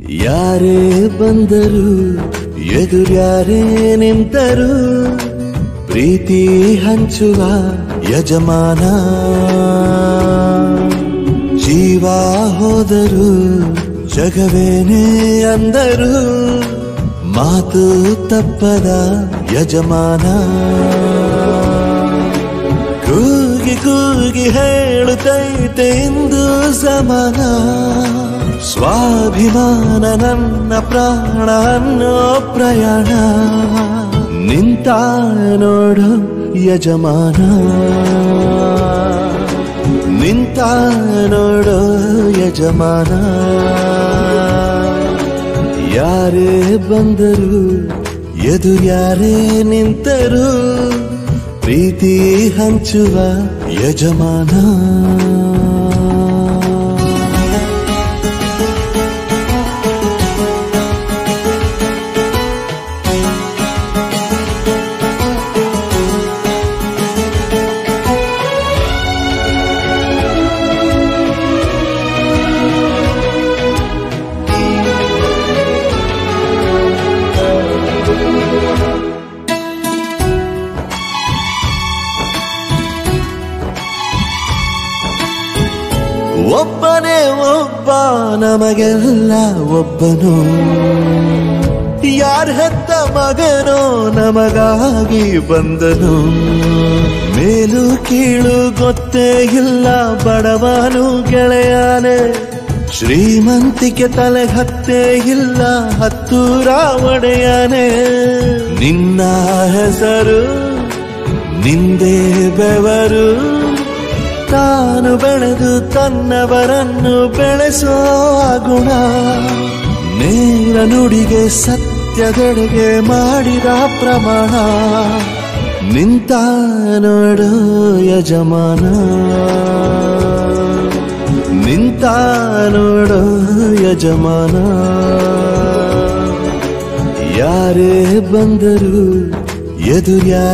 ಯಾರೇ ಬಂದರು ಎದುರ್ಯಾರೇ ನಿಂತರು ಪ್ರೀತಿ ಹಂಚುವ ಯಜಮಾನ ಜೀವ ಹೋದರು ಜಗವೇನೇ ಅಂದರು ಮಾತು ತಪ್ಪದ ಯಜಮಾನ ಕೂಗಿ ಕೂಗಿ ಹೇಳುತ್ತೈತೆ ಇಂದು ಸಮಾನ ಸ್ವಾಭಿಮಾನ ನನ್ನ ಪ್ರಾಣ ಅನ್ನೋ ಪ್ರಯಾಣ ನಿಂತ ನೋಡು ಯಜಮಾನ ನಿಂತ ನೋಡೋ ಯಜಮಾನ ಯಾರೇ ಬಂದರು ಎದು ಯಾರೇ ನಿಂತರು ಪ್ರೀತಿ ಹಂಚುವ ಯಜಮಾನ ಒಬ್ಬನೇ ಒಬ್ಬ ನಮಗೆಲ್ಲ ಒಬ್ಬನು ಯಾರ ಹೆತ್ತ ಮಗನೋ ನಮಗಾಗಿ ಬಂದನು ಮೇಲು ಕೀಳು ಗೊತ್ತೇ ಇಲ್ಲ ಬಡವನು ಗೆಳೆಯಾನೆ ಶ್ರೀಮಂತಿಕೆ ತಲೆ ಹತ್ತೇ ಇಲ್ಲ ಹತ್ತೂರ ಒಡೆಯಾನೆ ನಿನ್ನ ಹೆಸರು ನಿಂದೇ ಬೆವರು ತಾನು ಬೆಳೆದು ತನ್ನವರನ್ನು ಬೆಳೆಸೋ ಗುಣ ನೇರ ನುಡಿಗೆ ಸತ್ಯದೆಡೆಗೆ ಮಾಡಿದ ಪ್ರಮಾಣ ನಿಂತ ನೋಡು ಯಜಮಾನ ನಿಂತ ನೋಡು ಯಜಮಾನ ಯಾರೇ ಬಂದರು ಎದುರ್ಯಾರ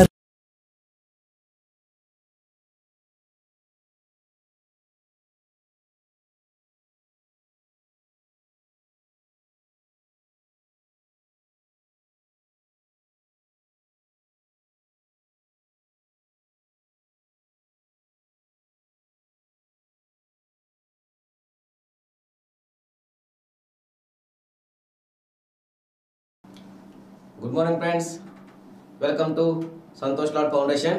good morning friends welcome to Santosh Lad foundation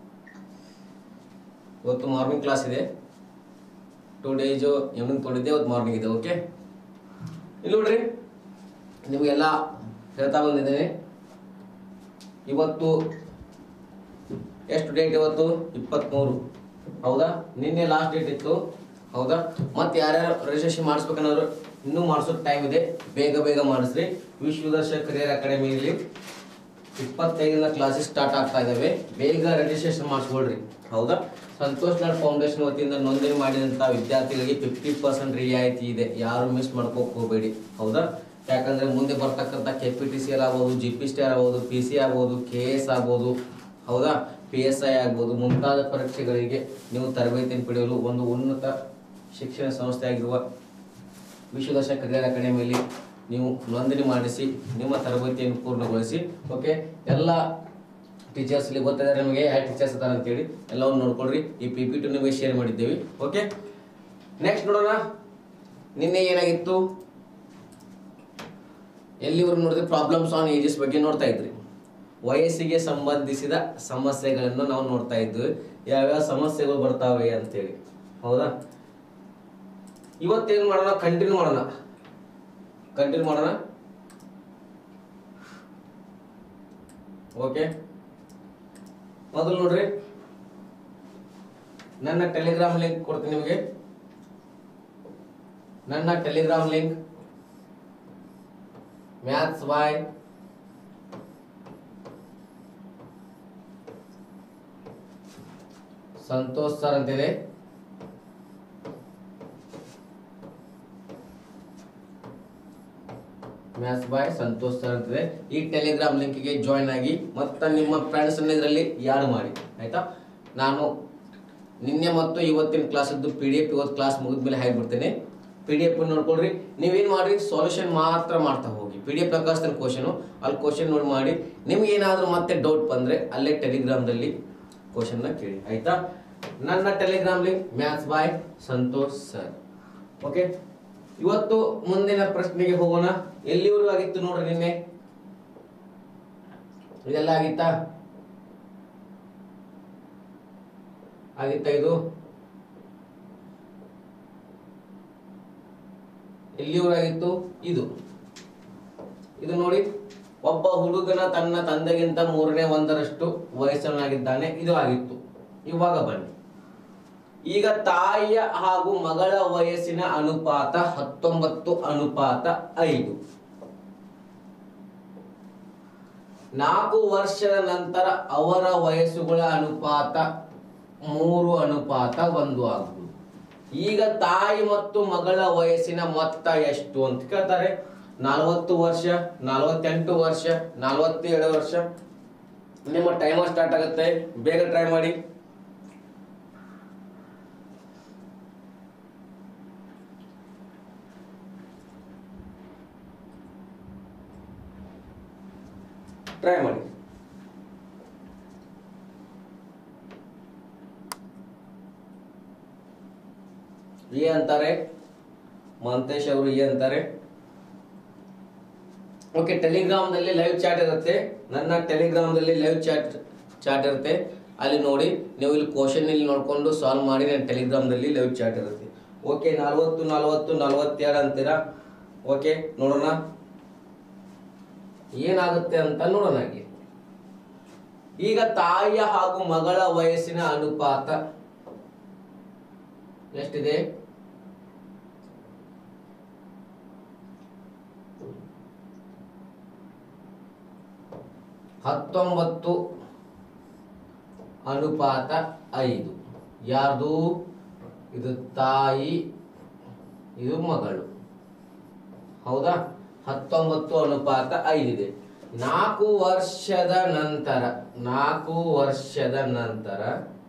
ಇವತ್ತು ಮಾರ್ನಿಂಗ್ ಕ್ಲಾಸ್ ಇದೆ ಟೂ ಡೇಜು ಈವ್ನಿಂಗ್ ತೊಗೊಂಡಿದ್ದೆ ಇವತ್ತು ಮಾರ್ನಿಂಗ್ ಇದೆ ಓಕೆ ಇಲ್ಲಿ ನೋಡ್ರಿ ನಿಮಗೆಲ್ಲ ಹೇಳ್ತಾ ಬಂದಿದ್ದೇನೆ ಇವತ್ತು ಎಷ್ಟು ಡೇಟ್ ಇವತ್ತು ಇಪ್ಪತ್ತ್ಮೂರು ಹೌದಾ ನಿನ್ನೆ ಲಾಸ್ಟ್ ಡೇಟ್ ಇತ್ತು ಹೌದಾ ಮತ್ತೆ ಯಾರ್ಯಾರು ರಿಜಿಸ್ಟ್ರೇಷನ್ ಮಾಡಿಸ್ಬೇಕನ್ನೋರು ಇನ್ನೂ ಮಾಡಿಸೋಕೆ ಟೈಮ್ ಇದೆ ಬೇಗ ಬೇಗ ಮಾಡಿಸ್ರಿ ವಿಶ್ವದರ್ಶ ಕರಿಯರ್ ಅಕಾಡೆಮಿಯಲ್ಲಿ ಇಪ್ಪತ್ತೈದರಿಂದ ಕ್ಲಾಸಸ್ ಸ್ಟಾರ್ಟ್ ಆಗ್ತಾ ಇದ್ದಾವೆ ಬೇಗ ರಿಜಿಸ್ಟ್ರೇಷನ್ ಮಾಡಿಸ್ಕೊಳ್ರಿ ಹೌದಾ ಸಂತೋಷ್ ಲಾಡ್ ಫೌಂಡೇಶನ್ ವತಿಯಿಂದ ನೋಂದಣಿ ಮಾಡಿದಂಥ ವಿದ್ಯಾರ್ಥಿಗಳಿಗೆ ಫಿಫ್ಟಿ ಪರ್ಸೆಂಟ್ ರಿಯಾಯಿತಿ ಇದೆ ಯಾರು ಮಿಸ್ ಮಾಡ್ಕೋಕ್ ಹೋಗಬೇಡಿ ಹೌದಾ ಯಾಕಂದ್ರೆ ಮುಂದೆ ಬರ್ತಕ್ಕಂಥ K P T C L ಆಗ್ಬೋದು ಜಿ ಪಿ ಸ್ಟಿ ಆಗ್ಬೋದು ಪಿ ಸಿ ಆಗ್ಬೋದು ಕೆ ಎಸ್ ಆಗ್ಬೋದು ಹೌದಾ ಪಿ ಎಸ್ ಐ ಆಗ್ಬೋದು ಮುಂತಾದ ಪರೀಕ್ಷೆಗಳಿಗೆ ನೀವು ತರಬೇತಿಯನ್ನು ಪಡೆಯಲು ಒಂದು ಉನ್ನತ ಶಿಕ್ಷಣ ಸಂಸ್ಥೆ ಆಗಿರುವ ವಿಶ್ವದರ್ಶ ಕರಿಯರ್ ಅಕಾಡೆಮಿಯಲ್ಲಿ ನೀವು ನೋಂದಣಿ ಮಾಡಿಸಿ ನಿಮ್ಮ ತರಬೇತಿಯನ್ನು ಪೂರ್ಣಗೊಳಿಸಿ ಓಕೆ ಎಲ್ಲ ಟೀಚರ್ಸ್ ಇಲ್ಲಿ ಗೊತ್ತಿದೆ ನಿಮಗೆ ಯಾವ ಟೀಚರ್ಸ್ ಇದ್ದಾರೆ ಅಂತೇಳಿ ಎಲ್ಲವನ್ನು ನೋಡ್ಕೊಳ್ರಿ ಈ ಪಿ ಪಿ ಟು ನಿಮಗೆ ಶೇರ್ ಮಾಡಿದ್ದೇವೆ ಓಕೆ ನೆಕ್ಸ್ಟ್ ನೋಡೋಣ ನಿನ್ನೆ ಏನಾಗಿತ್ತು ಎಲ್ಲಿವರೆಗೂ ನೋಡಿದ್ರೆ ಪ್ರಾಬ್ಲಮ್ಸ್ ಆನ್ ಏಜಸ್ ಬಗ್ಗೆ ನೋಡ್ತಾ ಇದ್ರಿ ವಯಸ್ಸಿಗೆ ಸಂಬಂಧಿಸಿದ ಸಮಸ್ಯೆಗಳನ್ನು ನಾವು ನೋಡ್ತಾ ಇದ್ವಿ ಯಾವ್ಯಾವ ಸಮಸ್ಯೆಗಳು ಬರ್ತಾವೆ ಅಂತೇಳಿ ಹೌದಾ ಇವತ್ತೇನು ಮಾಡೋಣ ಕಂಟಿನ್ಯೂ ಮಾಡೋಣ ಕಂಟಿನ್ಯೂ ಮಾಡೋಣ ಓಕೆ ಮೊದಲು ನೋಡ್ರಿ ನನ್ನ ಟೆಲಿಗ್ರಾಮ್ ಲಿಂಕ್ ಕೊಡ್ತೀನಿ ನಿಮಗೆ ನನ್ನ Telegram link maths boy Santosh sir ಅಂತಿದೆ ಮ್ಯಾಥ್ಸ್ ಬಾಯ್ ಸಂತೋಷ್ ಸರ್ ಅಂತಿದೆ ಈ ಟೆಲಿಗ್ರಾಮ್ ಲಿಂಕ್ಗೆ ಜಾಯ್ನ್ ಆಗಿ ಮತ್ತೆ ನಿಮ್ಮ ಫ್ರೆಂಡ್ಸ್ ಇದರಲ್ಲಿ ಯಾರು ಮಾಡಿ ಆಯ್ತಾ ನಾನು ನಿನ್ನೆ ಮತ್ತು ಇವತ್ತಿನ ಕ್ಲಾಸ್ ಇದ್ದು ಪಿ ಡಿ ಎಫ್ ಇವತ್ತು ಕ್ಲಾಸ್ ಮುಗಿದ್ಮೇಲೆ ಹಾಕ್ಬಿಡ್ತೇನೆ ಪಿ ಡಿ ಎಫ್ ನೋಡ್ಕೊಳ್ರಿ ನೀವೇನು ಮಾಡ್ರಿ ಸೊಲ್ಯೂಷನ್ ಮಾತ್ರ ಮಾಡ್ತಾ ಹೋಗಿ ಪಿ ಡಿ ಎಫ್ ಕಳಿಸ್ತಾನೆ ಕ್ವಶನು ಅಲ್ಲಿ ಕ್ವಶನ್ ನೋಡಿ ಮಾಡಿ ನಿಮ್ಗೆ ಏನಾದರೂ ಮತ್ತೆ ಡೌಟ್ ಬಂದರೆ ಅಲ್ಲೇ ಟೆಲಿಗ್ರಾಮ್ದಲ್ಲಿ ಕ್ವಶನ್ನ ಕೇಳಿ ಆಯ್ತಾ ನನ್ನ Telegram link maths boy Santosh sir okay ಇವತ್ತು ಮುಂದಿನ ಪ್ರಶ್ನೆಗೆ ಹೋಗೋಣ ಎಲ್ಲಿವರೆಗೂ ಆಗಿತ್ತು ನೋಡ್ರಿ ನಿನ್ನೆ ಇದೆಲ್ಲ ಆಗಿತ್ತಾ ಆಗಿತ್ತಾ ಇದು ಎಲ್ಲಿವರೆಗಾಗಿತ್ತು ಇದು ಇದು ನೋಡಿ ಒಬ್ಬ ಹುಡುಗನ ತನ್ನ ತಂದೆಗಿಂತ ಮೂರನೇ ಒಂದರಷ್ಟು ವಯಸ್ಸನಾಗಿದ್ದಾನೆ ಇದು ಆಗಿತ್ತು ಇವಾಗ ಬನ್ನಿ ಈಗ ತಾಯಿಯ ಹಾಗೂ ಮಗಳ ವಯಸ್ಸಿನ ಅನುಪಾತ ಹತ್ತೊಂಬತ್ತು ಅನುಪಾತ ಐದು ನಾಲ್ಕು ವರ್ಷದ ನಂತರ ಅವರ ವಯಸ್ಸುಗಳ ಅನುಪಾತ ಮೂರು ಅನುಪಾತ ಒಂದು ಆಗುವುದು ಈಗ ತಾಯಿ ಮತ್ತು ಮಗಳ ವಯಸ್ಸಿನ ಮೊತ್ತ ಎಷ್ಟು ಅಂತ ಕೇಳ್ತಾರೆ ನಲವತ್ತು ವರ್ಷ ನಲವತ್ತೆಂಟು ವರ್ಷ ನಲವತ್ತೇಳು ವರ್ಷ ನಿಮ್ಮ ಟೈಮರ್ ಸ್ಟಾರ್ಟ್ ಆಗುತ್ತೆ ಬೇಗ ಟ್ರೈ ಮಾಡಿ ಟ್ರೈ ಮಾಡಿ ಎ ಅಂತಾರೆ ಮಂತೇಶ್ ಅವರು ಎ ಅಂತಾರೆ ಓಕೆ ಟೆಲಿಗ್ರಾಮ್ದಲ್ಲಿ ಲೈವ್ ಚಾಟ್ ಇರುತ್ತೆ ನನ್ನ ಟೆಲಿಗ್ರಾಮ್ದಲ್ಲಿ ಲೈವ್ ಚಾಟ್ ಚಾಟ್ ಇರುತ್ತೆ ಅಲ್ಲಿ ನೋಡಿ ನೀವು ಇಲ್ಲಿ ಕ್ವಶನ್ ಇಲ್ಲಿ ನೋಡ್ಕೊಂಡು ಸಾಲ್ವ್ ಮಾಡಿ ನನ್ನ ಟೆಲಿಗ್ರಾಮ್ದಲ್ಲಿ ಲೈವ್ ಚಾಟ್ ಇರುತ್ತೆ ಓಕೆ ನಲ್ವತ್ತು ನಲ್ವತ್ತು ನಲ್ವತ್ತೆರಡು ಅಂತೀರಾ ಓಕೆ ನೋಡೋಣ ಏನಾಗುತ್ತೆ ಅಂತ ನೋಡೋಣ ಇಲ್ಲಿ ಈಗ ತಾಯಿಯ ಹಾಗೂ ಮಗಳ ವಯಸ್ಸಿನ ಅನುಪಾತ ಎಷ್ಟಿದೆ ಹತ್ತೊಂಬತ್ತು ಅನುಪಾತ ಐದು ಯಾರ್ದು ಇದು ತಾಯಿ ಇದು ಮಗಳು ಹೌದಾ ಹತ್ತೊಂಬತ್ತು ಅನುಪಾತ ಐದಿದೆ ನಾಲ್ಕು ವರ್ಷದ ನಂತರ ನಾಲ್ಕು ವರ್ಷದ ನಂತರ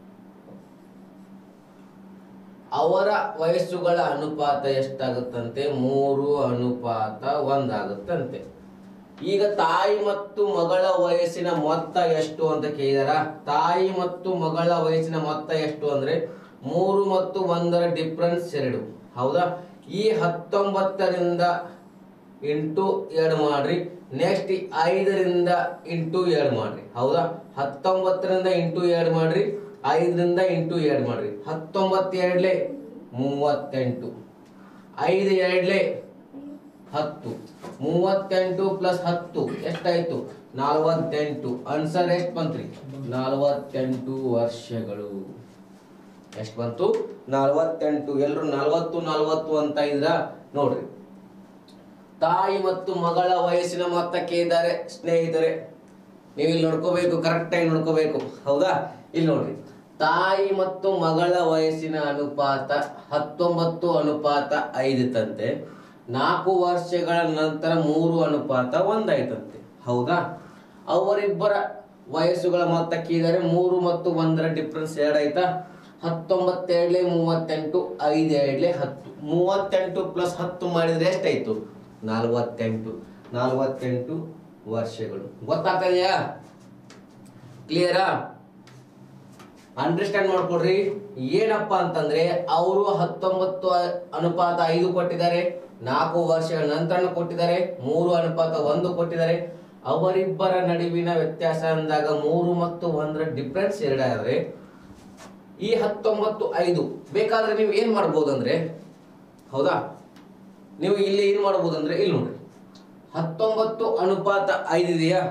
ಅವರ ವಯಸ್ಸುಗಳ ಅನುಪಾತ ಎಷ್ಟಾಗುತ್ತಂತೆ ಮೂರು ಅನುಪಾತ ಒಂದಾಗುತ್ತಂತೆ ಈಗ ತಾಯಿ ಮತ್ತು ಮಗಳ ವಯಸ್ಸಿನ ಮೊತ್ತ ಎಷ್ಟು ಅಂತ ಕೇಳಿದಾರ ತಾಯಿ ಮತ್ತು ಮಗಳ ವಯಸ್ಸಿನ ಮೊತ್ತ ಎಷ್ಟು ಅಂದ್ರೆ ಮೂರು ಮತ್ತು ಒಂದರ ಡಿಫ್ರೆನ್ಸ್ ಎರಡು ಹೌದಾ ಈ ಹತ್ತೊಂಬತ್ತರಿಂದ ಇಂಟು ಎರಡು ಮಾಡ್ರಿ ನೆಕ್ಸ್ಟ್ ಐದರಿಂದ ಇಂಟು ಎರಡು ಮಾಡ್ರಿ ಹೌದಾ ಹತ್ತೊಂಬತ್ತರಿಂದ ಇಂಟು ಎರಡು ಮಾಡ್ರಿ ಐದರಿಂದ ಇಂಟು ಎರಡು ಮಾಡ್ರಿ ಹತ್ತೊಂಬತ್ತು ಎರಡ್ಲೆ ಮೂವತ್ತೆಂಟು ಐದು ಎರಡ್ಲೆ ಹತ್ತು ಮೂವತ್ತೆಂಟು ಪ್ಲಸ್ ಹತ್ತು ಎಷ್ಟಾಯ್ತು ನಲವತ್ತೆಂಟು ಆನ್ಸರ್ ಎಷ್ಟು ಬಂತ್ರಿ ನಲವತ್ತೆಂಟು ವರ್ಷಗಳು ಎಷ್ಟು ಬಂತು ನಲವತ್ತೆಂಟು ಎಲ್ಲರೂ ನಲವತ್ತು ನಲವತ್ತು ಅಂತ ಇದ್ರ ನೋಡ್ರಿ ತಾಯಿ ಮತ್ತು ಮಗಳ ವಯಸ್ಸಿನ ಮೊತ್ತಕ್ಕೆ ಇದ್ದಾರೆ ಸ್ನೇಹಿತರೆ ನೀವು ಇಲ್ಲಿ ನೋಡ್ಕೋಬೇಕು ಕರೆಕ್ಟಾಗಿ ನೋಡ್ಕೋಬೇಕು ಹೌದಾ ಇಲ್ಲಿ ನೋಡ್ರಿ ತಾಯಿ ಮತ್ತು ಮಗಳ ವಯಸ್ಸಿನ ಅನುಪಾತ ಹತ್ತೊಂಬತ್ತು ಅನುಪಾತ ಐದು ತಂತೆ ನಾಲ್ಕು ವರ್ಷಗಳ ನಂತರ ಮೂರು ಅನುಪಾತ ಒಂದಾಯ್ತಂತೆ ಹೌದಾ ಅವರಿಬ್ಬರ ವಯಸ್ಸುಗಳ ಮೊತ್ತಕ್ಕೆ ಇದ್ದಾರೆ ಮೂರು ಮತ್ತು ಒಂದರ ಡಿಫ್ರೆನ್ಸ್ ಎರಡಾಯ್ತಾ ಹತ್ತೊಂಬತ್ತೆರಡ್ಲೆ ಮೂವತ್ತೆಂಟು ಐದು ಎರಡ್ಲೆ ಹತ್ತು ಮೂವತ್ತೆಂಟು ಪ್ಲಸ್ ಹತ್ತು ಮಾಡಿದ್ರೆ ಎಷ್ಟಾಯ್ತು ನಲವತ್ತೆಂಟು ನಲವತ್ತೆಂಟು ವರ್ಷಗಳು ಗೊತ್ತಾಗ್ತದೆಯಾ ಕ್ಲಿಯರಾ ಅಂಡರ್ಸ್ಟ್ಯಾಂಡ್ ಮಾಡ್ಕೊಡ್ರಿ ಏನಪ್ಪಾ ಅಂತಂದ್ರೆ ಅವರು ಹತ್ತೊಂಬತ್ತು ಅ- ಅನುಪಾತ ಐದು ಕೊಟ್ಟಿದ್ದಾರೆ ನಾಲ್ಕು ವರ್ಷಗಳ ನಂತರ ಕೊಟ್ಟಿದ್ದಾರೆ ಮೂರು ಅನುಪಾತ ಒಂದು ಕೊಟ್ಟಿದ್ದಾರೆ ಅವರಿಬ್ಬರ ನಡುವಿನ ವ್ಯತ್ಯಾಸ ಅಂದಾಗ ಮೂರು ಮತ್ತು ಒಂದರ ಡಿಫ್ರೆನ್ಸ್ ಎರಡಾದ್ರೆ ಈ ಹತ್ತೊಂಬತ್ತು ಐದು ಬೇಕಾದ್ರೆ ನೀವು ಏನ್ ಮಾಡ್ಬೋದು ಅಂದ್ರೆ ಹೌದಾ ನೀವು ಇಲ್ಲಿ ಏನ್ ಮಾಡ್ಬೋದು ಅಂದ್ರೆ ಇಲ್ಲಿ ನೋಡ್ರಿ ಹತ್ತೊಂಬತ್ತು ಅನುಪಾತ ಐದು ಇದೆಯಾ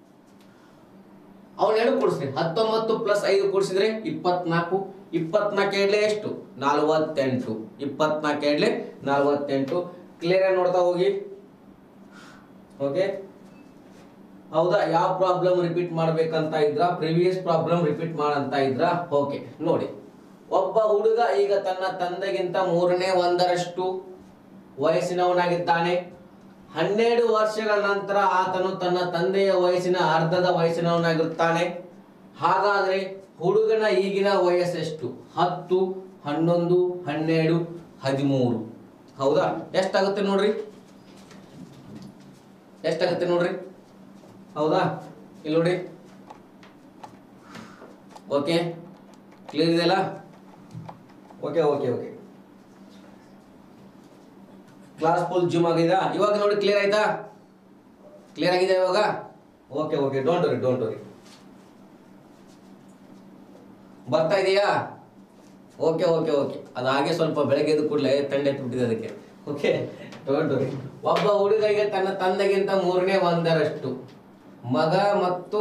ಅವ್ನ ಎರಡು ಕೂಡಿಸ್ರಿ ಹತ್ತೊಂಬತ್ತು ಪ್ಲಸ್ ಐದು ಕೂಡಿಸಿದ್ರೆ ಇಪ್ಪತ್ನಾಲ್ಕು ಇಪ್ಪತ್ನಾಲ್ಕು ಎರಡ್ಲೆ ಎಷ್ಟು ನಲವತ್ತೆಂಟು ಇಪ್ಪತ್ನಾಲ್ಕು ಎರಡ್ಲೆ ನಲವತ್ತೆಂಟು ಕ್ಲಿಯರ್ ಆಗಿ ನೋಡ್ತಾ ಹೋಗಿ ಓಕೆ ಹೌದಾ ಯಾವ ಪ್ರಾಬ್ಲಮ್ ರಿಪೀಟ್ ಮಾಡ್ಬೇಕಂತ ಇದ್ರ ಪ್ರಿವಿಯಸ್ ಪ್ರಾಬ್ಲಮ್ ರಿಪೀಟ್ ಮಾಡಂತ ಇದ್ರ ಓಕೆ ನೋಡಿ ಒಬ್ಬ ಹುಡುಗ ಈಗ ತನ್ನ ತಂದೆಗಿಂತ ಮೂರನೇ ಒಂದರಷ್ಟು ವಯಸ್ಸಿನವನಾಗಿದ್ದಾನೆ ಹನ್ನೆರಡು ವರ್ಷಗಳ ನಂತರ ಆತನು ತನ್ನ ತಂದೆಯ ವಯಸ್ಸಿನ ಅರ್ಧದ ವಯಸ್ಸಿನವನಾಗಿರುತ್ತಾನೆ ಹಾಗಾದ್ರೆ ಹುಡುಗನ ಈಗಿನ ವಯಸ್ಸೆಷ್ಟು ಹತ್ತು ಹನ್ನೊಂದು ಹನ್ನೆರಡು ಹದಿಮೂರು ಹೌದಾ ಎಷ್ಟಾಗುತ್ತೆ ನೋಡ್ರಿ ಎಷ್ಟಾಗುತ್ತೆ ನೋಡ್ರಿ ಹೌದಾ ಇಲ್ಲಿ ನೋಡಿ ಓಕೆ ಕ್ಲಿಯರ್ ಇದೆಯಲ್ಲ okay okay okay class full zoom ಆಗಿದೆ ಇವಾಗ ನೋಡಿ ಕ್ಲಿಯರ್ ಆಯ್ತಾ ಕ್ಲಿಯರ್ ಆಗಿದೆ ಇವಾಗ okay okay don't worry don't worry ಬರ್ತಾ ಇದೆಯಾ ಓಕೆ ಓಕೆ ಓಕೆ ಅದು ಹಾಗೆ ಸ್ವಲ್ಪ ಬೆಳಗ್ಗೆ ಎದ್ದು ಕೂಡಲೇ ತಂಡೆ ಎತ್ಬಿಟ್ಟಿದೆ ಅದಕ್ಕೆ ಓಕೆ ಡೋಂಟ್ ವರಿ ಒಬ್ಬ ಹುಡುಗಗೆ ತನ್ನ ತಂದೆಗಿಂತ ಮೂರನೇ ಒಂದರಷ್ಟು ಮಗ ಮತ್ತು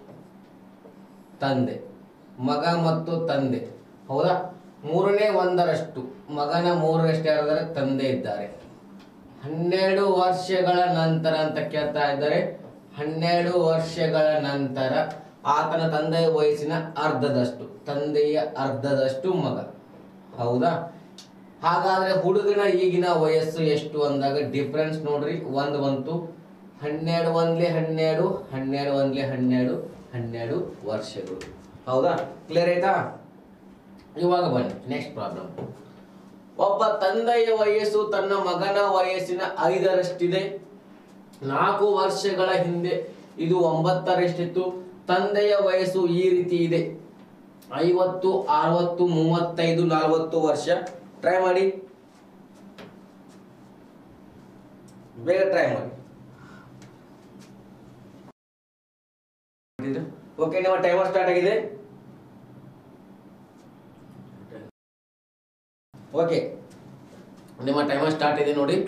ತಂದೆ ಮಗ ಮತ್ತು ತಂದೆ ಹೌದಾ ಮೂರನೇ ಒಂದರಷ್ಟು ಮಗನ ಮೂರರಷ್ಟು ಯಾರಾದರೆ ತಂದೆ ಇದ್ದಾರೆ ಹನ್ನೆರಡು ವರ್ಷಗಳ ನಂತರ ಅಂತ ಕೇಳ್ತಾ ಇದ್ದಾರೆ ಹನ್ನೆರಡು ವರ್ಷಗಳ ನಂತರ ಆತನ ತಂದೆಯ ವಯಸ್ಸಿನ ಅರ್ಧದಷ್ಟು ತಂದೆಯ ಅರ್ಧದಷ್ಟು ಮಗ ಹೌದಾ ಹಾಗಾದ್ರೆ ಹುಡುಗನ ಈಗಿನ ವಯಸ್ಸು ಎಷ್ಟು ಅಂದಾಗ ಡಿಫ್ರೆನ್ಸ್ ನೋಡ್ರಿ ಒಂದು ಬಂತು ಹನ್ನೆರಡು ಒಂದ್ಲೆ ಹನ್ನೆರಡು ಹನ್ನೆರಡು ಒಂದ್ಲೆ ಹನ್ನೆರಡು ಹನ್ನೆರಡು ವರ್ಷಗಳು ಹೌದಾ ಕ್ಲಿಯರ್ ಆಯ್ತಾ ಇವಾಗ ಬನ್ನಿ ನೆಕ್ಸ್ಟ್ ಪ್ರಾಬ್ಲಮ್ ಒಬ್ಬ ತಂದೆಯ ವಯಸ್ಸು ತನ್ನ ಮಗನ ವಯಸ್ಸಿನ ಐದರಷ್ಟಿದೆ ನಾಲ್ಕು ವರ್ಷಗಳ ಹಿಂದೆ ಇದು ಒಂಬತ್ತರಷ್ಟಿತ್ತು ತಂದೆಯ ವಯಸ್ಸು ಈ ರೀತಿ ಇದೆ ಐವತ್ತು ಅರವತ್ತು ಮೂವತ್ತೈದು ನಲವತ್ತು ವರ್ಷ ಟ್ರೈ ಮಾಡಿ ಬೇಗ ಟ್ರೈ ಮಾಡಿ ಓಕೆ ನಿಮ್ಮ ಟೈಮರ್ ಸ್ಟಾರ್ಟ್ ಆಗಿದೆ ಓಕೆ ನಿಮ್ಮ ಟೈಮರ್ ಸ್ಟಾರ್ಟ್ ಇದೆ ನೋಡಿ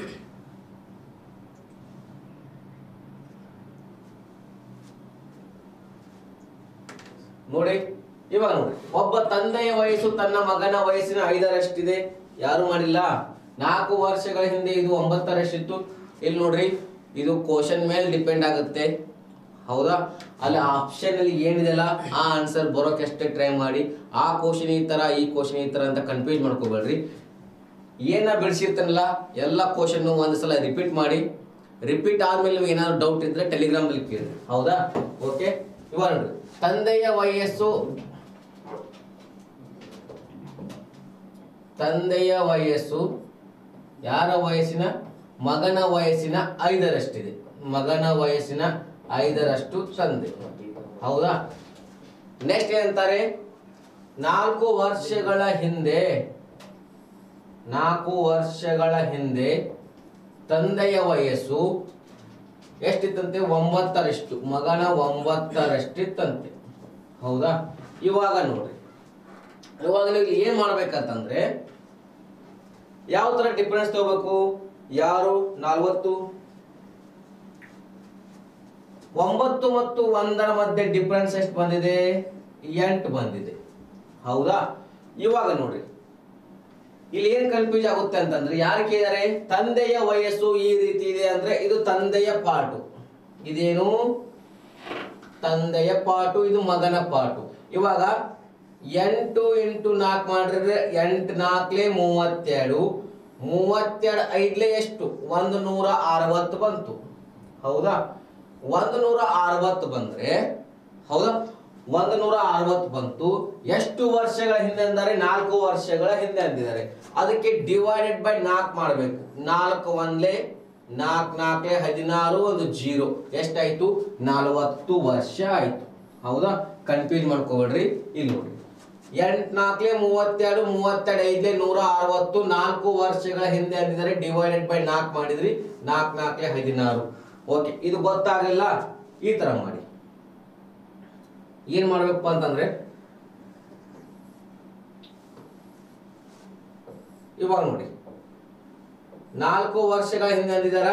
ನೋಡಿ ಇವಾಗ ನೋಡಿ ಒಬ್ಬ ತಂದೆಯ ವಯಸ್ಸು ತನ್ನ ಮಗನ ವಯಸ್ಸಿನ ಐದರಷ್ಟಿದೆ ಯಾರು ಮಾಡಿಲ್ಲ ನಾಲ್ಕು ವರ್ಷಗಳ ಹಿಂದೆ ಇದು ಒಂಬತ್ತರಷ್ಟಿತ್ತು ಇಲ್ಲಿ ನೋಡ್ರಿ ಇದು ಕ್ವಶನ್ ಮೇಲೆ ಡಿಪೆಂಡ್ ಆಗುತ್ತೆ ಹೌದಾ ಅಲ್ಲಿ ಆಪ್ಷನ್ ಅಲ್ಲಿ ಏನಿದೆಲ್ಲ ಆ ಆನ್ಸರ್ ಬರೋಕೆ ಅಷ್ಟೇ ಟ್ರೈ ಮಾಡಿ ಆ ಕ್ವಶನ್ ಈ ತರ ಈ ಕ್ವಶನ್ ಈ ತರ ಅಂತ ಕನ್ಫ್ಯೂಸ್ ಮಾಡ್ಕೋಬೇಡ್ರಿ ಏನ ಬಿಡಿಸಿರ್ತಾನಲ್ಲ ಎಲ್ಲ ಕ್ವಶನ್ ಒಂದು ಸಲ ರಿಪೀಟ್ ಮಾಡಿ ರಿಪೀಟ್ ಆದ್ಮೇಲೆ ನಿಮ್ಗೆ ಏನಾದ್ರು ಡೌಟ್ ಇದ್ರೆ ಟೆಲಿಗ್ರಾಮ್ ಅಲ್ಲಿ ಕೇಳಿ ಹೌದಾ ಓಕೆ ಇವಾಗ ನೋಡ್ರಿ ತಂದೆಯ ವಯಸ್ಸು ತಂದೆಯ ವಯಸ್ಸು ಯಾರ ವಯಸ್ಸಿನ ಮಗನ ವಯಸ್ಸಿನ ಐದರಷ್ಟಿದೆ ಮಗನ ವಯಸ್ಸಿನ ಐದರಷ್ಟು ತಂದೆ ಹೌದಾ ನೆಕ್ಸ್ಟ್ ಏನಂತಾರೆ ನಾಲ್ಕು ವರ್ಷಗಳ ಹಿಂದೆ ನಾಲ್ಕು ವರ್ಷಗಳ ಹಿಂದೆ ತಂದೆಯ ವಯಸ್ಸು ಎಷ್ಟಿತ್ತಂತೆ ಒಂಬತ್ತರಷ್ಟು ಮಗನ ಒಂಬತ್ತರಷ್ಟಿತ್ತಂತೆ ಹೌದಾ ಇವಾಗ ನೋಡ್ರಿ ಇವಾಗ ನೀವು ಇಲ್ಲಿ ಏನ್ ಮಾಡ್ಬೇಕಂತಂದ್ರೆ ಯಾವ ತರ ಡಿಫರೆನ್ಸ್ ತಗೋಬೇಕು ಯಾರು ನಾಲ್ವತ್ತು ಒಂಬತ್ತು ಮತ್ತು ಒಂದರ ಮಧ್ಯೆ ಡಿಫರೆನ್ಸ್ ಎಷ್ಟು ಬಂದಿದೆ ಎಂಟು ಬಂದಿದೆ ಹೌದಾ ಇವಾಗ ನೋಡ್ರಿ ಇಲ್ಲಿ ಏನ್ ಕನ್ಫ್ಯೂಸ್ ಆಗುತ್ತೆ ಅಂತಂದ್ರೆ ಯಾರು ಕೇಳಿದಾರೆ ತಂದೆಯ ವಯಸ್ಸು ಈ ರೀತಿ ಇದೆ ಅಂದ್ರೆ ಇದು ತಂದೆಯ ಪಾಟು ಇದೇನು ತಂದೆಯ ಪಾಟು ಇದು ಮಗನ ಪಾಟು ಇವಾಗ ಎಂಟು ಇಂಟು ನಾಲ್ಕು ಮಾಡಿದ್ರೆ ಎಂಟು ನಾಲ್ಕಲೆ ಮೂವತ್ತೆರಡು ಮೂವತ್ತೆರಡು ಐದ್ಲೆ ಎಷ್ಟು ಒಂದು ನೂರ ಅರವತ್ತು ಬಂತು ಹೌದಾ ಒಂದು ನೂರ ಅರವತ್ತು ಬಂದ್ರೆ ಹೌದಾ ಒಂದು ನೂರ ಅರವತ್ತು ಬಂತು ಎಷ್ಟು ವರ್ಷಗಳ ಹಿಂದೆ ಅಂದರೆ ನಾಲ್ಕು ವರ್ಷಗಳ ಹಿಂದೆ ಅಂದಿದ್ದಾರೆ ಅದಕ್ಕೆ ಡಿವೈಡೆಡ್ ಬೈ ನಾಲ್ಕು ಮಾಡಬೇಕು ನಾಲ್ಕು ಒಂದ್ಲೆ ನಾಲ್ಕು ನಾಲ್ಕಲೆ ಹದಿನಾರು ಒಂದು ಜೀರೋ ಎಷ್ಟಾಯ್ತು ನಲವತ್ತು ವರ್ಷ ಆಯ್ತು ಹೌದಾ ಕನ್ಫ್ಯೂಸ್ ಮಾಡ್ಕೋಬೇಡ್ರಿ ಇಲ್ಲಿ ನೋಡಿ ಎಂಟ್ ನಾಲ್ಕಲೆ ಮೂವತ್ತೆರಡು ಮೂವತ್ತೆರಡು ಐದ್ಲೆ ನೂರ ಅರವತ್ತು ನಾಲ್ಕು ವರ್ಷಗಳ ಹಿಂದೆ ಅಂದಿದ್ದಾರೆ ಡಿವೈಡೆಡ್ ಬೈ ನಾಲ್ಕು ಮಾಡಿದ್ರಿ ನಾಲ್ಕು ನಾಲ್ಕಲೆ ಹದಿನಾರು ಓಕೆ ಇದು ಗೊತ್ತಾಗಲಿಲ್ಲ ಈ ತರ ಮಾಡಿ ಏನ್ ಮಾಡ್ಬೇಕು ಅಂತಂದ್ರೆ ಇವಾಗ ನೋಡಿ ನಾಲ್ಕು ವರ್ಷಗಳ ಹಿಂದೆ ಅಂದಿದಾರ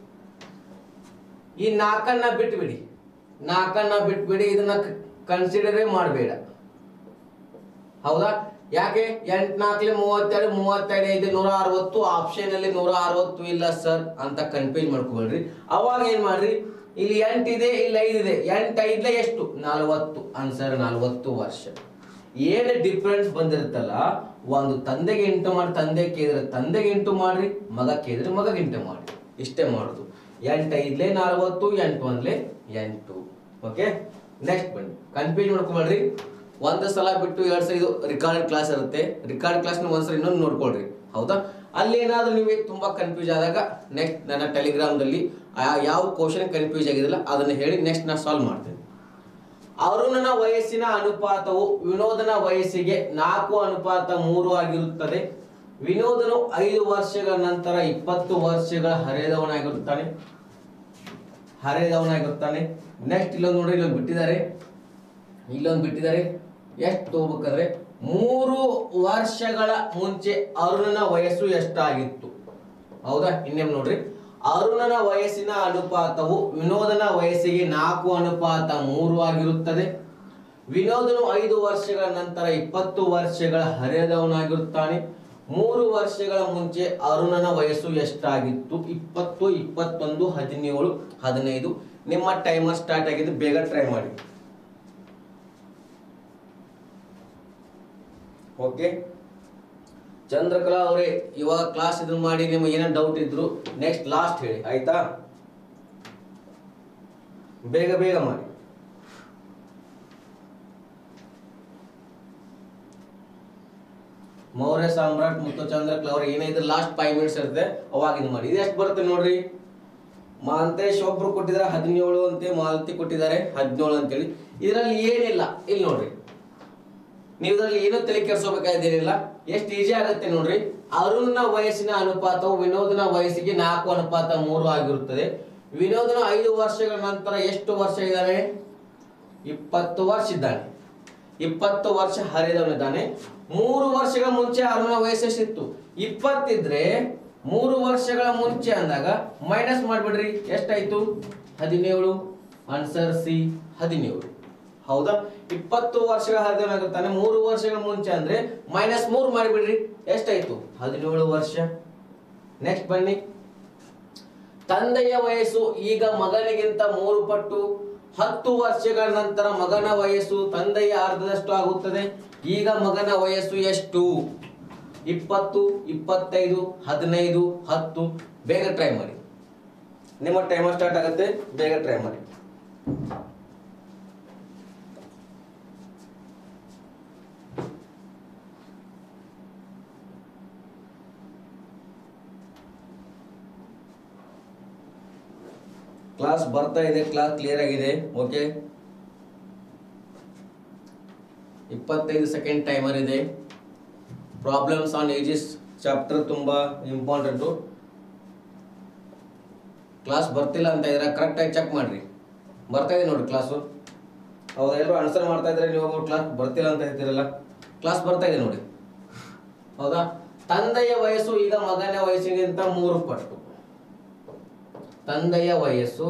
ಈ ನಾಲ್ಕನ್ನ ಬಿಟ್ಬಿಡಿ ನಾಲ್ಕನ್ನ ಬಿಟ್ಬಿಡಿ ಇದನ್ನ ಕನ್ಸಿಡರೇ ಮಾಡಬೇಡ ಹೌದಾ ಯಾಕೆ ಎಂಟ್ ನಾಲ್ಕಲಿ ಮೂವತ್ತೆರಡು ಮೂವತ್ತೆರಡು ಐದು ನೂರ ಅರವತ್ತು ಆಪ್ಷನ್ ಅಲ್ಲಿ ನೂರ ಅರವತ್ತು ಇಲ್ಲ ಸರ್ ಅಂತ ಕನ್ಫ್ಯೂಸ್ ಮಾಡ್ಕೊಬೇಡ್ರಿ ಅವಾಗ ಏನ್ ಮಾಡ್ರಿ ಇಲ್ಲಿ ಎಂಟ್ ಇದೆ ಇಲ್ಲಿ ಐದು ಇದೆ ಎಂಟ್ ಐದ್ಲೆ ಎಷ್ಟು ನಲವತ್ತು ಆನ್ಸರ್ ನಲವತ್ತು ವರ್ಷ ಏನು ಡಿಫ್ರೆನ್ಸ್ ಬಂದಿರುತ್ತಲ್ಲ ಒಂದು ತಂದೆಗೆ ಇಂಟು ಮಾಡಿ ತಂದೆ ಕೇಳಿದ್ರೆ ತಂದೆಗೆ ಇಂಟು ಮಾಡ್ರಿ ಮಗ ಕೇಳಿದ್ರೆ ಮಗಗೆ ಇಂಟು ಮಾಡಿ ಇಷ್ಟೇ ಮಾಡೋದು ಎಂಟು ಐದ್ಲೆ ನಲವತ್ತು ಎಂಟು ಒಂದ್ಲೆ ಎಂಟು ಓಕೆ ನೆಕ್ಸ್ಟ್ ಬನ್ನಿ ಕನ್ಫ್ಯೂಸ್ ಮಾಡ್ಕೊಬೇಡ್ರಿ ಒಂದು ಸಲ ಬಿಟ್ಟು ಎರಡು ಸಲ ಇದು ರಿಕಾರ್ಡ್ ಕ್ಲಾಸ್ ಇರುತ್ತೆ ರಿಕಾರ್ಡ್ ಕ್ಲಾಸ್ನ ಒಂದ್ಸಲ ಇನ್ನೊಂದು ನೋಡ್ಕೊಳ್ರಿ ಹೌದಾ ಅಲ್ಲಿ ಏನಾದರೂ ನಿಮಗೆ ತುಂಬ ಕನ್ಫ್ಯೂಸ್ ಆದಾಗ ನೆಕ್ಸ್ಟ್ ನನ್ನ ಟೆಲಿಗ್ರಾಮ್ದಲ್ಲಿ ಯಾವ ಕ್ವಶನ್ ಕನ್ಫ್ಯೂಸ್ ಆಗಿದಿಲ್ಲ ಅದನ್ನು ಹೇಳಿ ನೆಕ್ಸ್ಟ್ ನಾನು ಸಾಲ್ವ್ ಮಾಡ್ತೇನೆ ಅರುಣನ ವಯಸ್ಸಿನ ಅನುಪಾತವು ವಿನೋದನ ವಯಸ್ಸಿಗೆ ನಾಲ್ಕು ಅನುಪಾತ ಮೂರು ಆಗಿರುತ್ತದೆ ವಿನೋದನು ಐದು ವರ್ಷಗಳ ನಂತರ ಇಪ್ಪತ್ತು ವರ್ಷಗಳ ಹರೆಯದವನಾಗಿರುತ್ತಾನೆ ಹರೆಯದವನಾಗಿರುತ್ತಾನೆ ನೆಕ್ಸ್ಟ್ ಇಲ್ಲೊಂದು ನೋಡ್ರಿ ಇಲ್ಲೊಂದು ಬಿಟ್ಟಿದ್ದಾರೆ ಇಲ್ಲೊಂದು ಬಿಟ್ಟಿದ್ದಾರೆ ಎಷ್ಟು ತಗೋಬೇಕಂದ್ರೆ ಮೂರು ವರ್ಷಗಳ ಮುಂಚೆ ಅರುಣನ ವಯಸ್ಸು ಎಷ್ಟಾಗಿತ್ತು ಹೌದಾ ಇನ್ನೇನು ನೋಡ್ರಿ ಅರುಣನ ವಯಸ್ಸಿನ ಅನುಪಾತವು ವಿನೋದನ ವಯಸ್ಸಿಗೆ ನಾಲ್ಕು ಅನುಪಾತ ಮೂರು ಆಗಿರುತ್ತದೆ ವಿನೋದನು ಐದು ವರ್ಷಗಳ ನಂತರ ಇಪ್ಪತ್ತು ವರ್ಷಗಳ ಹರೆಯದವನಾಗಿರುತ್ತಾನೆ ಮೂರು ವರ್ಷಗಳ ಮುಂಚೆ ಅರುಣನ ವಯಸ್ಸು ಎಷ್ಟಾಗಿತ್ತು ಇಪ್ಪತ್ತು ಇಪ್ಪತ್ತೊಂದು ಹದಿನೇಳು ಹದಿನೈದು ನಿಮ್ಮ ಟೈಮರ್ ಸ್ಟಾರ್ಟ್ ಆಗಿದೆ ಬೇಗ ಟ್ರೈ ಮಾಡಿ ಓಕೆ ಚಂದ್ರಕಲಾ ಅವರೇ ಇವಾಗ ಕ್ಲಾಸ್ ಇದನ್ನ ಮಾಡಿ ನಿಮಗೆ ಏನೋ ಡೌಟ್ ಇದ್ರು ನೆಕ್ಸ್ಟ್ ಲಾಸ್ಟ್ ಹೇಳಿ ಆಯ್ತಾ ಬೇಗ ಬೇಗ ಮಾಡಿ ಮೌರ್ಯ ಸಾಮ್ರಾಟ್ ಮತ್ತು ಚಂದ್ರಕಲಾ ಅವ್ರ ಏನಿದ್ರೆ ಲಾಸ್ಟ್ ಫೈವ್ ಮಿನಿಟ್ಸ್ ಇರುತ್ತೆ ಅವಾಗ ಇದು ಮಾಡಿ ಇದು ಎಷ್ಟು ಬರುತ್ತೆ ನೋಡ್ರಿ ಮಾಂತೇಶ್ ಒಬ್ರು ಕೊಟ್ಟಿದ್ದಾರೆ ಹದಿನೇಳು ಅಂತೆ ಮಾಲತಿ ಕೊಟ್ಟಿದ್ದಾರೆ ಹದಿನೇಳು ಅಂತೇಳಿ ಇದರಲ್ಲಿ ಏನಿಲ್ಲ ಇಲ್ಲಿ ನೋಡ್ರಿ ನೀವು ಇದರಲ್ಲಿ ಏನೂ ತಲೆ ಕೆಡಿಸೋಬೇಕಾದೇನಿಲ್ಲ ಎಷ್ಟು ಈಜಿ ಆಗುತ್ತೆ ನೋಡ್ರಿ ಅರುಣ್ನ ವಯಸ್ಸಿನ ಅನುಪಾತವು ವಿನೋದನ ವಯಸ್ಸಿಗೆ ನಾಲ್ಕು ಅನುಪಾತ ಮೂರು ಆಗಿರುತ್ತದೆ ವಿನೋದನ ಐದು ವರ್ಷಗಳ ನಂತರ ಎಷ್ಟು ವರ್ಷ ಇದ್ದಾನೆ ಇಪ್ಪತ್ತು ವರ್ಷ ಇದ್ದಾನೆ ಇಪ್ಪತ್ತು ವರ್ಷ ಹರಿದವನಿದ್ದಾನೆ ಮೂರು ವರ್ಷಗಳ ಮುಂಚೆ ಅರುಣನ ವಯಸ್ಸು ಎಷ್ಟಿತ್ತು ಇಪ್ಪತ್ತಿದ್ರೆ ಮೂರು ವರ್ಷಗಳ ಮುಂಚೆ ಅಂದಾಗ ಮೈನಸ್ ಮಾಡ್ಬಿಡ್ರಿ ಎಷ್ಟಾಯ್ತು ಹದಿನೇಳು ಆನ್ಸರ್ ಸಿ ಹದಿನೇಳು ಹೌದಾ ಇಪ್ಪತ್ತು ವರ್ಷಗಳ ಹರಿದವನಾಗುತ್ತಾನೆ ಮೂರು ವರ್ಷಗಳ ಮುಂಚೆ ಅಂದ್ರೆ ಮೈನಸ್ ಮೂರು ಮಾಡಿಬಿಡ್ರಿ ಎಷ್ಟಾಯ್ತು ಹದಿನೇಳು ವರ್ಷ ನೆಕ್ಸ್ಟ್ ಬನ್ನಿ ತಂದೆಯ ವಯಸ್ಸು ಈಗ ಮಗನಿಗಿಂತ ಮೂರು ಪಟ್ಟು ಹತ್ತು ವರ್ಷಗಳ ನಂತರ ಮಗನ ವಯಸ್ಸು ತಂದೆಯ ಅರ್ಧದಷ್ಟು ಆಗುತ್ತದೆ ಈಗ ಮಗನ ವಯಸ್ಸು ಎಷ್ಟು ಇಪ್ಪತ್ತು ಇಪ್ಪತ್ತೈದು ಹದಿನೈದು ಹತ್ತು ಬೇಗ ಟ್ರೈ ಮಾಡಿ ನಿಮ್ಮ ಟೈಮರ್ ಸ್ಟಾರ್ಟ್ ಆಗುತ್ತೆ ಬೇಗ ಟ್ರೈ ಮಾಡಿ ಕ್ಲಾಸ್ ಬರ್ತಾ ಇದೆ ಕ್ಲಾಸ್ ಕ್ಲಿಯರ್ ಆಗಿದೆ ಓಕೆ ಇಪ್ಪತ್ತೈದು ಸೆಕೆಂಡ್ ಟೈಮರ್ ಇದೆ ಪ್ರಾಬ್ಲಮ್ಸ್ ಆನ್ ಏಜಸ್ ಚಾಪ್ಟರ್ ತುಂಬಾ ಇಂಪಾರ್ಟೆಂಟು ಕ್ಲಾಸ್ ಬರ್ತಿಲ್ಲ ಅಂತ ಇದ್ರೆ ಕರೆಕ್ಟಾಗಿ ಚೆಕ್ ಮಾಡ್ರಿ ಬರ್ತಾ ಇದೆ ನೋಡಿ ಕ್ಲಾಸು ಹೌದಾ ಎಲ್ಲರೂ ಆನ್ಸರ್ ಮಾಡ್ತಾ ಇದ್ರೆ ನೀವು ಕ್ಲಾಸ್ ಬರ್ತಿಲ್ಲ ಅಂತ ಹೇಳ್ತೀರಲ್ಲ ಕ್ಲಾಸ್ ಬರ್ತಾ ಇದೆ ನೋಡಿ ಹೌದಾ ತಂದೆಯ ವಯಸ್ಸು ಈಗ ಮಗನ ವಯಸ್ಸಿಗಿಂತ ಮೂರು ಪಟ್ಟು ತಂದೆಯ ವಯಸ್ಸು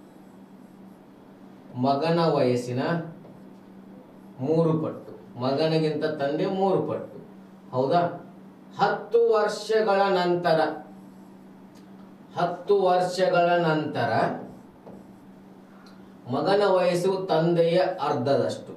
ಮಗನ ವಯಸ್ಸಿನ ಮೂರು ಪಟ್ಟು ಮಗನಿಗಿಂತ ತಂದೆ ಮೂರು ಪಟ್ಟು ಹೌದಾ ಹತ್ತು ವರ್ಷಗಳ ನಂತರ ಹತ್ತು ವರ್ಷಗಳ ನಂತರ ಮಗನ ವಯಸ್ಸು ತಂದೆಯ ಅರ್ಧದಷ್ಟು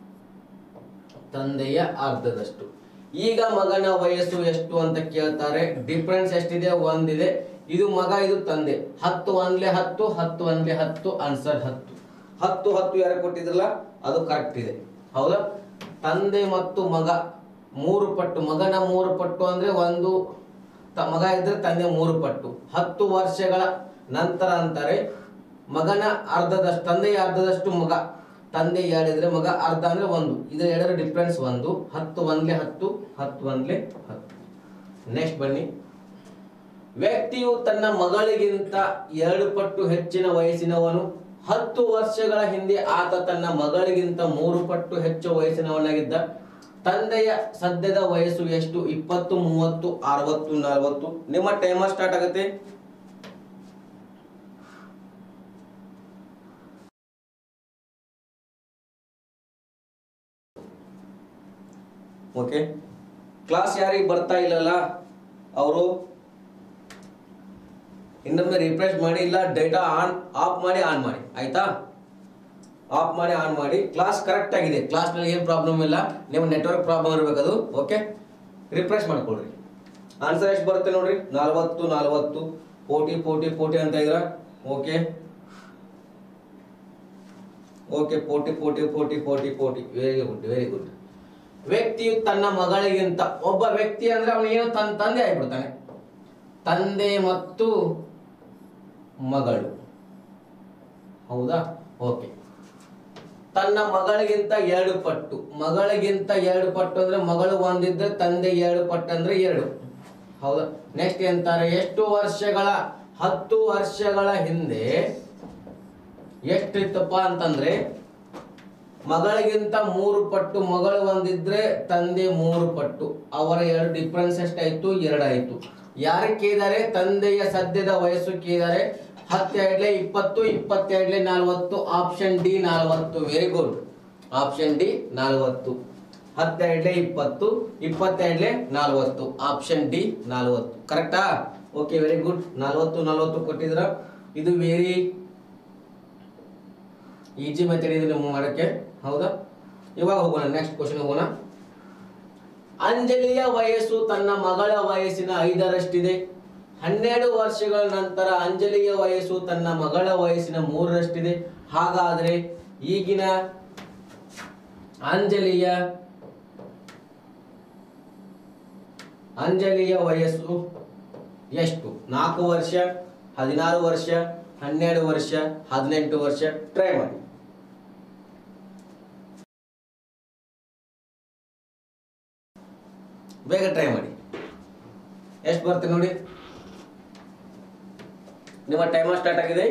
ತಂದೆಯ ಅರ್ಧದಷ್ಟು ಈಗ ಮಗನ ವಯಸ್ಸು ಎಷ್ಟು ಅಂತ ಕೇಳ್ತಾರೆ ಡಿಫ್ರೆನ್ಸ್ ಎಷ್ಟಿದೆ ಒಂದಿದೆ ಇದು ಮಗ ಇದು ತಂದೆ ಹತ್ತು ಒಂದ್ಲೆ ಹತ್ತು ಹತ್ತು ಒಂದ್ಲೆ ಹತ್ತು ಆನ್ಸರ್ ಹತ್ತು ಹತ್ತು ಹತ್ತು ಯಾರು ಕೊಟ್ಟಿದ್ರಲ್ಲ ಅದು ಕರೆಕ್ಟ್ ಇದೆ ಹೌದಾ ತಂದೆ ಮತ್ತು ಮಗ ಮೂರು ಪಟ್ಟು ಮಗನ ಮೂರು ಪಟ್ಟು ಅಂದ್ರೆ ಒಂದು ತ- ಮಗ ಇದ್ರೆ ತಂದೆ ಮೂರು ಪಟ್ಟು ಹತ್ತು ವರ್ಷಗಳ ನಂತರ ಅಂತಾರೆ ಮಗನ ಅರ್ಧದಷ್ಟು ತಂದೆಯ ಅರ್ಧದಷ್ಟು ಮಗ ತಂದೆ ಹೇಳಿದ್ರೆ ಮಗ ಅರ್ಧ ಅಂದ್ರೆ ಒಂದು ಇದರ ಎರಡರ ಡಿಫ್ರೆನ್ಸ್ ಒಂದು ಹತ್ತು ಒಂದ್ಲೆ ಹತ್ತು ಹತ್ತು ಒಂದ್ಲೆ ಹತ್ತು ನೆಕ್ಸ್ಟ್ ಬನ್ನಿ ವ್ಯಕ್ತಿಯು ತನ್ನ ಮಗಳಿಗಿಂತ ಎರಡು ಪಟ್ಟು ಹೆಚ್ಚಿನ ವಯಸ್ಸಿನವನು ಹತ್ತು ವರ್ಷಗಳ ಹಿಂದೆ ಆತ ತನ್ನ ಮಗಳಿಗಿಂತ ಮೂರು ಪಟ್ಟು ಹೆಚ್ಚು ವಯಸ್ಸಿನವನಾಗಿದ್ದ ತಂದೆಯ ಸದ್ಯದ ವಯಸ್ಸು ಎಷ್ಟು ಇಪ್ಪತ್ತು ಮೂವತ್ತು ಅರವತ್ತು ನಲವತ್ತು ನಿಮ್ಮ ಟೈಮರ್ ಸ್ಟಾರ್ಟ್ ಆಗುತ್ತೆ ಓಕೆ ಕ್ಲಾಸ್ ಯಾರಿಗೆ ಬರ್ತಾ ಇಲ್ಲಲ್ಲ ಅವರು ಇನ್ನೊಮ್ಮೆ ರಿಫ್ರೆಶ್ ಮಾಡಿ ಇಲ್ಲ ಡೇಟಾ ಆನ್ ಆಫ್ ಮಾಡಿ ಆನ್ ಮಾಡಿ ಆಯ್ತಾ ಆಫ್ ಮಾಡಿ ಆನ್ ಮಾಡಿ ಕ್ಲಾಸ್ ಕರೆಕ್ಟ್ ಆಗಿದೆ ಕ್ಲಾಸ್ನಲ್ಲಿ ಏನು ಪ್ರಾಬ್ಲಮ್ ಇಲ್ಲ ನಿಮ್ಮ ನೆಟ್ವರ್ಕ್ ಪ್ರಾಬ್ಲಮ್ ಇರಬೇಕದು ಓಕೆ ರಿಫ್ರೆಶ್ ಮಾಡ್ಕೊಳ್ರಿ ಆನ್ಸರ್ ಎಷ್ಟು ಬರುತ್ತೆ ನೋಡ್ರಿ ನಲ್ವತ್ತು ನಲ್ವತ್ತು ಫೋರ್ಟಿ ಫೋರ್ಟಿ ಫೋರ್ಟಿ ಅಂತ ಇದ್ರ okay okay forty forty forty forty forty very good very good ವ್ಯಕ್ತಿಯು ತನ್ನ ಮಗಳಿಗಿಂತ ಒಬ್ಬ ವ್ಯಕ್ತಿ ಅಂದ್ರೆ ಅವನು ಏನು ತನ್ನ ತಂದೆ ಆಗ್ಬಿಡ್ತಾನೆ ತಂದೆ ಮತ್ತು ಮಗಳು ಹೌದಾ ಓಕೆ ತನ್ನ ಮಗಳಿಗಿಂತ ಎರಡು ಪಟ್ಟು ಮಗಳಿಗಿಂತ ಎರಡು ಪಟ್ಟು ಅಂದ್ರೆ ಮಗಳು ಒಂದಿದ್ರೆ ತಂದೆ ಎರಡು ಪಟ್ಟು ಅಂದ್ರೆ ಎರಡು ಹೌದಾ ನೆಕ್ಸ್ಟ್ ಎಂತಾರೆ ಎಷ್ಟು ವರ್ಷಗಳ ಹತ್ತು ವರ್ಷಗಳ ಹಿಂದೆ ಎಷ್ಟಿತ್ತಪ್ಪ ಅಂತಂದ್ರೆ ಮಗಳಿಗಿಂತ ಮೂರು ಪಟ್ಟು ಮಗಳು ಒಂದಿದ್ರೆ ತಂದೆ ಮೂರು ಪಟ್ಟು ಅವರ ಎರಡು ಡಿಫ್ರೆನ್ಸ್ ಎಷ್ಟಾಯ್ತು ಎರಡಾಯ್ತು ಯಾರು ಕೇಳಿದಾರೆ ತಂದೆಯ ಸದ್ಯದ ವಯಸ್ಸು ಕೇಳಿದಾರೆ ಹತ್ತೆರಡ್ಲೆ ಇಪ್ಪತ್ತು ಇಪ್ಪತ್ತೆರಡ್ಲೆ ನಲವತ್ತು ಆಪ್ಷನ್ ಡಿ ನಲವತ್ತು ವೆರಿ ಗುಡ್ ಆಪ್ಷನ್ ಡಿ ನಲವತ್ತು ಹತ್ತೆರಡ್ಲೆ ಇಪ್ಪತ್ತು ಇಪ್ಪತ್ತೆರಡ್ಲೆ ನಲವತ್ತು ಆಪ್ಷನ್ ಡಿ ನಲವತ್ತು ಕರೆಕ್ಟಾ ಓಕೆ ವೆರಿ ಗುಡ್ ನಲವತ್ತು ನಲವತ್ತು ಕೊಟ್ಟಿದ್ರ ಇದು ವೆರಿ ಈಜಿ ಮೆಥಡ್ ಇದೆ ನಿಮ್ಮ ಮಾಡಕ್ಕೆ ಹೌದಾ ಇವಾಗ ಹೋಗೋಣ ನೆಕ್ಸ್ಟ್ ಕ್ವಶನ್ ಹೋಗೋಣ ಅಂಜಲಿಯ ವಯಸ್ಸು ತನ್ನ ಮಗಳ ವಯಸ್ಸಿನ ಐದರಷ್ಟಿದೆ ಹನ್ನೆರಡು ವರ್ಷಗಳ ನಂತರ ಅಂಜಲಿಯ ವಯಸ್ಸು ತನ್ನ ಮಗಳ ವಯಸ್ಸಿನ ಮೂರರಷ್ಟಿದೆ ಹಾಗಾದ್ರೆ ಈಗಿನ ಅಂಜಲಿಯ ಅಂಜಲಿಯ ವಯಸ್ಸು ಎಷ್ಟು ನಾಲ್ಕು ವರ್ಷ ಹದಿನಾರು ವರ್ಷ ಹನ್ನೆರಡು ವರ್ಷ ಹದಿನೆಂಟು ವರ್ಷ ಟ್ರೈ ಮಾಡಿ ಬೇಗ ಟ್ರೈ ಮಾಡಿ ಎಷ್ಟು ಬರುತ್ತೆ ನೋಡಿ ನಿಮ್ಮ ಟೈಮರ್ ಸ್ಟಾರ್ಟ್ ಆಗಿದೆ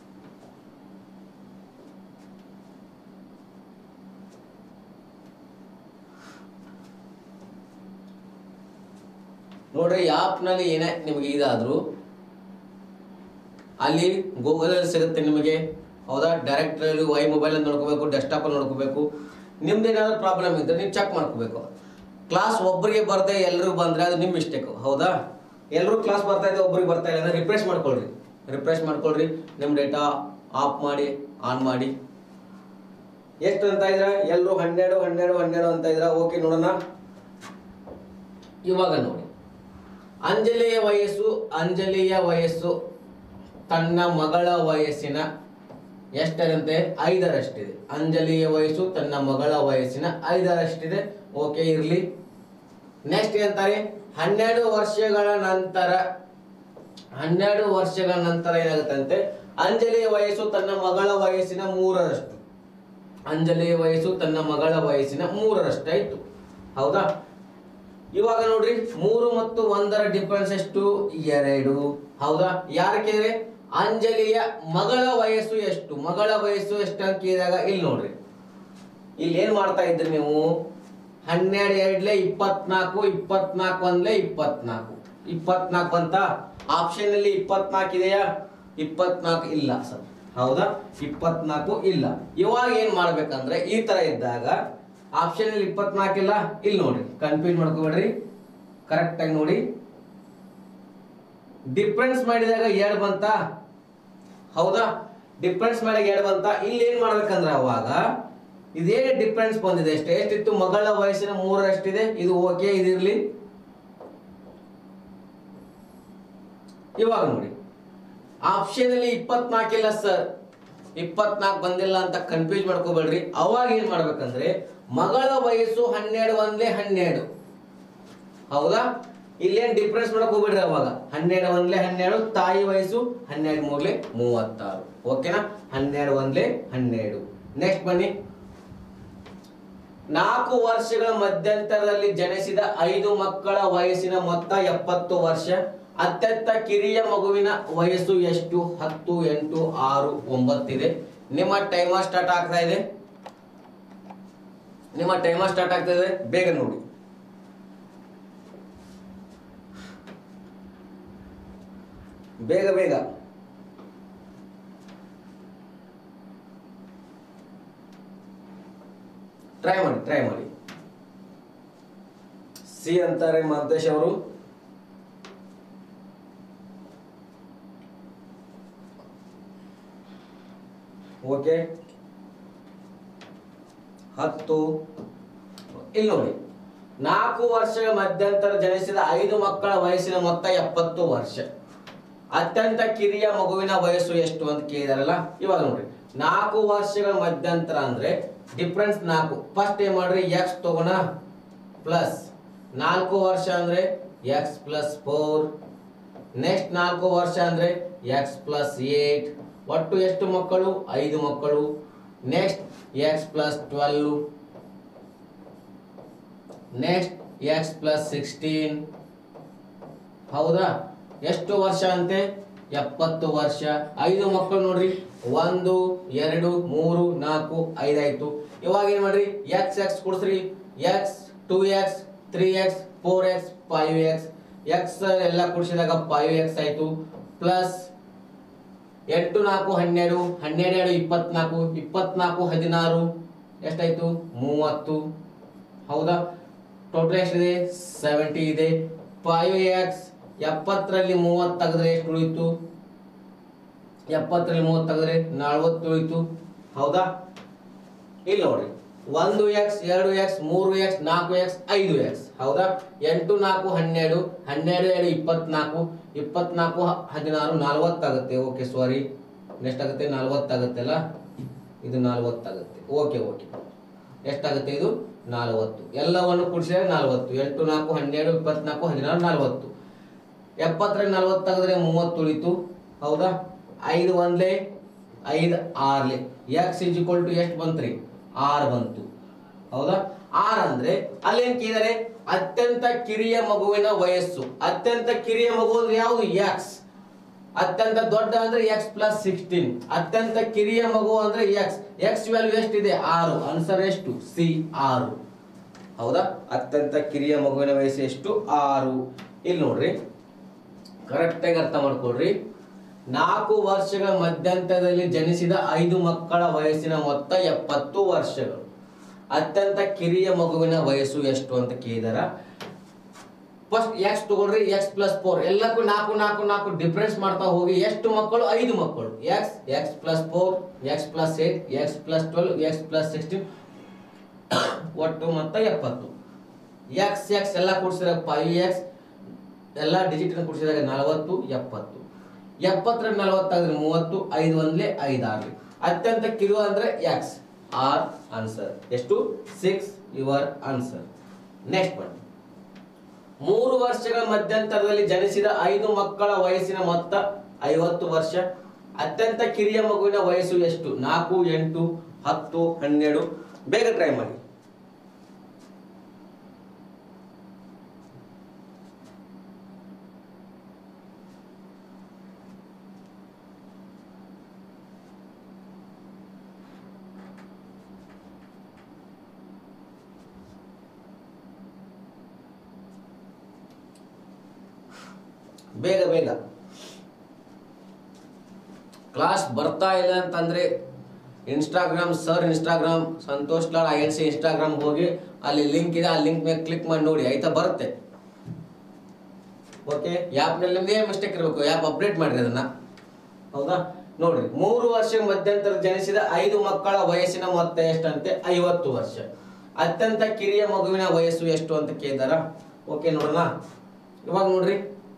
ನೋಡ್ರಿ ಆ್ಯಪ್ನಲ್ಲಿ ಏನೇ ನಿಮಗೆ ಇದಾದ್ರು ಅಲ್ಲಿ ಗೂಗಲಲ್ಲಿ ಸಿಗುತ್ತೆ ನಿಮಗೆ ಹೌದಾ ಡೈರೆಕ್ಟ್ರಲ್ಲಿ ವೈ ಮೊಬೈಲಲ್ಲಿ ನೋಡ್ಕೋಬೇಕು ಡೆಸ್ಕ್ಟಾಪಲ್ಲಿ ನೋಡ್ಕೋಬೇಕು ನಿಮ್ದು ಏನಾದ್ರು ಪ್ರಾಬ್ಲಮ್ ಇದ್ದರೆ ನೀವು ಚೆಕ್ ಮಾಡ್ಕೋಬೇಕು ಕ್ಲಾಸ್ ಒಬ್ಬರಿಗೆ ಬರ್ದೆ ಎಲ್ಲರೂ ಬಂದರೆ ಅದು ನಿಮ್ಮ ಮಿಸ್ಟೇಕು ಹೌದಾ ಎಲ್ಲರೂ ಕ್ಲಾಸ್ ಬರ್ತಾ ಇದೆ ಒಬ್ರಿಗೆ ಬರ್ತಾ ಇಲ್ಲ ಅಂದರೆ ರಿಫ್ರೆಶ್ ಮಾಡ್ಕೊಳ್ರಿ ರಿಫ್ರೆಶ್ ಮಾಡ್ಕೊಳ್ರಿ ನಿಮ್ಮ ಡೇಟಾ ಆಫ್ ಮಾಡಿ ಆನ್ ಮಾಡಿ ಎಷ್ಟು ಅಂತ ಇದ್ರ ಎಲ್ಲರೂ ಹನ್ನೆರಡು ಹನ್ನೆರಡು ಹನ್ನೆರಡು ಅಂತ ಇದ್ರ ಓಕೆ ನೋಡೋಣ ಇವಾಗ ನೋಡಿ ಅಂಜಲಿಯ ವಯಸ್ಸು ಅಂಜಲಿಯ ವಯಸ್ಸು ತನ್ನ ಮಗಳ ವಯಸ್ಸಿನ ಎಷ್ಟರಂತೆ ಐದರಷ್ಟಿದೆ ಅಂಜಲಿಯ ವಯಸ್ಸು ತನ್ನ ಮಗಳ ವಯಸ್ಸಿನ ಐದರಷ್ಟಿದೆ ಓಕೆ ಇರ್ಲಿ ನೆಕ್ಸ್ಟ್ ಅಂತಾರೆ ಹನ್ನೆರಡು ವರ್ಷಗಳ ನಂತರ ಹನ್ನೆರಡು ವರ್ಷಗಳ ನಂತರ ಏನಾಗುತ್ತಂತೆ ಅಂಜಲಿಯ ವಯಸ್ಸು ತನ್ನ ಮಗಳ ವಯಸ್ಸಿನ ಮೂರರಷ್ಟು ಅಂಜಲಿಯ ವಯಸ್ಸು ತನ್ನ ಮಗಳ ವಯಸ್ಸಿನ ಮೂರರಷ್ಟಾಯ್ತು ಹೌದಾ ಇವಾಗ ನೋಡ್ರಿ ಮೂರು ಮತ್ತು ಒಂದರ ಡಿಫರೆನ್ಸ್ ಎಷ್ಟು ಎರಡು ಹೌದಾ ಯಾರು ಕೇಳಿದ್ರೆ ಅಂಜಲಿಯ ಮಗಳ ವಯಸ್ಸು ಎಷ್ಟು ಮಗಳ ವಯಸ್ಸು ಎಷ್ಟು ಅಂತ ಕೇಳಿದಾಗ ಇಲ್ಲಿ ನೋಡ್ರಿ ಇಲ್ಲಿ ಏನ್ ಮಾಡ್ತಾ ಇದ್ರಿ ನೀವು ಹನ್ನೆರಡು ಎರಡ್ಲೆ ಇಪ್ಪತ್ನಾಲ್ಕು ಇಪ್ಪತ್ನಾಲ್ಕು ಒಂದ್ಲೆ ಇಪ್ಪತ್ನಾಲ್ಕು ಇಪ್ಪತ್ನಾಲ್ಕು ಅಂತ ಆಪ್ಷನ್ ಅಲ್ಲಿ ಇಪ್ಪತ್ನಾಲ್ಕು ಇದೆಯಾ ಇಪ್ಪತ್ನಾಲ್ಕು ಇಲ್ಲ ಸರ್ ಹೌದಾ ಇಪ್ಪತ್ನಾಲ್ಕು ಇಲ್ಲ ಇವಾಗ ಏನ್ ಮಾಡ್ಬೇಕಂದ್ರೆ ಈ ತರ ಇದ್ದಾಗ ಆಪ್ಷನ್ ಅಲ್ಲಿ ಇಪ್ಪತ್ನಾಲ್ಕು ಇಲ್ಲ ಇಲ್ಲಿ ನೋಡ್ರಿ ಕನ್ಫ್ಯೂಸ್ ಮಾಡ್ಕೋಬೇಡ್ರಿ ಕರೆಕ್ಟ್ ಆಗಿ ನೋಡಿ ಡಿಫ್ರೆನ್ಸ್ ಮಾಡಿದಾಗ ಎರಡು ಬಂತ ಹೌದಾ ಡಿಫ್ರೆನ್ಸ್ ಮಾಡಿದಾಗ ಎರಡು ಬಂತ ಇಲ್ಲಿ ಏನ್ ಮಾಡ್ಬೇಕಂದ್ರೆ ಅವಾಗ ಇದೇನೇ ಡಿಫ್ರೆನ್ಸ್ ಬಂದಿದೆ ಅಷ್ಟೇ ಎಷ್ಟಿತ್ತು ಮಗಳ ವಯಸ್ಸಿನ ಮೂರರಷ್ಟಿದೆ ಇದು ಓಕೆ ಇದಿರ್ಲಿ ಇವಾಗ ನೋಡಿ ಆಪ್ಷನ್ ಅಲ್ಲಿ ಇಪ್ಪತ್ನಾಲ್ಕು ಇಲ್ಲ ಸರ್ ಇಪ್ಪತ್ನಾಲ್ಕು ಬಂದಿಲ್ಲ ಅಂತ ಕನ್ಫ್ಯೂಸ್ ಮಾಡ್ಕೋಬೇಡ್ರಿ ಅವಾಗ ಏನ್ ಮಾಡ್ಬೇಕಂದ್ರೆ ಮಗಳ ವಯಸ್ಸು ಹನ್ನೆರಡು ಒಂದೇ ಹನ್ನೆರಡು ಹೌದಾ ಇಲ್ಲೇನ್ ಡಿಫ್ರೆನ್ಸ್ ಮಾಡಕ್ ಹೋಗ್ಬಿಡ್ರಿ ಅವಾಗ ಹನ್ನೆರಡು ಒಂದ್ಲೆ ಹನ್ನೆರಡು ತಾಯಿ ವಯಸ್ಸು ಹನ್ನೆರಡು ಮೂರ್ಲೆ ಮೂವತ್ತಾರು ಓಕೆನಾ ಹನ್ನೆರಡು ಒಂದ್ಲೆ ಹನ್ನೆರಡು ನೆಕ್ಸ್ಟ್ ಬನ್ನಿ ನಾಲ್ಕು ವರ್ಷಗಳ ಮಧ್ಯಂತರದಲ್ಲಿ ಜನಿಸಿದ ಐದು ಮಕ್ಕಳ ವಯಸ್ಸಿನ ಮೊತ್ತ ಎಪ್ಪತ್ತು ವರ್ಷ ಅತ್ಯಂತ ಕಿರಿಯ ಮಗುವಿನ ವಯಸ್ಸು ಎಷ್ಟು ಹತ್ತು ಎಂಟು ಆರು ಒಂಬತ್ತಿದೆ ನಿಮ್ಮ ಟೈಮರ್ ಸ್ಟಾರ್ಟ್ ಆಗ್ತಾ ಇದೆ ನಿಮ್ಮ ಟೈಮರ್ ಸ್ಟಾರ್ಟ್ ಆಗ್ತಾ ಇದೆ ಬೇಗ ನೋಡಿ ಬೇಗ ಬೇಗ ಟ್ರೈ ಮಾಡಿ ಟ್ರೈ ಮಾಡಿ ಸಿ ಅಂತಾರೆ ಮಾಂತೇಶ್ ಅವರು ಓಕೆ ಹತ್ತು ಇಲ್ಲಿ ನೋಡಿ ನಾಲ್ಕು ವರ್ಷಗಳ ಮಧ್ಯಂತರ ಜನಿಸಿದ ಐದು ಮಕ್ಕಳ ವಯಸ್ಸಿನ ಮೊತ್ತ ಎಪ್ಪತ್ತು ವರ್ಷ ಅತ್ಯಂತ ಕಿರಿಯ ಮಗುವಿನ ವಯಸ್ಸು ಎಷ್ಟು ಅಂತ ಕೇಳಿದಾರಲ್ಲ ಇವಾಗ ನೋಡ್ರಿ ನಾಲ್ಕು ವರ್ಷಗಳ ಮಧ್ಯಂತರ ಅಂದ್ರೆ ಡಿಫ್ರೆನ್ಸ್ ನಾಲ್ಕು ಫಸ್ಟ್ ಏನ್ ಮಾಡ್ರಿ ಎಕ್ಸ್ ತಗೋಣ ಪ್ಲಸ್ ನಾಲ್ಕು ವರ್ಷ ಅಂದ್ರೆ ಎಕ್ಸ್ ಪ್ಲಸ್ ಫೋರ್ ನೆಕ್ಸ್ಟ್ ನಾಲ್ಕು ವರ್ಷ ಅಂದ್ರೆ ಎಕ್ಸ್ ಪ್ಲಸ್ ಏಟ್ ಒಟ್ಟು ಎಷ್ಟು ಮಕ್ಕಳು ಐದು ಮಕ್ಕಳು next X plus twelve next X plus sixteen ಹೌದಾ ಎಷ್ಟು ವರ್ಷ ಅಂತೆ ಎಪ್ಪತ್ತು ವರ್ಷ ಐದು ಮಕ್ಕಳು ನೋಡ್ರಿ ಒಂದು ಎರಡು ಮೂರು ನಾಲ್ಕು ಐದಾಯ್ತು ಇವಾಗ ಏನ್ ಮಾಡ್ರಿ ಎಕ್ಸ್ ಎಕ್ಸ್ ಕೊಡ್ಸ್ರಿ X two X three X four X five X X ಎಲ್ಲ ಕೂಡಿಸಿದಾಗ ಫೈವ್ ಎಕ್ಸ್ ಆಯ್ತು ಪ್ಲಸ್ ಎಂಟು ನಾಲ್ಕು ಹನ್ನೆರಡು ಹನ್ನೆರಡು ಎರಡು ಇಪ್ಪತ್ನಾಲ್ಕು ಇಪ್ಪತ್ನಾಲ್ಕು ಹದಿನಾರು ಎಷ್ಟಾಯ್ತು ಮೂವತ್ತು ಹೌದಾ ಟೋಟಲ್ ಎಷ್ಟಿದೆ ಸೆವೆಂಟಿ ಇದೆ ಫೈವ್ ಎಕ್ಸ್ ಎಪ್ಪತ್ತರಲ್ಲಿ ಮೂವತ್ತು ತೆಗೆದ್ರೆ ಎಷ್ಟು ಉಳಿತು ಎಪ್ಪತ್ತರಲ್ಲಿ ಮೂವತ್ತು ತೆಗೆದ್ರೆ ನಲ್ವತ್ತು ಉಳಿತು ಹೌದಾ ಇಲ್ಲಿ ನೋಡ್ರಿ ಒಂದು ಎಕ್ಸ್ ಎರಡು ಎಕ್ಸ್ ಮೂರು ಎಕ್ಸ್ ನಾಲ್ಕು ಎಕ್ಸ್ ಐದು ಎಕ್ಸ್ ಹೌದಾ ಎಂಟು ನಾಲ್ಕು ಹನ್ನೆರಡು ಹನ್ನೆರಡು ಎರಡು ಇಪ್ಪತ್ನಾಲ್ಕು ಇಪ್ಪತ್ನಾಲ್ಕು ಹ- ಹದಿನಾರು ನಲ್ವತ್ತಾಗುತ್ತೆ ಓಕೆ ಸಾರಿ ನೆಕ್ಸ್ಟ್ ಆಗುತ್ತೆ ನಲ್ವತ್ತಾಗುತ್ತೆ ಅಲ್ಲ ಇದು ನಲ್ವತ್ತಾಗುತ್ತೆ ಓಕೆ ಓಕೆ ಎಷ್ಟಾಗುತ್ತೆ ಇದು ನಲ್ವತ್ತು ಎಲ್ಲವನ್ನು ಕೂಡಿಸಿದ್ರೆ ನಲ್ವತ್ತು ಎಂಟು ನಾಲ್ಕು ಹನ್ನೆರಡು ಇಪ್ಪತ್ನಾಲ್ಕು ಹದಿನಾರು ನಲ್ವತ್ತು ಎಪ್ಪತ್ತರಲ್ಲಿ ನಲ್ವತ್ತು ತೆಗೆದ್ರೆ ಮೂವತ್ತು ಉಳಿತು ಹೌದಾ ಐದು ಒಂದ್ಲೆ ಐದು ಆರ್ಲೆ ಎಕ್ಸ್ ಇಸ್ ಈಕ್ವಲ್ ಟು ಎಷ್ಟು ಬಂತ್ರಿ ಆರ್ ಬಂತು ಹೌದಾ ಆರ್ ಅಂದ್ರೆ ಅಲ್ಲೇನ್ ಕೇಳಿದರೆ ಅತ್ಯಂತ ಕಿರಿಯ ಮಗುವಿನ ವಯಸ್ಸು ಅತ್ಯಂತ ಕಿರಿಯ ಮಗು ಅಂದ್ರೆ ಯಾವುದು ಎಕ್ಸ್ ಅತ್ಯಂತ ದೊಡ್ಡ ಅಂದ್ರೆ ಎಕ್ಸ್ ಪ್ಲಸ್ ಸಿಕ್ಸ್ಟೀನ್ ಅತ್ಯಂತ ಕಿರಿಯ ಮಗು ಅಂದ್ರೆ ಎಕ್ಸ್ ಎಕ್ಸ್ ವ್ಯಾಲ್ಯೂ ಎಷ್ಟಿದೆ ಆರು ಆನ್ಸರ್ ಎಷ್ಟು ಸಿ ಆರು ಹೌದಾ ಅತ್ಯಂತ ಕಿರಿಯ ಮಗುವಿನ ವಯಸ್ಸು ಎಷ್ಟು ಆರು ಇಲ್ಲಿ ನೋಡ್ರಿ ಕರೆಕ್ಟಾಗಿ ಅರ್ಥ ಮಾಡ್ಕೊಡ್ರಿ ನಾಲ್ಕು ವರ್ಷಗಳ ಮಧ್ಯಂತರದಲ್ಲಿ ಜನಿಸಿದ ಐದು ಮಕ್ಕಳ ವಯಸ್ಸಿನ ಮೊತ್ತ ಎಪ್ಪತ್ತು ವರ್ಷಗಳು ಅತ್ಯಂತ ಕಿರಿಯ ಮಗುವಿನ ವಯಸ್ಸು ಎಷ್ಟು ಅಂತ ಕೇಳಿದಾರ ಫಸ್ಟ್ ಎಕ್ಸ್ ತಗೊಳ್ರಿ ಎಕ್ಸ್ ಪ್ಲಸ್ ಫೋರ್ ಎಲ್ಲಕ್ಕೂ ನಾಲ್ಕು ನಾಲ್ಕು ನಾಲ್ಕು ಡಿಫ್ರೆನ್ಸ್ ಮಾಡ್ತಾ ಹೋಗಿ ಎಷ್ಟು ಮಕ್ಕಳು ಐದು ಮಕ್ಕಳು X X plus four X plus eight X plus twelve X plus sixteen ಒಟ್ಟು ಮೊತ್ತ ಎಪ್ಪತ್ತು ಎಕ್ಸ್ ಎಕ್ಸ್ ಎಲ್ಲ ಕೂಡಿಸಿದಾಗ ಫೈವ್ ಎಕ್ಸ್ ಎಲ್ಲ ಡಿಜಿಟ್ ಕೂಡಿಸಿದಾಗ ನಲವತ್ತು ಎಪ್ಪತ್ತು ಎಪ್ಪತ್ತರ ನಲವತ್ತಾದ್ರೆ ಮೂವತ್ತು ಐದು ಒಂದ್ಲೆ ಐದು ಆರ್ಲಿ ಅತ್ಯಂತ ಕಿರು ಅಂದ್ರೆ ಎಕ್ಸ್ ಆರ್ ಆನ್ಸರ್ ಎಷ್ಟು ಸಿಕ್ಸ್ ಯುವರ್ ಆನ್ಸರ್ ನೆಕ್ಸ್ಟ್ ಬನ್ನಿ ಮೂರು ವರ್ಷಗಳ ಮಧ್ಯಂತರದಲ್ಲಿ ಜನಿಸಿದ ಐದು ಮಕ್ಕಳ ವಯಸ್ಸಿನ ಮೊತ್ತ ಐವತ್ತು ವರ್ಷ ಅತ್ಯಂತ ಕಿರಿಯ ಮಗುವಿನ ವಯಸ್ಸು ಎಷ್ಟು ನಾಲ್ಕು ಎಂಟು ಹತ್ತು ಹನ್ನೆರಡು ಬೇಗ ಟ್ರೈ ಮಾಡಿ ಬೇಗ ಬೇಗ ಕ್ಲಾಸ್ ಬರ್ತಾ ಇಲ್ಲ ಅಂತಂದ್ರೆ Instagram sir Instagram Santosh Lal I N C Instagram ಹೋಗಿ ಅಲ್ಲಿ ಲಿಂಕ್ ಇದೆ ಆ ಲಿಂಕ್ ಮೇಲೆ ಕ್ಲಿಕ್ ಮಾಡಿ ನೋಡಿ ಆಯ್ತಾ ಬರುತ್ತೆ ಓಕೆ ನಲ್ಲಿ ನಿಮ್ದು ಏನು ಮಿಸ್ಟೇಕ್ ಇರಬೇಕು ಆ್ಯಪ್ ಅಪ್ಡೇಟ್ ಮಾಡ್ರಿ ಅದನ್ನ ಹೌದಾ ನೋಡ್ರಿ ಮೂರು ವರ್ಷ ಮಧ್ಯಂತರ ಜನಿಸಿದ ಐದು ಮಕ್ಕಳ ವಯಸ್ಸಿನ ಮೊತ್ತ ಎಷ್ಟಂತೆ ಐವತ್ತು ವರ್ಷ ಅತ್ಯಂತ ಕಿರಿಯ ಮಗುವಿನ ವಯಸ್ಸು ಎಷ್ಟು ಅಂತ ಕೇಳಿದಾರ ಓಕೆ ನೋಡೋಣ ಇವಾಗ ನೋಡ್ರಿ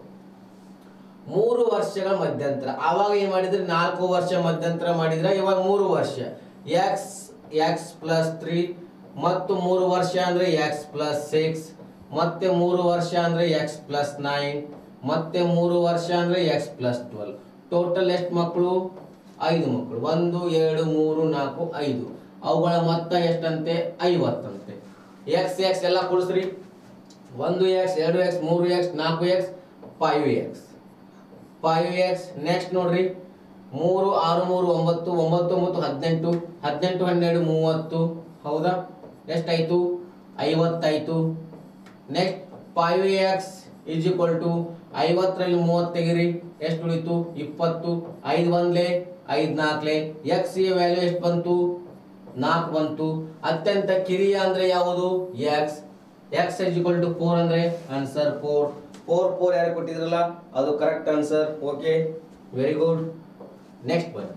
ಮೂರು ವರ್ಷಗಳ ಮಧ್ಯಂತರ ಆವಾಗ ಏನ್ ಮಾಡಿದ್ರೆ ನಾಲ್ಕು ವರ್ಷ ಮಧ್ಯಂತರ ಮಾಡಿದ್ರೆ ಇವಾಗ ಮೂರು ವರ್ಷ ಎಕ್ಸ್ ಎಕ್ಸ್ ಪ್ಲಸ್ ತ್ರೀ ಮತ್ತು ಮೂರು ವರ್ಷ ಅಂದ್ರೆ ಎಕ್ಸ್ ಪ್ಲಸ್ ಸಿಕ್ಸ್ ಮತ್ತೆ ಮೂರು ವರ್ಷ ಅಂದ್ರೆ ಎಕ್ಸ್ ಪ್ಲಸ್ ನೈನ್ ಮತ್ತೆ ಮೂರು ವರ್ಷ ಅಂದ್ರೆ ಎಕ್ಸ್ ಪ್ಲಸ್ ಟ್ವೆಲ್ ಟೋಟಲ್ ಎಷ್ಟು ಮಕ್ಕಳು ಐದು ಮಕ್ಕಳು ಒಂದು ಎರಡು ಮೂರು ನಾಲ್ಕು ಐದು ಅವುಗಳ ಮೊತ್ತ ಎಷ್ಟಂತೆ ಐವತ್ತಂತೆ ಎಕ್ಸ್ ಎಕ್ಸ್ ಎಲ್ಲ ಕೂಡಿಸ್ರಿ ಒಂದು ಎಕ್ಸ್ ಎರಡು ಎಕ್ಸ್ ಮೂರು ಎಕ್ಸ್ ನಾಲ್ಕು X five X five X next ನೋಡ್ರಿ ಮೂರು ಆರು ಮೂರು ಒಂಬತ್ತು ಒಂಬತ್ತು ಒಂಬತ್ತು ಹದಿನೆಂಟು ಹದಿನೆಂಟು ಹನ್ನೆರಡು ಮೂವತ್ತು ಹೌದಾ ಎಷ್ಟಾಯ್ತು ಐವತ್ತಾಯ್ತು next five X is equal to ಐವತ್ತರಲ್ಲಿ ಮೂವತ್ತು ತೆಗಿರಿ ಎಷ್ಟು ಉಳಿತು ಇಪ್ಪತ್ತು ಐದು ಒಂದ್ಲೆ ಐದು ನಾಲ್ಕಲೆ ಎಕ್ಸ್ ಯ ವ್ಯಾಲ್ಯೂ ಎಷ್ಟು ಬಂತು ನಾಲ್ಕು ಬಂತು ಅತ್ಯಂತ ಕಿರಿಯ ಅಂದ್ರೆ ಯಾವುದು X X is equal to four ಅಂದ್ರೆ ಆನ್ಸರ್ ಫೋರ್ ಫೋರ್ ಫೋರ್ ಯಾರು ಕೊಟ್ಟಿದ್ರಲ್ಲ ಅದು correct answer okay very good next ಬನ್ನಿ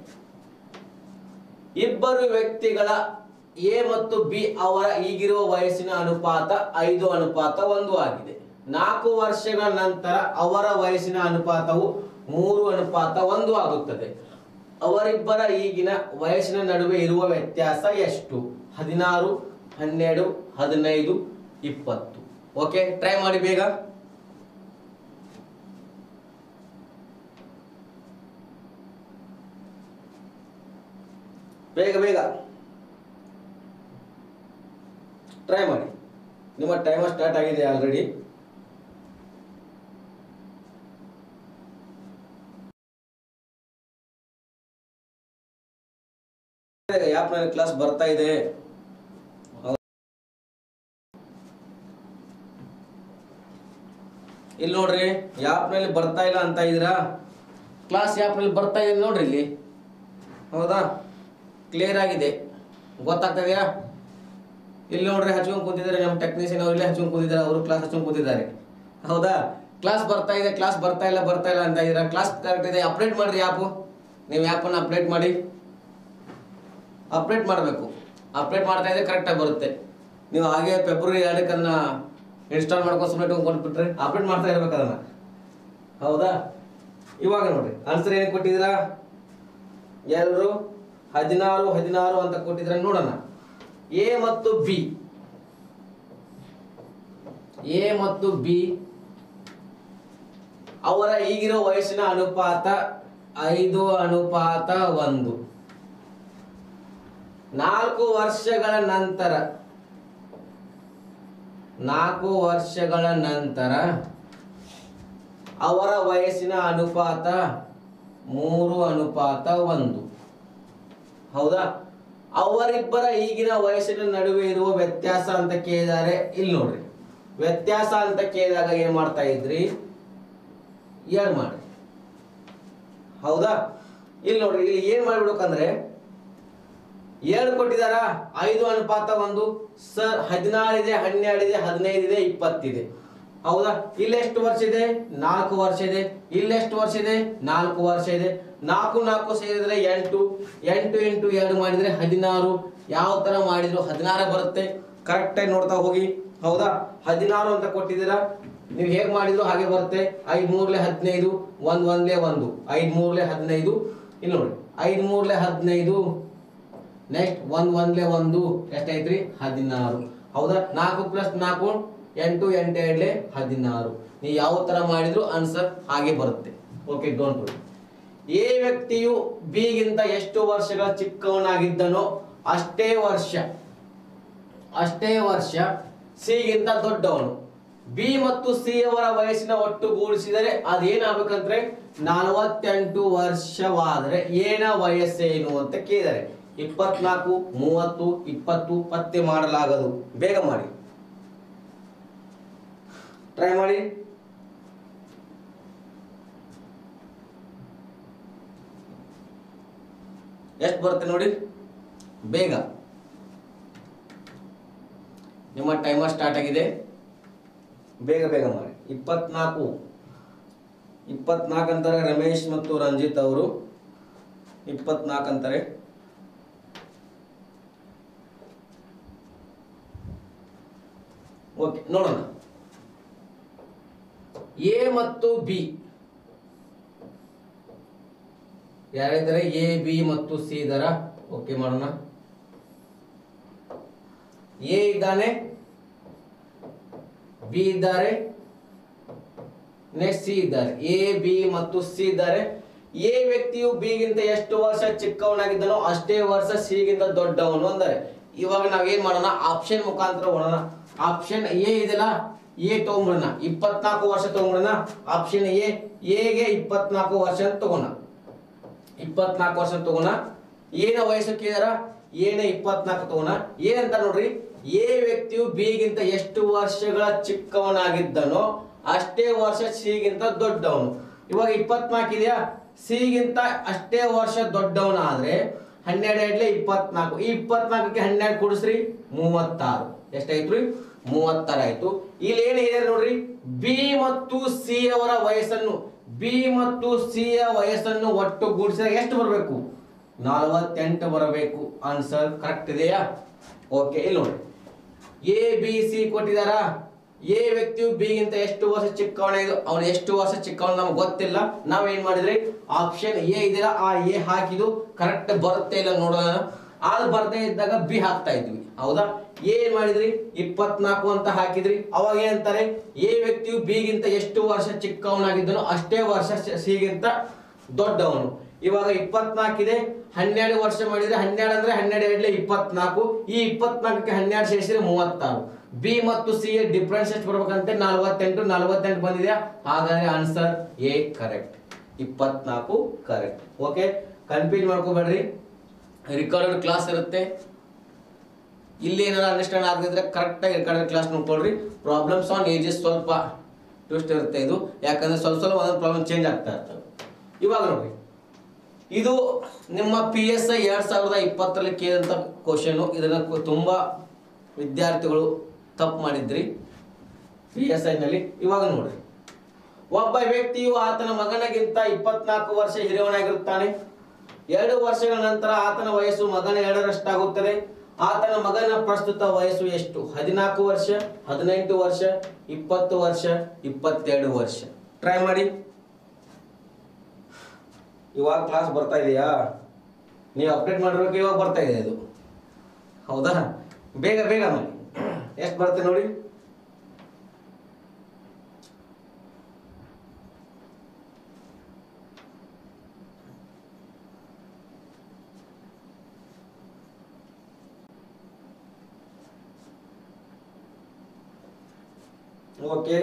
ಇಬ್ಬರು ವ್ಯಕ್ತಿಗಳ ಎ ಮತ್ತು ಬಿ ಅವರ ಈಗಿರುವ ವಯಸ್ಸಿನ ಅನುಪಾತ ಐದು ಅನುಪಾತ ಒಂದು ಆಗಿದೆ ನಾಲ್ಕು ವರ್ಷಗಳ ನಂತರ ಅವರ ವಯಸ್ಸಿನ ಅನುಪಾತವು ಮೂರು ಅನುಪಾತ ಒಂದು ಆಗುತ್ತದೆ ಅವರಿಬ್ಬರ ಈಗಿನ ವಯಸ್ಸಿನ ನಡುವೆ ಇರುವ ವ್ಯತ್ಯಾಸ ಎಷ್ಟು ಹದಿನಾರು ಹನ್ನೆರಡು ಹದಿನೈದು ಇಪ್ಪತ್ತು ಓಕೆ ಟ್ರೈ ಮಾಡಿ ಬೇಗ ಬೇಗ ಬೇಗ ಟ್ರೈ ಮಾಡಿ ನಿಮ್ಮ ಟೈಮರ್ ಸ್ಟಾರ್ಟ್ ಆಗಿದೆ ಆಲ್ರೆಡಿ ಆ್ಯಪ್ನಲ್ಲಿ ಕ್ಲಾಸ್ ಬರ್ತಾ ಇದೆ ಇಲ್ಲಿ ನೋಡ್ರಿ ಆ್ಯಪ್ನಲ್ಲಿ ಬರ್ತಾ ಇಲ್ಲ ಅಂತ ಇದ್ದೀರಾ ಕ್ಲಾಸ್ ಆ್ಯಪ್ನಲ್ಲಿ ಬರ್ತಾ ಇದೆ ನೋಡ್ರಿ ಇಲ್ಲಿ ಹೌದಾ ಕ್ಲಿಯರ್ ಆಗಿದೆ ಗೊತ್ತಾಗ್ತದೆಯಾ ಇಲ್ಲಿ ನೋಡ್ರಿ ಹಚ್ಕೊಂಡ್ ಕೂತಿದ್ದಾರೆ ನಮ್ಮ ಟೆಕ್ನಿಷಿಯನ್ ಅವ್ರು ಇಲ್ಲೇ ಹಚ್ಕೊಂಡ್ ಕೂತಿದ್ದಾರೆ ಅವರು ಕ್ಲಾಸ್ ಹಚ್ಕೊಂಡ್ ಕೂತಿದ್ದಾರೆ ಹೌದಾ ಕ್ಲಾಸ್ ಬರ್ತಾ ಇದೆ ಕ್ಲಾಸ್ ಬರ್ತಾ ಇಲ್ಲ ಬರ್ತಾ ಇಲ್ಲ ಅಂತ ಇದ್ದೀರಾ ಕ್ಲಾಸ್ ಕರೆಕ್ಟ್ ಇದೆ ಅಪ್ಡೇಟ್ ಮಾಡ್ರಿ ಆ್ಯಪು ನೀವು ಆ್ಯಪನ್ನು ಅಪ್ಡೇಟ್ ಮಾಡಿ ಅಪ್ಡೇಟ್ ಮಾಡಬೇಕು ಅಪ್ಡೇಟ್ ಮಾಡ್ತಾ ಇದ್ರೆ ಕರೆಕ್ಟಾಗಿ ಬರುತ್ತೆ ನೀವು ಹಾಗೆ ಫೆಬ್ರವರಿ ಎರಡಕ್ಕನ್ನ ಇನ್ಸ್ಟಾಲ್ ಮಾಡ್ಕೊಂಡು ಸುಮ್ಮನೆ ಇಟ್ಕೊಂಡ್ಬಿಟ್ರೆ ಅಪ್ಡೇಟ್ ಮಾಡ್ತಾ ಇರ್ಬೇಕು ಅದನ್ನ ಹೌದಾ ಇವಾಗ ನೋಡ್ರಿ ಆನ್ಸರ್ ಏನು ಕೊಟ್ಟಿದ್ದೀರಾ ಎಲ್ಲರೂ ಹದಿನಾರು ಹದಿನಾರು ಅಂತ ಕೊಟ್ಟಿದ್ರೆ ನೋಡೋಣ ಎ ಮತ್ತು ಬಿ ಎ ಮತ್ತು ಬಿ ಅವರ ಈಗಿರೋ ವಯಸ್ಸಿನ ಅನುಪಾತ ಐದು ಅನುಪಾತ ಒಂದು ನಾಲ್ಕು ವರ್ಷಗಳ ನಂತರ ನಾಲ್ಕು ವರ್ಷಗಳ ನಂತರ ಅವರ ವಯಸ್ಸಿನ ಅನುಪಾತ ಮೂರು ಅನುಪಾತ ಒಂದು ಹೌದಾ ಅವರಿಬ್ಬರ ಈಗಿನ ವಯಸ್ಸಿನ ನಡುವೆ ಇರುವ ವ್ಯತ್ಯಾಸ ಅಂತ ಕೇಳಿದ್ದಾರೆ ಇಲ್ಲಿ ನೋಡ್ರಿ ವ್ಯತ್ಯಾಸ ಅಂತ ಕೇಳಿದಾಗ ಏನ್ ಮಾಡ್ತಾ ಇದ್ರಿ ಎರಡು ಮಾಡ್ರಿ ಹೌದಾ ಇಲ್ಲಿ ನೋಡ್ರಿ ಇಲ್ಲಿ ಏನ್ ಮಾಡ್ಬಿಡ್ಬೇಕಂದ್ರೆ ಎರಡು ಕೊಟ್ಟಿದಾರ ಐದು ಅನುಪಾತ ಒಂದು ಸರ್ ಹದಿನಾರು ಇದೆ ಹನ್ನೆರಡು ಇದೆ ಹದಿನೈದು ಇದೆ ಇಪ್ಪತ್ತಿದೆ ಹೌದಾ ಇಲ್ಲಿ ಎಷ್ಟು ವರ್ಷ ಇದೆ ನಾಲ್ಕು ವರ್ಷ ಇದೆ ಇಲ್ಲಿ ಎಷ್ಟು ವರ್ಷ ಇದೆ ನಾಲ್ಕು ವರ್ಷ ಇದೆ ನಾಲ್ಕು ನಾಲ್ಕು ಸೇರಿದ್ರೆ ಎಂಟು ಎಂಟು ಎಂಟು ಎರಡು ಮಾಡಿದ್ರೆ ಹದಿನಾರು ಯಾವ ತರ ಮಾಡಿದ್ರು ಹದಿನಾರು ಬರುತ್ತೆ ಕರೆಕ್ಟಾಗಿ ನೋಡ್ತಾ ಹೋಗಿ ಹೌದಾ ಹದಿನಾರು ಅಂತ ಕೊಟ್ಟಿದ್ದೀರಾ ನೀವು ಹೇಗ್ ಮಾಡಿದ್ರು ಹಾಗೆ ಬರುತ್ತೆ ಐದ್ ಮೂರ್ಲೆ ಹದಿನೈದು ಒಂದ್ ಒಂದ್ಲೆ ಒಂದು ಐದ್ ಮೂರ್ಲೆ ಹದಿನೈದು ಇಲ್ಲಿ ನೋಡಿ ಐದ್ ಮೂರ್ಲೆ ಹದಿನೈದು ನೆಕ್ಸ್ಟ್ ಒಂದ್ ಒಂದ್ಲೆ ಒಂದು ಎಷ್ಟೈತ್ರಿ ಹದಿನಾರು ಹೌದಾ ನಾಲ್ಕು ಪ್ಲಸ್ ನಾಲ್ಕು ಎಂಟು ಎಂಟು ಎರಡ್ಲೆ ಹದಿನಾರು ನೀವು ಯಾವ ತರ ಮಾಡಿದ್ರು ಆನ್ಸರ್ ಹಾಗೆ ಬರುತ್ತೆ ಓಕೆ ಡೋಂಟ್ ವರಿ ಎ ವ್ಯಕ್ತಿಯು ಬಿ ಗಿಂತ ಎಷ್ಟು ವರ್ಷಗಳ ಚಿಕ್ಕವನಾಗಿದ್ದನೋ ಅಷ್ಟೇ ವರ್ಷ ಅಷ್ಟೇ ವರ್ಷ ಸಿ ಗಿಂತ ದೊಡ್ಡವನು ಬಿ ಮತ್ತು ಸಿ ಅವರ ವಯಸ್ಸಿನ ಒಟ್ಟುಗೂಡಿಸಿದರೆ ಅದೇನಾಗಬೇಕಂದ್ರೆ ನಲವತ್ತೆಂಟು ವರ್ಷವಾದರೆ ಏನ ವಯಸ್ಸೇನು ಅಂತ ಕೇಳಿದರೆ ಇಪ್ಪತ್ನಾಲ್ಕು ಮೂವತ್ತು ಇಪ್ಪತ್ತು ಪತ್ತೆ ಮಾಡಲಾಗದು ಬೇಗ ಮಾಡಿ ಟ್ರೈ ಮಾಡಿ ಎಷ್ಟು ಬರುತ್ತೆ ನೋಡಿ ಬೇಗ ನಿಮ್ಮ ಟೈಮರ್ ಸ್ಟಾರ್ಟ್ ಆಗಿದೆ ಬೇಗ ಬೇಗ ಮಾಡಿ ಇಪ್ಪತ್ನಾಲ್ಕು ಇಪ್ಪತ್ನಾಲ್ಕು ಅಂತಾರೆ ರಮೇಶ್ ಮತ್ತು ರಂಜಿತ್ ಅವರು ಇಪ್ಪತ್ನಾಲ್ಕು ಅಂತಾರೆ ಓಕೆ ನೋಡೋಣ ಎ ಮತ್ತು ಬಿ ಯಾರಿದ್ದಾರೆ ಎ ಬಿ ಮತ್ತು ಸಿ ಇದಾರ ಓಕೆ ಮಾಡೋಣ ಎ ಇದ್ದಾನೆ ಬಿ ಇದ್ದಾರೆ ನೆಕ್ಸ್ಟ್ ಸಿ ಇದ್ದಾರೆ ಎ ಬಿ ಮತ್ತು ಸಿ ಇದ್ದಾರೆ ಎ ವ್ಯಕ್ತಿಯು ಬಿ ಗಿಂತ ಎಷ್ಟು ವರ್ಷ ಚಿಕ್ಕವನಾಗಿದ್ದನೋ ಅಷ್ಟೇ ವರ್ಷ ಸಿ ಗಿಂತ ದೊಡ್ಡವನು ಅಂದರೆ ಇವಾಗ ನಾವ್ ಏನ್ ಮಾಡೋಣ ಆಪ್ಷನ್ ಮುಖಾಂತರ ಓಡೋಣ ಆಪ್ಷನ್ ಎ ಇದೆಲ್ಲ ಎ ತಗೊಂಬಿಡೋಣ ಇಪ್ಪತ್ನಾಲ್ಕು ವರ್ಷ ತಗೊಂಬಿಡೋಣ ಆಪ್ಷನ್ ಎ ಎಗೆ ಇಪ್ಪತ್ನಾಲ್ಕು ವರ್ಷ ಅಂತ ತಗೋಣ ಇಪ್ಪತ್ನಾಲ್ಕು ವರ್ಷ ತಗೋಣ ಏನ ವಯಸ್ಸು ಕೇಳಿದಾರ ಏನ ಇಪ್ಪತ್ನಾಲ್ಕು ತಗೋಣ ಏನಂತ ನೋಡ್ರಿ ಎ ವ್ಯಕ್ತಿಯು ಬಿ ಗಿಂತ ಎಷ್ಟು ವರ್ಷಗಳ ಚಿಕ್ಕವನಾಗಿದ್ದನೋ ಅಷ್ಟೇ ವರ್ಷ ಸಿ ಗಿಂತ ದೊಡ್ಡವನು ಇವಾಗ ಇಪ್ಪತ್ನಾಲ್ಕು ಇದೆಯಾ ಸಿ ಗಿಂತ ಅಷ್ಟೇ ವರ್ಷ ದೊಡ್ಡವನಾದ್ರೆ ಹನ್ನೆರಡು ಎರಡ್ಲೆ ಇಪ್ಪತ್ನಾಲ್ಕು ಈ ಇಪ್ಪತ್ನಾಲ್ಕಕ್ಕೆ ಹನ್ನೆರಡು ಕೂಡಿಸ್ರಿ ಮೂವತ್ತಾರು ಎಷ್ಟಾಯ್ತು ಮೂವತ್ತಾರು ಆಯ್ತು ಇಲ್ಲಿ ಏನಿದೆ ನೋಡ್ರಿ ಬಿ ಮತ್ತು ಸಿ ಅವರ ವಯಸ್ಸನ್ನು ಬಿ ಮತ್ತು ಸಿ ಯ ವಯಸ್ಸನ್ನು ಒಟ್ಟು ಗೂಡಿಸಿದಾಗ ಎಷ್ಟು ಬರಬೇಕು ನಲವತ್ತೆಂಟು ಬರಬೇಕು ಆನ್ಸರ್ ಕರೆಕ್ಟ್ ಇದೆಯಾ ಓಕೆ ಇಲ್ಲಿ ನೋಡಿ ಎ ಬಿ ಸಿ ಕೊಟ್ಟಿದಾರ ಎ ವ್ಯಕ್ತಿಯು ಬಿ ಗಿಂತ ಎಷ್ಟು ವರ್ಷ ಚಿಕ್ಕವನ ಇದು ಅವನು ಎಷ್ಟು ವರ್ಷ ಚಿಕ್ಕವನು ನಮ್ಗೆ ಗೊತ್ತಿಲ್ಲ ನಾವ್ ಏನ್ ಮಾಡಿದ್ರಿ ಆಪ್ಷನ್ ಎ ಇದೆಯಲ್ಲ ಆ ಎ ಹಾಕಿದು ಕರೆಕ್ಟ್ ಬರುತ್ತೆ ಇಲ್ಲ ನೋಡೋಣ ಅದು ಬರ್ದೇ ಇದ್ದಾಗ ಬಿ ಹಾಕ್ತಾ ಇದ್ವಿ ಹೌದಾ ಏನ್ ಮಾಡಿದ್ರಿ ಇಪ್ಪತ್ನಾಲ್ಕು ಅಂತ ಹಾಕಿದ್ರಿ ಅವಾಗ ಏನಂತಾರೆ ಎ ವ್ಯಕ್ತಿಯು ಬಿ ಗಿಂತ ಎಷ್ಟು ವರ್ಷ ಚಿಕ್ಕವನಾಗಿದ್ದನೋ ಅಷ್ಟೇ ವರ್ಷ ಸಿ ಗಿಂತ ದೊಡ್ಡವನು ಇವಾಗ ಇಪ್ಪತ್ನಾಲ್ಕಿದೆ ಹನ್ನೆರಡು ವರ್ಷ ಮಾಡಿದ್ರೆ ಹನ್ನೆರಡು ಅಂದ್ರೆ ಹನ್ನೆರಡು ಎರಡ್ಲೆ ಇಪ್ಪತ್ನಾಲ್ಕು ಈ ಇಪ್ಪತ್ನಾಲ್ಕಕ್ಕೆ ಹನ್ನೆರಡು ಸೇರಿಸಿದ್ರೆ ಮೂವತ್ತಾರು ಬಿ ಮತ್ತು ಸಿ ಎ ಡಿಫ್ರೆನ್ಸ್ ಎಷ್ಟು ಬರ್ಬೇಕಂತೆ ನಲವತ್ತೆಂಟು ನಲವತ್ತೆಂಟು ಬಂದಿದೆ ಹಾಗಾದ್ರೆ ಆನ್ಸರ್ ಎ ಕರೆಕ್ಟ್ ಇಪ್ಪತ್ನಾಲ್ಕು ಕರೆಕ್ಟ್ ಓಕೆ ಕನ್ಫ್ಯೂಸ್ ಮಾಡ್ಕೋಬೇಡ್ರಿ ರಿಕಾರ್ಡೆಡ್ ಕ್ಲಾಸ್ ಇರುತ್ತೆ ಇಲ್ಲಿ ಏನಾರ ಅಂಡರ್ಸ್ಟ್ಯಾಂಡ್ ಆಗದಿದ್ರೆ ಕರೆಕ್ಟಾಗಿ ರೆಕಾರ್ಡೆಡ್ ಕ್ಲಾಸ್ ನೋಡ್ಕೊಳ್ರಿ ಪ್ರಾಬ್ಲಮ್ಸ್ ಆನ್ ಏಜಸ್ ಸ್ವಲ್ಪ ಟ್ವಿಸ್ಟ್ ಇರುತ್ತೆ ಇದು ಯಾಕಂದ್ರೆ ಸ್ವಲ್ಪ ಸ್ವಲ್ಪ ಒಂದೊಂದು ಪ್ರಾಬ್ಲಮ್ ಚೇಂಜ್ ಆಗ್ತಾ ಇರ್ತವೆ ಇವಾಗ ನೋಡ್ರಿ ಇದು ನಿಮ್ಮ ಪಿ ಎಸ್ ಐ ಎರಡ್ ಸಾವಿರದ ಇಪ್ಪತ್ತರಲ್ಲಿ ಕೇಳಿದಂಥ ಕ್ವಶನ್ ಇದನ್ನ ಕು- ತುಂಬಾ ವಿದ್ಯಾರ್ಥಿಗಳು ತಪ್ಪು ಮಾಡಿದ್ರಿ ಪಿ ಎಸ್ ಐನಲ್ಲಿ ಇವಾಗ ನೋಡ್ರಿ ಒಬ್ಬ ವ್ಯಕ್ತಿಯು ಆತನ ಮಗನಿಗಿಂತ ಇಪ್ಪತ್ನಾಲ್ಕು ವರ್ಷ ಹಿರಿಯವನಾಗಿರುತ್ತಾನೆ ಎರಡು ವರ್ಷಗಳ ನಂತರ ಆತನ ವಯಸ್ಸು ಮಗನ ಎರಡರಷ್ಟಾಗುತ್ತದೆ ಆತನ ಮಗನ ಪ್ರಸ್ತುತ ವಯಸ್ಸು ಎಷ್ಟು ಹದಿನಾಲ್ಕು ವರ್ಷ ಹದಿನೆಂಟು ವರ್ಷ ಇಪ್ಪತ್ತು ವರ್ಷ ಇಪ್ಪತ್ತೆರಡು ವರ್ಷ ಟ್ರೈ ಮಾಡಿ ಇವಾಗ ಕ್ಲಾಸ್ ಬರ್ತಾ ಇದೆಯಾ ನೀವು ಅಪ್ಡೇಟ್ ಮಾಡಿರೋಕೆ ಇವಾಗ ಬರ್ತಾ ಇದೆ ಇದು ಹೌದಾ ಬೇಗ ಬೇಗ ಮಾಡಿ ಎಷ್ಟು ಬರುತ್ತೆ ನೋಡಿ ಓಕೆ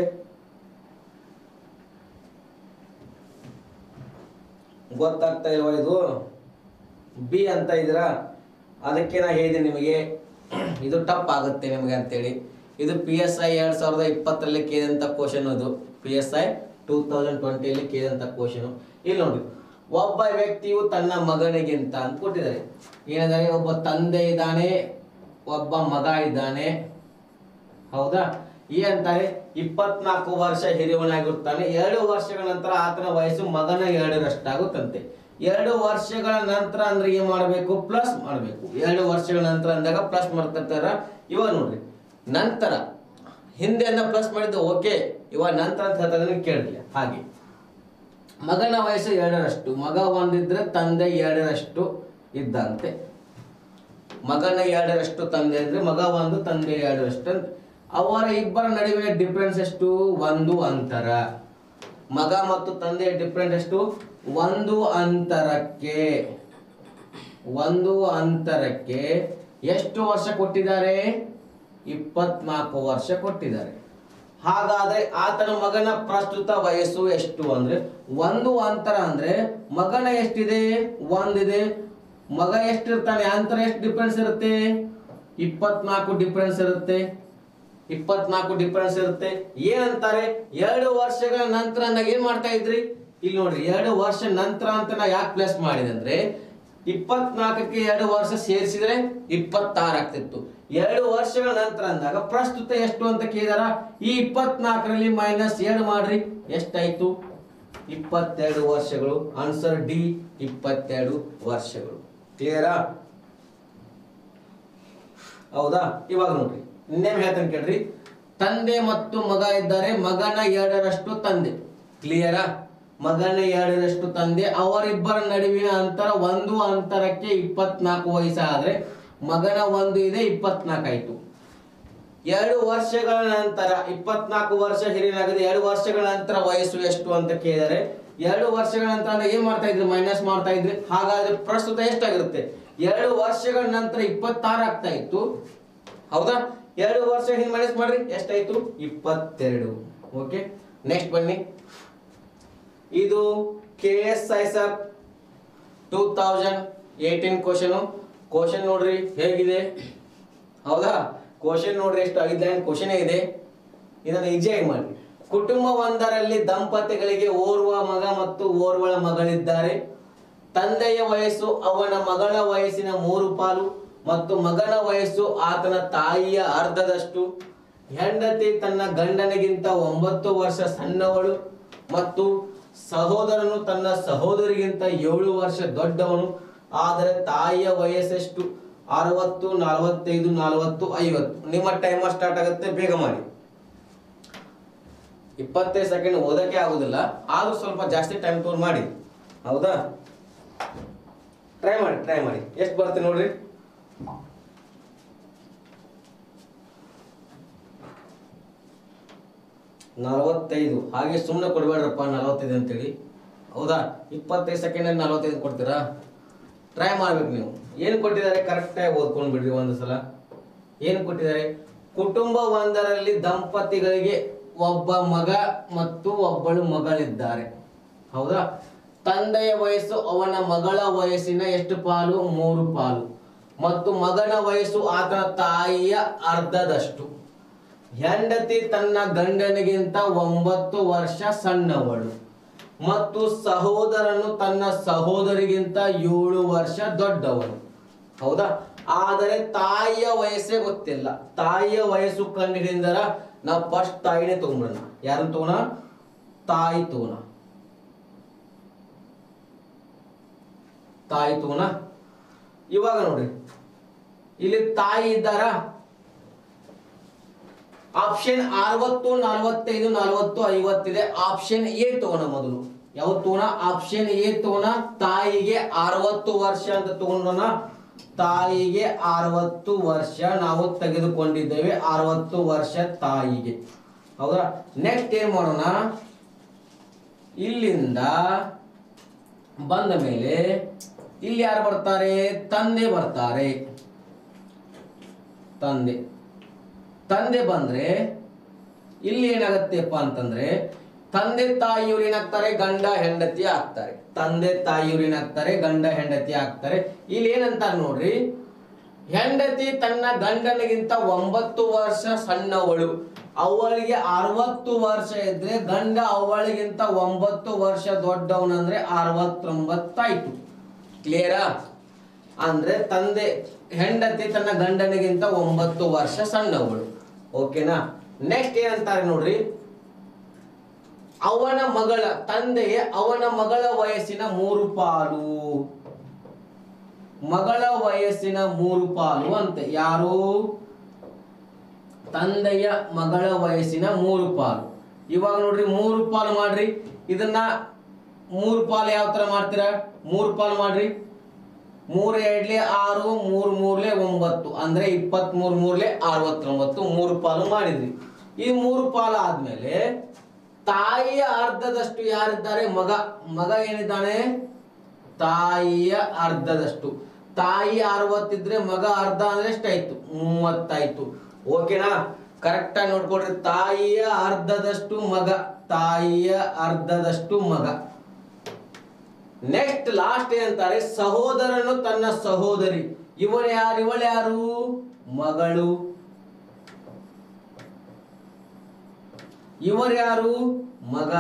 ಗೊತ್ತಾಗ್ತಾ ಇಲ್ವಾ ಇದು ಬಿ ಅಂತ ಇದ್ದೀರಾ ಅದಕ್ಕೆ ನಾ ಹೇಳಿದೆ ನಿಮಗೆ ಇದು ಟಪ್ ಆಗುತ್ತೆ ನಿಮಗೆ ಅಂತೇಳಿ ಇದು ಪಿ ಎಸ್ ಐ ಎರಡು ಸಾವಿರದ ಇಪ್ಪತ್ತರಲ್ಲಿ ಕೇಳಿದಂಥ ಕ್ವಶನ್ ಅದು P S I two thousand ಟ್ವೆಂಟಿಯಲ್ಲಿ ಕೇಳಿದಂಥ ಕ್ವಶನ್ ಇಲ್ಲಿ ನೋಡಿ ಒಬ್ಬ ವ್ಯಕ್ತಿಯು ತನ್ನ ಮಗನಿಗಿಂತ ಅಂತ ಕೊಟ್ಟಿದ್ದಾರೆ ಏನಂದರೆ ಒಬ್ಬ ತಂದೆ ಇದ್ದಾನೆ ಒಬ್ಬ ಮಗ ಇದ್ದಾನೆ ಹೌದಾ ಈ ಅಂತಾರೆ ಇಪ್ಪತ್ನಾಲ್ಕು ವರ್ಷ ಹಿರಿಯವನಾಗಿರುತ್ತಾನೆ ಎರಡು ವರ್ಷಗಳ ನಂತರ ಆತನ ವಯಸ್ಸು ಮಗನ ಎರಡರಷ್ಟಾಗುತ್ತಂತೆ ಎರಡು ವರ್ಷಗಳ ನಂತರ ಅಂದ್ರೆ ಏನ್ ಮಾಡಬೇಕು ಪ್ಲಸ್ ಮಾಡಬೇಕು ಎರಡು ವರ್ಷಗಳ ನಂತರ ಅಂದಾಗ ಪ್ಲಸ್ ಮಾಡ್ತಿರ್ತಾರ ಇವಾಗ ನೋಡ್ರಿ ನಂತರ ಹಿಂದೆ ಅಂದ ಪ್ಲಸ್ ಮಾಡಿದ್ದು ಓಕೆ ಇವಾಗ ನಂತರ ಅಂತ ಹೇಳ್ತಾ ಕೇಳಿಲ್ಲ ಹಾಗೆ ಮಗನ ವಯಸ್ಸು ಎರಡರಷ್ಟು ಮಗ ಒಂದಿದ್ರೆ ತಂದೆ ಎರಡರಷ್ಟು ಇದ್ದಂತೆ ಮಗನ ಎರಡರಷ್ಟು ತಂದೆ ಅಂದ್ರೆ ಮಗ ಒಂದು ತಂದೆ ಎರಡರಷ್ಟು ಅಂತ ಅವರ ಇಬ್ಬರ ನಡುವಿನ ಡಿಫ್ರೆನ್ಸ್ ಎಷ್ಟು ಒಂದು ಅಂತರ ಮಗ ಮತ್ತು ತಂದೆಯ ಡಿಫ್ರೆನ್ಸ್ ಎಷ್ಟು ಒಂದು ಅಂತರಕ್ಕೆ ಒಂದು ಅಂತರಕ್ಕೆ ಎಷ್ಟು ವರ್ಷ ಕೊಟ್ಟಿದ್ದಾರೆ ಇಪ್ಪತ್ನಾಲ್ಕು ವರ್ಷ ಕೊಟ್ಟಿದ್ದಾರೆ ಹಾಗಾದ್ರೆ ಆತನ ಮಗನ ಪ್ರಸ್ತುತ ವಯಸ್ಸು ಎಷ್ಟು ಅಂದ್ರೆ ಒಂದು ಅಂತರ ಅಂದ್ರೆ ಮಗನ ಎಷ್ಟಿದೆ ಒಂದಿದೆ ಮಗ ಎಷ್ಟಿರ್ತಾನೆ ಅಂತರ ಎಷ್ಟು ಡಿಫ್ರೆನ್ಸ್ ಇರುತ್ತೆ ಇಪ್ಪತ್ನಾಲ್ಕು ಡಿಫ್ರೆನ್ಸ್ ಇರುತ್ತೆ ಇಪ್ಪತ್ನಾಲ್ಕು ಡಿಫ್ರೆನ್ಸ್ ಇರುತ್ತೆ ಏನಂತಾರೆ ಎರಡು ವರ್ಷಗಳ ನಂತರ ಅಂದಾಗ ಏನ್ ಮಾಡ್ತಾ ಇದ್ರಿ ಇಲ್ಲಿ ನೋಡ್ರಿ ಎರಡು ವರ್ಷ ನಂತರ ಅಂತ ನಾ ಯಾಕೆ ಪ್ಲಸ್ ಮಾಡಿದೆ ಅಂದ್ರೆ ಇಪ್ಪತ್ನಾಲ್ಕಕ್ಕೆ ಎರಡು ವರ್ಷ ಸೇರಿಸಿದ್ರೆ ಇಪ್ಪತ್ತಾರು ಆಗ್ತಿತ್ತು ಎರಡು ವರ್ಷಗಳ ನಂತರ ಅಂದಾಗ ಪ್ರಸ್ತುತ ಎಷ್ಟು ಅಂತ ಕೇಳಿದಾರ ಈ ಇಪ್ಪತ್ನಾಲ್ಕರಲ್ಲಿ ಮೈನಸ್ ಎರಡು ಮಾಡ್ರಿ ಎಷ್ಟಾಯ್ತು ಇಪ್ಪತ್ತೆರಡು ವರ್ಷಗಳು ಆನ್ಸರ್ ಡಿ ಇಪ್ಪತ್ತೆರಡು ವರ್ಷಗಳು ಕ್ಲಿಯರಾ ಹೌದಾ ಇವಾಗ ನೋಡ್ರಿ ಇನ್ನೇನು ಹೇಳ್ತಾನೆ ಕೇಳ್ರಿ ತಂದೆ ಮತ್ತು ಮಗ ಇದ್ದಾರೆ ಮಗನ ಎರಡರಷ್ಟು ತಂದೆ ಕ್ಲಿಯರಾ ಮಗನ ಎರಡರಷ್ಟು ತಂದೆ ಅವರಿಬ್ಬರ ನಡುವಿನ ಅಂತರ ಒಂದು ಅಂತರಕ್ಕೆ ಇಪ್ಪತ್ನಾಲ್ಕು ವಯಸ್ಸಾದ್ರೆ ಮಗನ ಒಂದು ಇದೆ ಇಪ್ಪತ್ನಾಲ್ಕು ಆಯ್ತು ಎರಡು ವರ್ಷಗಳ ನಂತರ ಇಪ್ಪತ್ನಾಲ್ಕು ವರ್ಷ ಹಿರಿಯನಾಗಿದೆ ಎರಡು ವರ್ಷಗಳ ನಂತರ ವಯಸ್ಸು ಎಷ್ಟು ಅಂತ ಕೇಳಿದರೆ ಎರಡು ವರ್ಷಗಳ ನಂತರ ಅಂದ್ರೆ ಏನ್ ಮಾಡ್ತಾ ಇದ್ರಿ ಮೈನಸ್ ಮಾಡ್ತಾ ಇದ್ರಿ ಹಾಗಾದ್ರೆ ಪ್ರಸ್ತುತ ಎಷ್ಟಾಗಿರುತ್ತೆ ಎರಡು ವರ್ಷಗಳ ನಂತರ ಇಪ್ಪತ್ತಾರು ಆಗ್ತಾ ಇತ್ತು ಹೌದಾ ಎರಡು ವರ್ಷ ಹಿಂದೆ ಮೈನಸ್ ಮಾಡ್ರಿ ಎಷ್ಟಾಯ್ತು ಇಪ್ಪತ್ತೆರಡು ಓಕೆ ನೆಕ್ಸ್ಟ್ ಬನ್ನಿ ಇದು K S I sir two thousand eighteen question question ನೋಡ್ರಿ ಹೇಗಿದೆ ಹೌದಾ ಕ್ವಶನ್ ನೋಡ್ರಿ ಎಷ್ಟು ಐದು ಲೈನ್ ಕ್ವಶನ್ ಇದೆ ಇದನ್ನು ಈಜಿಯಾಗಿ ಮಾಡಿ ಕುಟುಂಬ ಒಂದರಲ್ಲಿ ದಂಪತಿಗಳಿಗೆ ಓರ್ವ ಮಗ ಮತ್ತು ಓರ್ವಳ ಮಗಳಿದ್ದಾರೆ ತಂದೆಯ ವಯಸ್ಸು ಅವನ ಮಗಳ ವಯಸ್ಸಿನ ಮೂರು ಪಾಲು ಮತ್ತು ಮಗನ ವಯಸ್ಸು ಆತನ ತಾಯಿಯ ಅರ್ಧದಷ್ಟು ಹೆಂಡತಿ ತನ್ನ ಗಂಡನಿಗಿಂತ ಒಂಬತ್ತು ವರ್ಷ ಸಣ್ಣವಳು ಮತ್ತು ಸಹೋದರನು ತನ್ನ ಸಹೋದರಿಗಿಂತ ಏಳು ವರ್ಷ ದೊಡ್ಡವನು ಆದರೆ ತಾಯಿಯ ವಯಸ್ಸೆಷ್ಟು ಅರವತ್ತು ನಲವತ್ತೈದು ನಲವತ್ತು ಐವತ್ತು ನಿಮ್ಮ ಟೈಮರ್ ಸ್ಟಾರ್ಟ್ ಆಗುತ್ತೆ ಬೇಗ ಮಾಡಿ ಇಪ್ಪತ್ತೈದು ಸೆಕೆಂಡ್ ಓದಕ್ಕೆ ಆಗುದಿಲ್ಲ ಆದ್ರೂ ಸ್ವಲ್ಪ ಜಾಸ್ತಿ ಟೈಮ್ ತಗೊಂಡು ಮಾಡಿ ಹೌದಾ ಟ್ರೈ ಮಾಡಿ ಟ್ರೈ ಮಾಡಿ ಎಷ್ಟು ಬರುತ್ತೆ ನೋಡ್ರಿ ನಲವತ್ತೈದು ಹಾಗೆ ಸುಮ್ಮನೆ ಕೊಡ್ಬೇಡ್ರಪ್ಪ ನಲವತ್ತೈದು ಅಂತೇಳಿ ಹೌದಾ ಇಪ್ಪತ್ತೈದು ಸೆಕೆಂಡ್ ನಲವತ್ತೈದು ಕೊಡ್ತೀರಾ ಟ್ರೈ ಮಾಡ್ಬೇಕು ನೀವು ಏನು ಕೊಟ್ಟಿದ್ದಾರೆ ಕರೆಕ್ಟಾಗಿ ಓದ್ಕೊಂಡು ಬಿಡ್ರಿ ಒಂದು ಸಲ ಏನು ಕೊಟ್ಟಿದ್ದಾರೆ ಕುಟುಂಬ ಒಂದರಲ್ಲಿ ದಂಪತಿಗಳಿಗೆ ಒಬ್ಬ ಮಗ ಮತ್ತು ಒಬ್ಬಳು ಮಗಳಿದ್ದಾರೆ ಹೌದಾ ತಂದೆಯ ವಯಸ್ಸು ಅವನ ಮಗಳ ವಯಸ್ಸಿನ ಎಷ್ಟು ಪಾಲು ಮೂರು ಪಾಲು ಮತ್ತು ಮಗನ ವಯಸ್ಸು ಆತನ ತಾಯಿಯ ಅರ್ಧದಷ್ಟು ಹೆಂಡತಿ ತನ್ನ ಗಂಡನಿಗಿಂತ ಒಂಬತ್ತು ವರ್ಷ ಸಣ್ಣವಳು ಮತ್ತು ಸಹೋದರನು ತನ್ನ ಸಹೋದರಿಗಿಂತ ಏಳು ವರ್ಷ ದೊಡ್ಡವನು ಹೌದಾ ಆದರೆ ತಾಯಿಯ ವಯಸ್ಸೇ ಗೊತ್ತಿಲ್ಲ ತಾಯಿಯ ವಯಸ್ಸು ಕಂಡುಹಿಡಿದರ ನಾವು ಫಸ್ಟ್ ತಾಯಿನೇ ತಗೊಂಡ್ಬಿಡೋಣ ಯಾರನ್ನ ತಗೋಣ ತಾಯಿ ತಗೋಣ ತಾಯಿ ತಗೋಣ ಇವಾಗ ನೋಡ್ರಿ ಇಲ್ಲಿ ತಾಯಿ ಇದ್ದಾರ ಆಪ್ಷನ್ ಅರವತ್ತು ನಲವತ್ತೈದು ನಲವತ್ತು ಐವತ್ತಿದೆ ಆಪ್ಷನ್ ಎ ತಗೋಣ ಮೊದಲು ಯಾವ ತಗೋಣ ಆಪ್ಷನ್ ಎ ತಗೋಣ ತಾಯಿಗೆ ಅರವತ್ತು ವರ್ಷ ಅಂತ ತಗೊಂಡೋಣ ತಾಯಿಗೆ ಅರವತ್ತು ವರ್ಷ ನಾವು ತೆಗೆದುಕೊಂಡಿದ್ದೇವೆ ಅರವತ್ತು ವರ್ಷ ತಾಯಿಗೆ ಹೌದಾ ನೆಕ್ಸ್ಟ್ ಏನ್ ಮಾಡೋಣ ಇಲ್ಲಿಂದ ಬಂದ ಮೇಲೆ ಇಲ್ಲಿ ಯಾರು ಬರ್ತಾರೆ ತಂದೆ ಬರ್ತಾರೆ ತಂದೆ ತಂದೆ ಬಂದ್ರೆ ಇಲ್ಲಿ ಏನಾಗತ್ತೆಪ್ಪ ಅಂತಂದ್ರೆ ತಂದೆ ತಾಯಿಯವ್ರು ಏನಾಗ್ತಾರೆ ಗಂಡ ಹೆಂಡತಿ ಆಗ್ತಾರೆ ತಂದೆ ತಾಯಿಯವ್ರು ಏನಾಗ್ತಾರೆ ಗಂಡ ಹೆಂಡತಿ ಆಗ್ತಾರೆ ಇಲ್ಲಿ ಏನಂತಾರೆ ನೋಡ್ರಿ ಹೆಂಡತಿ ತನ್ನ ಗಂಡನಿಗಿಂತ ಒಂಬತ್ತು ವರ್ಷ ಸಣ್ಣವಳು ಅವಳಿಗೆ ಅರವತ್ತು ವರ್ಷ ಇದ್ರೆ ಗಂಡ ಅವಳಿಗಿಂತ ಒಂಬತ್ತು ವರ್ಷ ದೊಡ್ಡವನಂದ್ರೆ ಅರವತ್ತೊಂಬತ್ತಾಯ್ತು ಕ್ಲಿಯರಾ ಅಂದ್ರೆ ತಂದೆ ಹೆಂಡತಿ ತನ್ನ ಗಂಡನಿಗಿಂತ ಒಂಬತ್ತು ವರ್ಷ ಸಣ್ಣವಳು ಓಕೆನಾ ನೆಕ್ಸ್ಟ್ ಏನಂತಾರೆ ನೋಡ್ರಿ ಅವನ ಮಗಳ ತಂದೆಯ ಅವನ ಮಗಳ ವಯಸ್ಸಿನ ಮೂರು ಪಾಲು ಮಗಳ ವಯಸ್ಸಿನ ಮೂರು ಪಾಲು ಅಂತೆ ಯಾರು ತಂದೆಯ ಮಗಳ ವಯಸ್ಸಿನ ಮೂರು ಪಾಲು ಇವಾಗ ನೋಡ್ರಿ ಮೂರು ಪಾಲು ಮಾಡ್ರಿ ಇದನ್ನ ಮೂರು ಪಾಲು ಯಾವ ತರ ಮಾಡ್ತೀರಾ ಮೂರು ಪಾಲು ಮಾಡ್ರಿ ಮೂರು ಎರಡ್ಲೆ ಆರು ಮೂರು ಮೂರ್ಲೆ ಒಂಬತ್ತು ಅಂದ್ರೆ ಇಪ್ಪತ್ತ್ ಮೂರು ಮೂರ್ಲೆ ಅರವತ್ತೊಂಬತ್ತು ಮೂರು ಪಾಲು ಮಾಡಿದ್ರಿ ಈ ಮೂರು ಪಾಲು ಆದ್ಮೇಲೆ ತಾಯಿಯ ಅರ್ಧದಷ್ಟು ಯಾರಿದ್ದಾರೆ ಮಗ ಮಗ ಏನಿದ್ದಾನೆ ತಾಯಿಯ ಅರ್ಧದಷ್ಟು ತಾಯಿ ಅರವತ್ತಿದ್ರೆ ಮಗ ಅರ್ಧ ಅಂದ್ರೆ ಎಷ್ಟಾಯ್ತು ಮೂವತ್ತಾಯ್ತು ಓಕೆನಾ ಕರೆಕ್ಟ್ ಆಗಿ ನೋಡ್ಕೊಡ್ರಿ ತಾಯಿಯ ಅರ್ಧದಷ್ಟು ಮಗ ತಾಯಿಯ ಅರ್ಧದಷ್ಟು ಮಗ ನೆಕ್ಸ್ಟ್ ಲಾಸ್ಟ್ ಏನಂತಾರೆ ಸಹೋದರನು ತನ್ನ ಸಹೋದರಿ ಇವಳು ಯಾರು ಇವಳು ಯಾರು ಮಗಳು ಇವರು ಯಾರು ಮಗ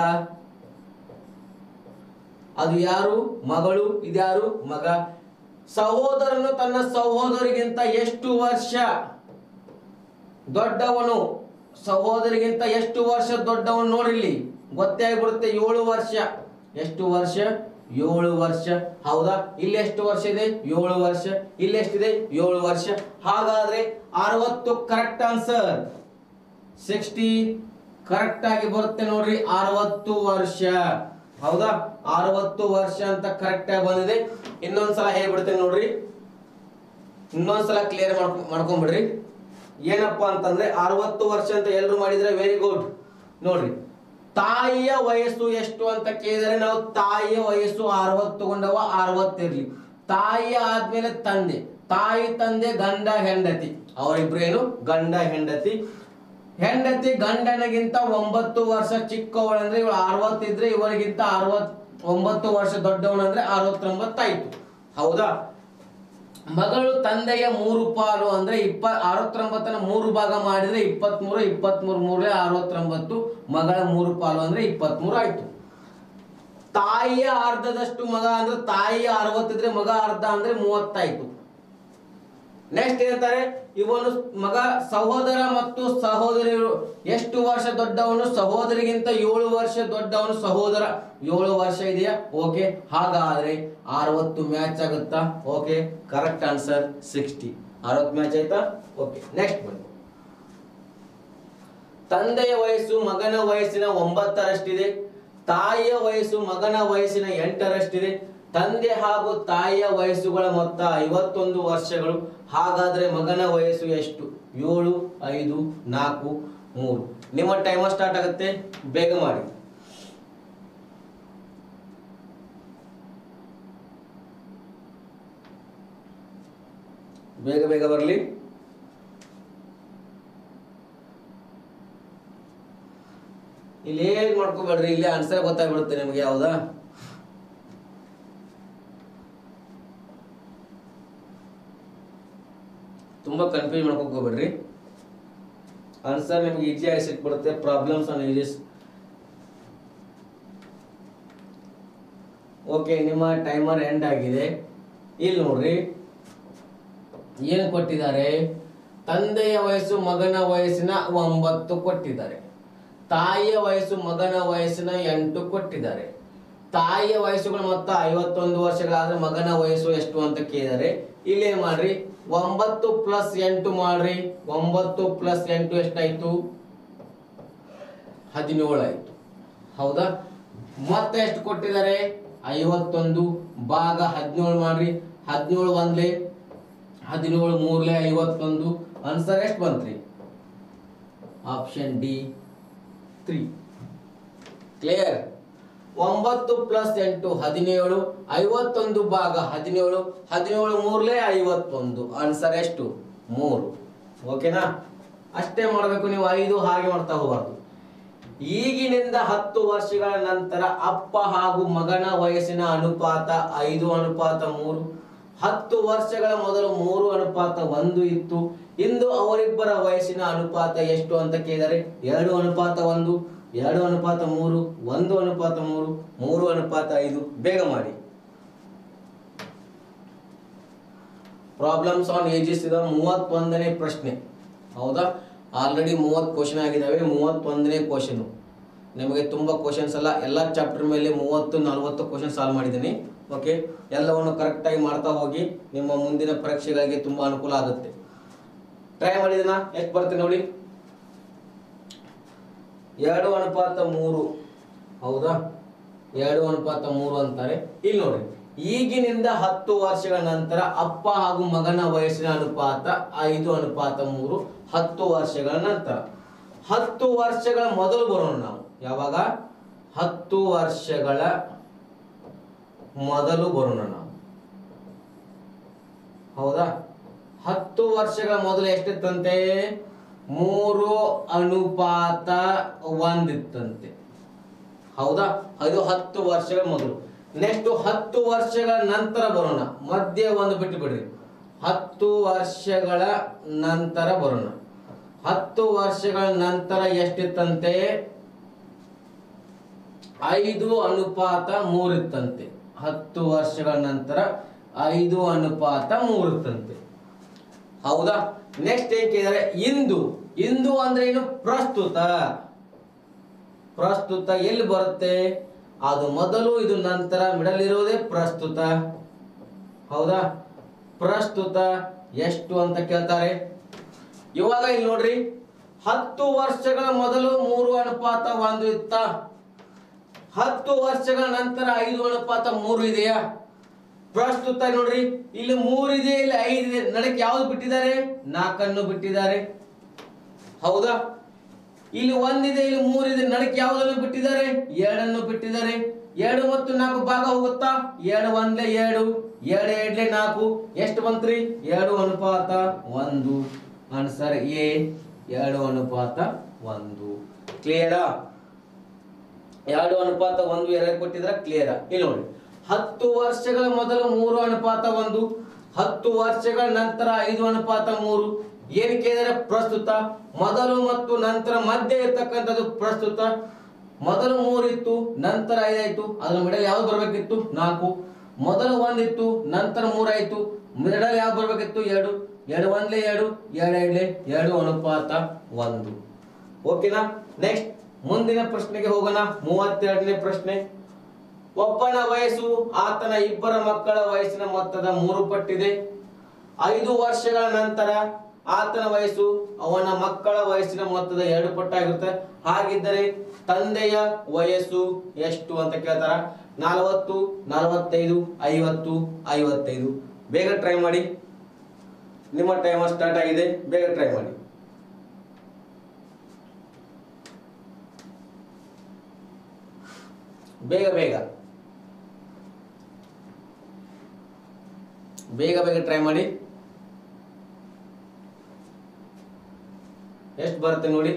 ಅದು ಯಾರು ಮಗಳು ಇದ್ಯಾರು ಮಗ ಸಹೋದರನು ತನ್ನ ಸಹೋದರಿಗಿಂತ ಎಷ್ಟು ವರ್ಷ ದೊಡ್ಡವನು ಸಹೋದರಿಗಿಂತ ಎಷ್ಟು ವರ್ಷ ದೊಡ್ಡವನು ನೋಡಿಲ್ಲಿ ಗೊತ್ತೇ ಆಗ್ಬಿಡುತ್ತೆ ಏಳು ವರ್ಷ ಎಷ್ಟು ವರ್ಷ ಏಳು ವರ್ಷ ಹೌದಾ ಇಲ್ಲಿ ಎಷ್ಟು ವರ್ಷ ಇದೆ ಏಳು ವರ್ಷ ಇಲ್ಲಿ ಎಷ್ಟಿದೆ ಏಳು ವರ್ಷ ಹಾಗಾದ್ರೆ ಅರವತ್ತು ಕರೆಕ್ಟ್ ಆನ್ಸರ್ ಸಿಕ್ಸ್ಟಿ ಕರೆಕ್ಟ್ ಆಗಿ ಬರುತ್ತೆ ನೋಡ್ರಿ ಅರವತ್ತು ವರ್ಷ ಹೌದಾ ಅರವತ್ತು ವರ್ಷ ಅಂತ ಕರೆಕ್ಟ್ ಆಗಿ ಬಂದಿದೆ ಇನ್ನೊಂದ್ಸಲ ಹೇಳ್ಬಿಡ್ತೇನೆ ನೋಡ್ರಿ ಇನ್ನೊಂದ್ಸಲ ಕ್ಲಿಯರ್ ಮಾಡ್ಕೊ ಮಾಡ್ಕೊಂಡ್ಬಿಡ್ರಿ ಏನಪ್ಪಾ ಅಂತಂದ್ರೆ ಅರವತ್ತು ವರ್ಷ ಅಂತ ಎಲ್ರು ಮಾಡಿದ್ರೆ ವೆರಿ ಗುಡ್ ನೋಡ್ರಿ ತಾಯಿಯ ವಯಸ್ಸು ಎಷ್ಟು ಅಂತ ಕೇಳಿದರೆ ನಾವು ತಾಯಿಯ ವಯಸ್ಸು ಅರವತ್ತು ತಗೊಂಡವ ಅರವತ್ತಿರ್ಲಿ ತಾಯಿ ಆದ್ಮೇಲೆ ತಂದೆ ತಾಯಿ ತಂದೆ ಗಂಡ ಹೆಂಡತಿ ಅವರಿಬ್ರೇನು ಗಂಡ ಹೆಂಡತಿ ಹೆಂಡತಿ ಗಂಡನಿಗಿಂತ ಒಂಬತ್ತು ವರ್ಷ ಚಿಕ್ಕವಳಂದ್ರೆ ಇವಳು ಅರವತ್ತಿದ್ರೆ ಇವರಿಗಿಂತ ಅರವತ್ ಒಂಬತ್ತು ವರ್ಷ ದೊಡ್ಡವನಂದ್ರೆ ಅರವತ್ತೊಂಬತ್ತಾಯ್ತು ಹೌದಾ ಮಗಳು ತಂದೆಯ ಮೂರು ಪಾಲು ಅಂದ್ರೆ ಇಪ್ಪ ಅರವತ್ತೊಂಬತ್ತನ ಮೂರು ಭಾಗ ಮಾಡಿದ್ರೆ ಇಪ್ಪತ್ಮೂರು ಇಪ್ಪತ್ಮೂರು ಮೂರೇ ಅರವತ್ತೊಂಬತ್ತು ಮಗಳ ಮೂರು ಪಾಲು ಅಂದ್ರೆ ಇಪ್ಪತ್ಮೂರು ಆಯ್ತು ತಾಯಿಯ ಅರ್ಧದಷ್ಟು ಮಗ ಅಂದ್ರೆ ತಾಯಿಯ ಅರವತ್ತಿದ್ರೆ ಮಗ ಅರ್ಧ ಅಂದ್ರೆ ಮೂವತ್ತಾಯ್ತು ನೆಕ್ಸ್ಟ್ ಹೇಳ್ತಾರೆ ಇವನು ಮಗ ಸಹೋದರ ಮತ್ತು ಸಹೋದರಿಯರು ಎಷ್ಟು ವರ್ಷ ದೊಡ್ಡವನು ಸಹೋದರಿಗಿಂತ ಏಳು ವರ್ಷ ದೊಡ್ಡವನು ಸಹೋದರ ಏಳು ವರ್ಷ ಇದೆಯಾ ಓಕೆ ಹಾಗಾದ್ರೆ ಅರವತ್ತು ಮ್ಯಾಚ್ ಆಗುತ್ತಾ ಓಕೆ ಕರೆಕ್ಟ್ ಆನ್ಸರ್ ಸಿಕ್ಸ್ಟಿ ಅರವತ್ತು ಮ್ಯಾಚ್ ಆಯ್ತಾ ಓಕೆ ನೆಕ್ಸ್ಟ್ ಬನ್ನಿ ತಂದೆಯ ವಯಸ್ಸು ಮಗನ ವಯಸ್ಸಿನ ಒಂಬತ್ತರಷ್ಟಿದೆ ತಾಯಿಯ ವಯಸ್ಸು ಮಗನ ವಯಸ್ಸಿನ ಎಂಟರಷ್ಟಿದೆ ತಂದೆ ಹಾಗೂ ತಾಯಿಯ ವಯಸ್ಸುಗಳ ಮೊತ್ತ ಐವತ್ತೊಂದು ವರ್ಷಗಳು ಹಾಗಾದ್ರೆ ಮಗನ ವಯಸ್ಸು ಎಷ್ಟು ಏಳು ಐದು ನಾಲ್ಕು ಮೂರು ನಿಮ್ಮ ಟೈಮರ್ ಸ್ಟಾರ್ಟ್ ಆಗುತ್ತೆ ಬೇಗ ಮಾಡಿ ಬೇಗ ಬೇಗ ಬರಲಿ ಇಲ್ಲಿ ಏನ್ ಮಾಡ್ಕೋಬೇಡ್ರಿ ಇಲ್ಲಿ ಆನ್ಸರ್ ಗೊತ್ತಾಗ್ಬಿಡುತ್ತೆ ನಿಮ್ಗೆ ಯಾವ್ದಾ ತುಂಬಾ ಕನ್ಫ್ಯೂಸ್ ಮಾಡ್ಕೊಕ್ ಹೋಗ್ಬೇಡ್ರಿ ಆನ್ಸರ್ ನಿಮ್ಗೆ ಈಸಿಯಾಗಿ ಸಿಕ್ಬಿಡುತ್ತೆ ಪ್ರಾಬ್ಲಮ್ಸ್ ಆನ್ ಈಜಿಸ್ ಓಕೆ ನಿಮ್ಮ ಟೈಮರ್ ಎಂಡ್ ಆಗಿದೆ ಇಲ್ಲಿ ನೋಡ್ರಿ ಏನು ಕೊಟ್ಟಿದ್ದಾರೆ ತಂದೆಯ ವಯಸ್ಸು ಮಗನ ವಯಸ್ಸಿನ ಒಂಬತ್ತು ಕೊಟ್ಟಿದ್ದಾರೆ ತಾಯಿಯ ವಯಸ್ಸು ಮಗನ ವಯಸ್ಸಿನ ಎಂಟು ಕೊಟ್ಟಿದ್ದಾರೆ ತಾಯಿಯ ವಯಸ್ಸುಗಳು ಮೊತ್ತ ಐವತ್ತೊಂದು ವರ್ಷಗಳಾದ್ರೆ ಮಗನ ವಯಸ್ಸು ಎಷ್ಟು ಅಂತ ಕೇಳಿದ್ದಾರೆ ಇಲ್ಲೇ ಮಾಡ್ರಿ ಒಂಬತ್ತು ಪ್ಲಸ್ ಎಂಟು ಮಾಡ್ರಿ ಒಂಬತ್ತು ಪ್ಲಸ್ ಎಂಟು ಎಷ್ಟಾಯ್ತು ಹದಿನೇಳು ಆಯ್ತು ಹೌದಾ ಮತ್ತೆ ಎಷ್ಟು ಕೊಟ್ಟಿದ್ದಾರೆ ಐವತ್ತೊಂದು ಭಾಗ ಹದಿನೇಳು ಮಾಡ್ರಿ ಹದಿನೇಳು ಒಂದ್ಲೆ ಹದಿನೇಳು ಮೂರ್ಲೆ ಐವತ್ತೊಂದು ಆನ್ಸರ್ ಎಷ್ಟು ಬಂತ್ರಿ ಆಪ್ಷನ್ ಡಿ ತ್ರೀ ಕ್ಲಿಯರ್ ಒಂಬತ್ತು ಪ್ಲಸ್ ಎಂಟು ಹದಿನೇಳು ಐವತ್ತೊಂದು ಭಾಗ ಹದಿನೇಳು ಹದಿನೇಳು ಮೂರ್ಲೆ ಐವತ್ತೊಂದು ಆನ್ಸರ್ ಎಷ್ಟು ಮೂರು ಓಕೆನಾ ಅಷ್ಟೇ ಮಾಡಬೇಕು ನೀವು ಐದು ಹಾಗೆ ಮಾಡ್ತಾ ಹೋಗಬಾರ್ದು ಈಗಿನಿಂದ ಹತ್ತು ವರ್ಷಗಳ ನಂತರ ಅಪ್ಪ ಹಾಗೂ ಮಗನ ವಯಸ್ಸಿನ ಅನುಪಾತ ಐದು ಅನುಪಾತ ಮೂರು ಹತ್ತು ವರ್ಷಗಳ ಮೊದಲು ಮೂರು ಅನುಪಾತ ಒಂದು ಇತ್ತು ಇಂದು ಅವರಿಬ್ಬರ ವಯಸ್ಸಿನ ಅನುಪಾತ ಎಷ್ಟು ಅಂತ ಕೇಳಿದರೆ ಎರಡು ಅನುಪಾತ ಒಂದು ಎರಡು ಅನುಪಾತ ಮೂರು ಒಂದು ಅನುಪಾತ ಮೂರು ಮೂರು ಅನುಪಾತ ಐದು ಬೇಗ ಮಾಡಿ ಪ್ರಾಬ್ಲಮ್ಸ್ ಆನ್ ಏಜಸ್ ಇದ ಮೂವತ್ತೊಂದನೇ ಪ್ರಶ್ನೆ ಹೌದಾ ಆಲ್ರೆಡಿ ಮೂವತ್ತು ಕ್ವಶನ್ ಆಗಿದ್ದಾವೆ ಮೂವತ್ತೊಂದನೇ ಕ್ವಶನ್ ನಿಮಗೆ ತುಂಬ ಕ್ವಶನ್ಸ್ ಅಲ್ಲ ಎಲ್ಲ ಚಾಪ್ಟರ್ ಮೇಲೆ ಮೂವತ್ತು ನಲವತ್ತು ಕ್ವಶನ್ ಸಾಲ್ವ್ ಮಾಡಿದ್ದೀನಿ ಓಕೆ ಎಲ್ಲವನ್ನು ಕರೆಕ್ಟಾಗಿ ಮಾಡ್ತಾ ಹೋಗಿ ನಿಮ್ಮ ಮುಂದಿನ ಪರೀಕ್ಷೆಗಳಿಗೆ ತುಂಬ ಅನುಕೂಲ ಆಗುತ್ತೆ ಟ್ರೈ ಮಾಡಿದಿನ ಎಷ್ಟು ಬರುತ್ತೆ ನೋಡಿ ಎರಡು ಅನುಪಾತ ಮೂರು ಹೌದಾ ಎರಡು ಅನುಪಾತ ಮೂರು ಅಂತಾರೆ ಇಲ್ಲಿ ನೋಡಿ ಈಗಿನಿಂದ ಹತ್ತು ವರ್ಷಗಳ ನಂತರ ಅಪ್ಪ ಹಾಗೂ ಮಗನ ವಯಸ್ಸಿನ ಅನುಪಾತ ಐದು ಅನುಪಾತ ಮೂರು ಹತ್ತು ವರ್ಷಗಳ ನಂತರ ಹತ್ತು ವರ್ಷಗಳ ಮೊದಲು ಬರೋಣ ನಾವು ಯಾವಾಗ ಹತ್ತು ವರ್ಷಗಳ ಮೊದಲು ಬರೋಣ ನಾವು ಹೌದಾ ಹತ್ತು ವರ್ಷಗಳ ಮೊದಲು ಎಷ್ಟಿತ್ತಂತೆ ಮೂರು ಅನುಪಾತ ಒಂದಿತ್ತಂತೆ ಹೌದಾ ಅದು ಹತ್ತು ವರ್ಷಗಳ ಮೊದಲು ನೆಕ್ಸ್ಟ್ ಹತ್ತು ವರ್ಷಗಳ ನಂತರ ಬರೋಣ ಮಧ್ಯೆ ಒಂದು ಬಿಟ್ಟು ಬಿಡ್ರಿ ಹತ್ತು ವರ್ಷಗಳ ನಂತರ ಬರೋಣ ಹತ್ತು ವರ್ಷಗಳ ನಂತರ ಎಷ್ಟಿತ್ತಂತೆ ಐದು ಅನುಪಾತ ಮೂರಿತ್ತಂತೆ ಹತ್ತು ವರ್ಷಗಳ ನಂತರ ಐದು ಅನುಪಾತ ಮೂರಿತ್ತಂತೆ ಹೌದಾ ನೆಕ್ಸ್ಟ್ ಏನ್ ಕೇಳಿದರೆ ಇಂದು ಇಂದು ಅಂದ್ರೆ ಏನು ಪ್ರಸ್ತುತ ಪ್ರಸ್ತುತ ಎಲ್ಲಿ ಬರುತ್ತೆ ಅದು ಮೊದಲು ಇದು ನಂತರ ಮಿಡಲ್ ಇರೋದೇ ಪ್ರಸ್ತುತ ಹೌದಾ ಪ್ರಸ್ತುತ ಎಷ್ಟು ಅಂತ ಕೇಳ್ತಾರೆ ಇವಾಗ ಇಲ್ಲಿ ನೋಡ್ರಿ ಹತ್ತು ವರ್ಷಗಳ ಮೊದಲು ಮೂರು ಅನುಪಾತ ಒಂದು ಇತ್ತ ಹತ್ತು ವರ್ಷಗಳ ನಂತರ ಐದು ಅನುಪಾತ ಮೂರು ಇದೆಯಾ ಪ್ರಸ್ತುತ ನೋಡ್ರಿ ಇಲ್ಲಿ ಮೂರು ಇದೆ ಇಲ್ಲಿ ಐದು ಇದೆ ನಡಕ್ಕೆ ಯಾವ್ದು ಬಿಟ್ಟಿದ್ದಾರೆ ನಾಲ್ಕನ್ನು ಬಿಟ್ಟಿದ್ದಾರೆ ಹೌದಾ ಇಲ್ಲಿ ಒಂದಿದೆ ಇಲ್ಲಿ ಮೂರಿದೆ ನಡಕ್ಕೆ ಯಾವುದನ್ನು ಬಿಟ್ಟಿದ್ದಾರೆ ಎರಡನ್ನು ಬಿಟ್ಟಿದ್ದಾರೆ ಎರಡು ಮತ್ತು ನಾಲ್ಕು ಭಾಗ ಹೋಗುತ್ತಾ ಎರಡು ಒಂದ್ಲೆ ಎರಡು ಎರಡು ಎರಡ್ಲೆ ನಾಲ್ಕು ಎಷ್ಟು ಬಂತ್ರಿ ಎರಡು ಅನುಪಾತ ಒಂದು ಆನ್ಸರ್ ಎ ಎರಡು ಅನುಪಾತ ಒಂದು ಕ್ಲಿಯರಾ ಎರಡು ಅನುಪಾತ ಒಂದು ಎರಡು ಕೊಟ್ಟಿದ್ರೆ ಕ್ಲಿಯರ್ ಇಲ್ಲಿ ನೋಡಿ ಹತ್ತು ವರ್ಷಗಳ ಮೊದಲು ಮೂರು ಅನುಪಾತ ಒಂದು ಹತ್ತು ವರ್ಷಗಳ ನಂತರ ಐದು ಅನುಪಾತ ಮೂರು ಏನ್ ಕೇಳಿದರೆ ಪ್ರಸ್ತುತ ಮೊದಲು ಮತ್ತು ನಂತರ ಮಧ್ಯೆ ಇರ್ತಕ್ಕಂಥದ್ದು ಪ್ರಸ್ತುತ ಮೊದಲು ಮೂರಿತ್ತು ನಂತರ ಐದಾಯ್ತು ಅದ್ರ ಮಿಡಲ್ ಯಾವ್ದು ಬರ್ಬೇಕಿತ್ತು ನಾಲ್ಕು ಮೊದಲು ಒಂದಿತ್ತು ನಂತರ ಮೂರಾಯ್ತು ಮಿಡಲ್ ಯಾವ್ದು ಬರ್ಬೇಕಿತ್ತು ಎರಡು ಎರಡು ಒಂದ್ಲೆ ಎರಡು ಎರಡು ಎರಡ್ಲೆ ಎರಡು ಅನುಪಾತ ಒಂದು ಓಕೆನಾ ನೆಕ್ಸ್ಟ್ ಮುಂದಿನ ಪ್ರಶ್ನೆಗೆ ಹೋಗೋಣ ಮೂವತ್ತೆರಡನೇ ಪ್ರಶ್ನೆ ಒಬ್ಬನ ವಯಸ್ಸು ಆತನ ಇಬ್ಬರ ಮಕ್ಕಳ ವಯಸ್ಸಿನ ಮೊತ್ತದ ಮೂರು ಪಟ್ಟಿದೆ ಐದು ವರ್ಷಗಳ ನಂತರ ಆತನ ವಯಸ್ಸು ಅವನ ಮಕ್ಕಳ ವಯಸ್ಸಿನ ಮೊತ್ತದ ಎರಡು ಪಟ್ಟಾಗಿರುತ್ತೆ ಹಾಗಿದ್ದರೆ ತಂದೆಯ ವಯಸ್ಸು ಎಷ್ಟು ಅಂತ ಕೇಳ್ತಾರ ನಲವತ್ತು ನಲವತ್ತೈದು ಐವತ್ತು ಐವತ್ತೈದು ಬೇಗ ಟ್ರೈ ಮಾಡಿ ನಿಮ್ಮ ಟೈಮರ್ ಸ್ಟಾರ್ಟ್ ಆಗಿದೆ ಬೇಗ ಟ್ರೈ ಮಾಡಿ ಬೇಗ ಬೇಗ ಬೇಗ ಬೇಗ ಟ್ರೈ ಮಾಡಿ ಎಷ್ಟು ಬರುತ್ತೆ ನೋಡಿ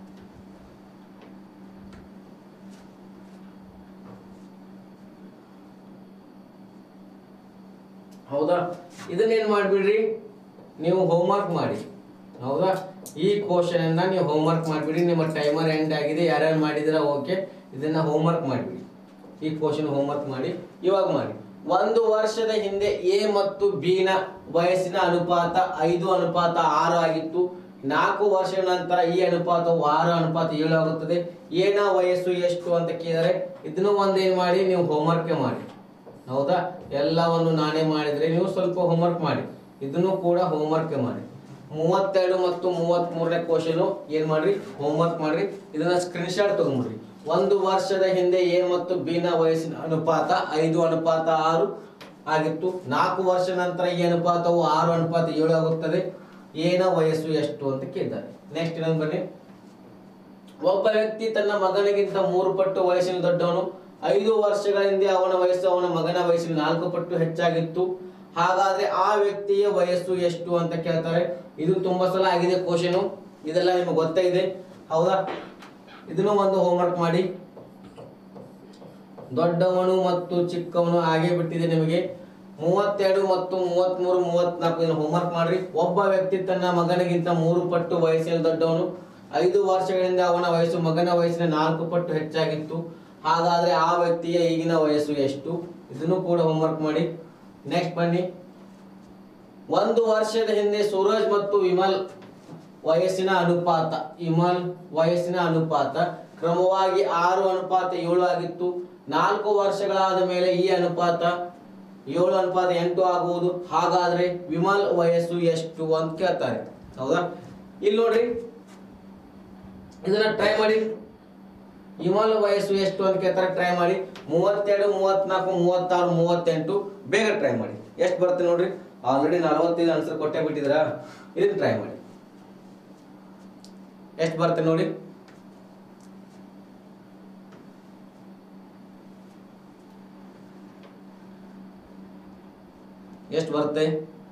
ಹೌದಾ ಇದನ್ನೇನು ಮಾಡಿಬಿಡ್ರಿ ನೀವು ಹೋಮ್ವರ್ಕ್ ಮಾಡಿ ಹೌದಾ ಈ ಕ್ವಶನ್ ಅನ್ನ ನೀವು ಹೋಮ್ವರ್ಕ್ ಮಾಡಿಬಿಡಿ ನಿಮ್ಮ ಟೈಮರ್ ಎಂಡ್ ಆಗಿದೆ ಯಾರ್ಯಾರು ಮಾಡಿದಿರ ಓಕೆ ಇದನ್ನ ಹೋಮ್ವರ್ಕ್ ಮಾಡಿಬಿಡಿ ಈ ಕ್ವಶನ್ ಹೋಮ್ವರ್ಕ್ ಮಾಡಿ ಇವಾಗ ಮಾಡಿ ಒಂದು ವರ್ಷದ ಹಿಂದೆ ಎ ಮತ್ತು ಬಿ ನ ವಯಸ್ಸಿನ ಅನುಪಾತ ಐದು ಅನುಪಾತ ಆರು ಆಗಿತ್ತು ನಾಲ್ಕು ವರ್ಷಗಳ ನಂತರ ಈ ಅನುಪಾತವು ಆರು ಅನುಪಾತ ಏಳು ಆಗುತ್ತದೆ ಎ ನ ವಯಸ್ಸು ಎಷ್ಟು ಅಂತ ಕೇಳಿದರೆ ಇದನ್ನು ಒಂದೇನ್ ಮಾಡಿ ನೀವು ಹೋಮ್ವರ್ಕ್ ಮಾಡಿ ಹೌದಾ ಎಲ್ಲವನ್ನು ನಾನೇ ಮಾಡಿದ್ರೆ ನೀವು ಸ್ವಲ್ಪ ಹೋಮ್ವರ್ಕ್ ಮಾಡಿ ಇದನ್ನು ಕೂಡ ಹೋಮ್ವರ್ಕ್ ಮಾಡಿ ಮೂವತ್ತೆರಡು ಮತ್ತು ಮೂವತ್ತ್ ಮೂರನೇ ಕ್ವಶನ್ ಏನ್ ಮಾಡ್ರಿ ಹೋಮ್ವರ್ಕ್ ಮಾಡ್ರಿ ಇದನ್ನ ಸ್ಕ್ರೀನ್ ಶಾಟ್ ತಗೊಂಡ್ಬಿಡ್ರಿ ಒಂದು ವರ್ಷದ ಹಿಂದೆ ಎ ಮತ್ತು ಬಿ ನ ವಯಸ್ಸಿನ ಅನುಪಾತ ಐದು ಅನುಪಾತ ಆರು ಆಗಿತ್ತು ನಾಲ್ಕು ವರ್ಷ ನಂತರ ಈ ಅನುಪಾತವು ಆರು ಅನುಪಾತ ಏಳು ಆಗುತ್ತದೆ ಏನ ವಯಸ್ಸು ಎಷ್ಟು ಅಂತ ಕೇಳಿದ್ದಾರೆ ನೆಕ್ಸ್ಟ್ ಇನ್ನೊಂದು ಬನ್ನಿ ಒಬ್ಬ ವ್ಯಕ್ತಿ ತನ್ನ ಮಗನಿಗಿಂತ ಮೂರು ಪಟ್ಟು ವಯಸ್ಸಿನ ದೊಡ್ಡವನು ಐದು ವರ್ಷಗಳ ಹಿಂದೆ ಅವನ ವಯಸ್ಸು ಅವನ ಮಗನ ವಯಸ್ಸಿನ ನಾಲ್ಕು ಪಟ್ಟು ಹೆಚ್ಚಾಗಿತ್ತು ಹಾಗಾದ್ರೆ ಆ ವ್ಯಕ್ತಿಯ ವಯಸ್ಸು ಎಷ್ಟು ಅಂತ ಕೇಳ್ತಾರೆ ಇದು ತುಂಬಾ ಸಲ ಆಗಿದೆ ಕ್ವಶನ್ ಇದೆಲ್ಲ ನಿಮಗೆ ಗೊತ್ತೇ ಇದೆ ಹೌದಾ ಇದನ್ನು ಒಂದು ಹೋಮ್ವರ್ಕ್ ಮಾಡಿ ದೊಡ್ಡವನು ಮತ್ತು ಚಿಕ್ಕವನು ಹಾಗೆ ಬಿಟ್ಟಿದೆ ನಿಮಗೆ ಮೂವತ್ತೆರಡು ಮತ್ತು ಮೂವತ್ಮೂರು ಮೂವತ್ನಾಲ್ಕು ಇದನ್ನು ಹೋಮ್ವರ್ಕ್ ಮಾಡ್ರಿ ಒಬ್ಬ ವ್ಯಕ್ತಿ ತನ್ನ ಮಗನಿಗಿಂತ ಮೂರು ಪಟ್ಟು ವಯಸ್ಸಿನ ದೊಡ್ಡವನು ಐದು ವರ್ಷಗಳಿಂದ ಅವನ ವಯಸ್ಸು ಮಗನ ವಯಸ್ಸಿನ ನಾಲ್ಕು ಪಟ್ಟು ಹೆಚ್ಚಾಗಿತ್ತು ಹಾಗಾದ್ರೆ ಆ ವ್ಯಕ್ತಿಯ ಈಗಿನ ವಯಸ್ಸು ಎಷ್ಟು ಇದನ್ನು ಕೂಡ ಹೋಮ್ವರ್ಕ್ ಮಾಡಿ ನೆಕ್ಸ್ಟ್ ಬನ್ನಿ ಒಂದು ವರ್ಷದ ಹಿಂದೆ ಸೂರಜ್ ಮತ್ತು ವಿಮಲ್ ವಯಸ್ಸಿನ ಅನುಪಾತ ವಿಮಲ್ ವಯಸ್ಸಿನ ಅನುಪಾತ ಕ್ರಮವಾಗಿ ಆರು ಅನುಪಾತ ಏಳು ಆಗಿತ್ತು ನಾಲ್ಕು ವರ್ಷಗಳಾದ ಮೇಲೆ ಈ ಅನುಪಾತ ಏಳು ಅನುಪಾತ ಎಂಟು ಆಗುವುದು ಹಾಗಾದ್ರೆ ವಿಮಲ್ ವಯಸ್ಸು ಎಷ್ಟು ಅಂತ ಕೇಳ್ತಾರೆ ಹೌದಾ ಇಲ್ಲಿ ನೋಡ್ರಿ ಇದನ್ನ ಟ್ರೈ ಮಾಡಿ ವಿಮಲ್ ವಯಸ್ಸು ಎಷ್ಟು ಅಂತ ಕೇಳ್ತಾರೆ ಟ್ರೈ ಮಾಡಿ ಮೂವತ್ತೆರಡು ಮೂವತ್ನಾಲ್ಕು ಮೂವತ್ತಾರು ಮೂವತ್ತೆಂಟು ಬೇಗ ಟ್ರೈ ಮಾಡಿ ಎಷ್ಟು ಬರುತ್ತೆ ನೋಡ್ರಿ ಆಲ್ರೆಡಿ ನಲವತ್ತೈದು ಆನ್ಸರ್ ಕೊಟ್ಟೆ ಬಿಟ್ಟಿದ್ದೀರಾ ಇದನ್ನ ಟ್ರೈ ಮಾಡಿ ಎಷ್ಟು ಬರುತ್ತೆ ನೋಡಿ ಎಷ್ಟು ಬರುತ್ತೆ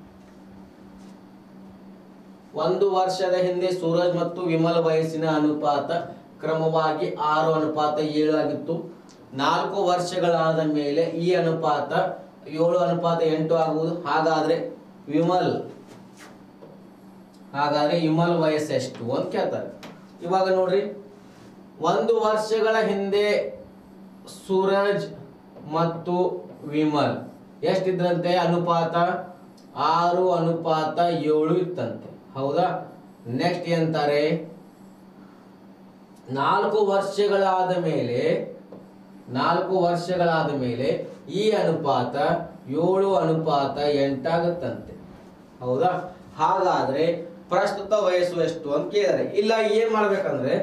ಒಂದು ವರ್ಷದ ಹಿಂದೆ ಸೂರಜ್ ಮತ್ತು ವಿಮಲ್ ವಯಸ್ಸಿನ ಅನುಪಾತ ಕ್ರಮವಾಗಿ ಆರು ಅನುಪಾತ ಏಳು ಆಗಿತ್ತು ನಾಲ್ಕು ವರ್ಷಗಳಾದ ಮೇಲೆ ಈ ಅನುಪಾತ ಏಳು ಅನುಪಾತ ಎಂಟು ಆಗುವುದು ಹಾಗಾದ್ರೆ ವಿಮಲ್ ಹಾಗಾದ್ರೆ ವಿಮಲ್ ವಯಸ್ಸು ಎಷ್ಟು ಅಂತ ಕೇಳ್ತಾರೆ ಇವಾಗ ನೋಡ್ರಿ ಒಂದು ವರ್ಷಗಳ ಹಿಂದೆ ಸೂರಜ್ ಮತ್ತು ವಿಮಲ್ ಎಷ್ಟಿದ್ರಂತೆ ಅನುಪಾತ ಆರು ಅನುಪಾತ ಏಳು ಇತ್ತಂತೆ ಹೌದಾ ನೆಕ್ಸ್ಟ್ ಎಂತಾರೆ ನಾಲ್ಕು ವರ್ಷಗಳಾದ ಮೇಲೆ ನಾಲ್ಕು ವರ್ಷಗಳಾದ ಮೇಲೆ ಈ ಅನುಪಾತ ಏಳು ಅನುಪಾತ ಎಂಟಾಗುತ್ತಂತೆ ಹೌದಾ ಹಾಗಾದ್ರೆ ಪ್ರಸ್ತುತ ವಯಸ್ಸು ಎಷ್ಟು ಅಂತ ಕೇಳಿದಾರೆ ಇಲ್ಲ ಏನ್ ಮಾಡ್ಬೇಕಂದ್ರೆ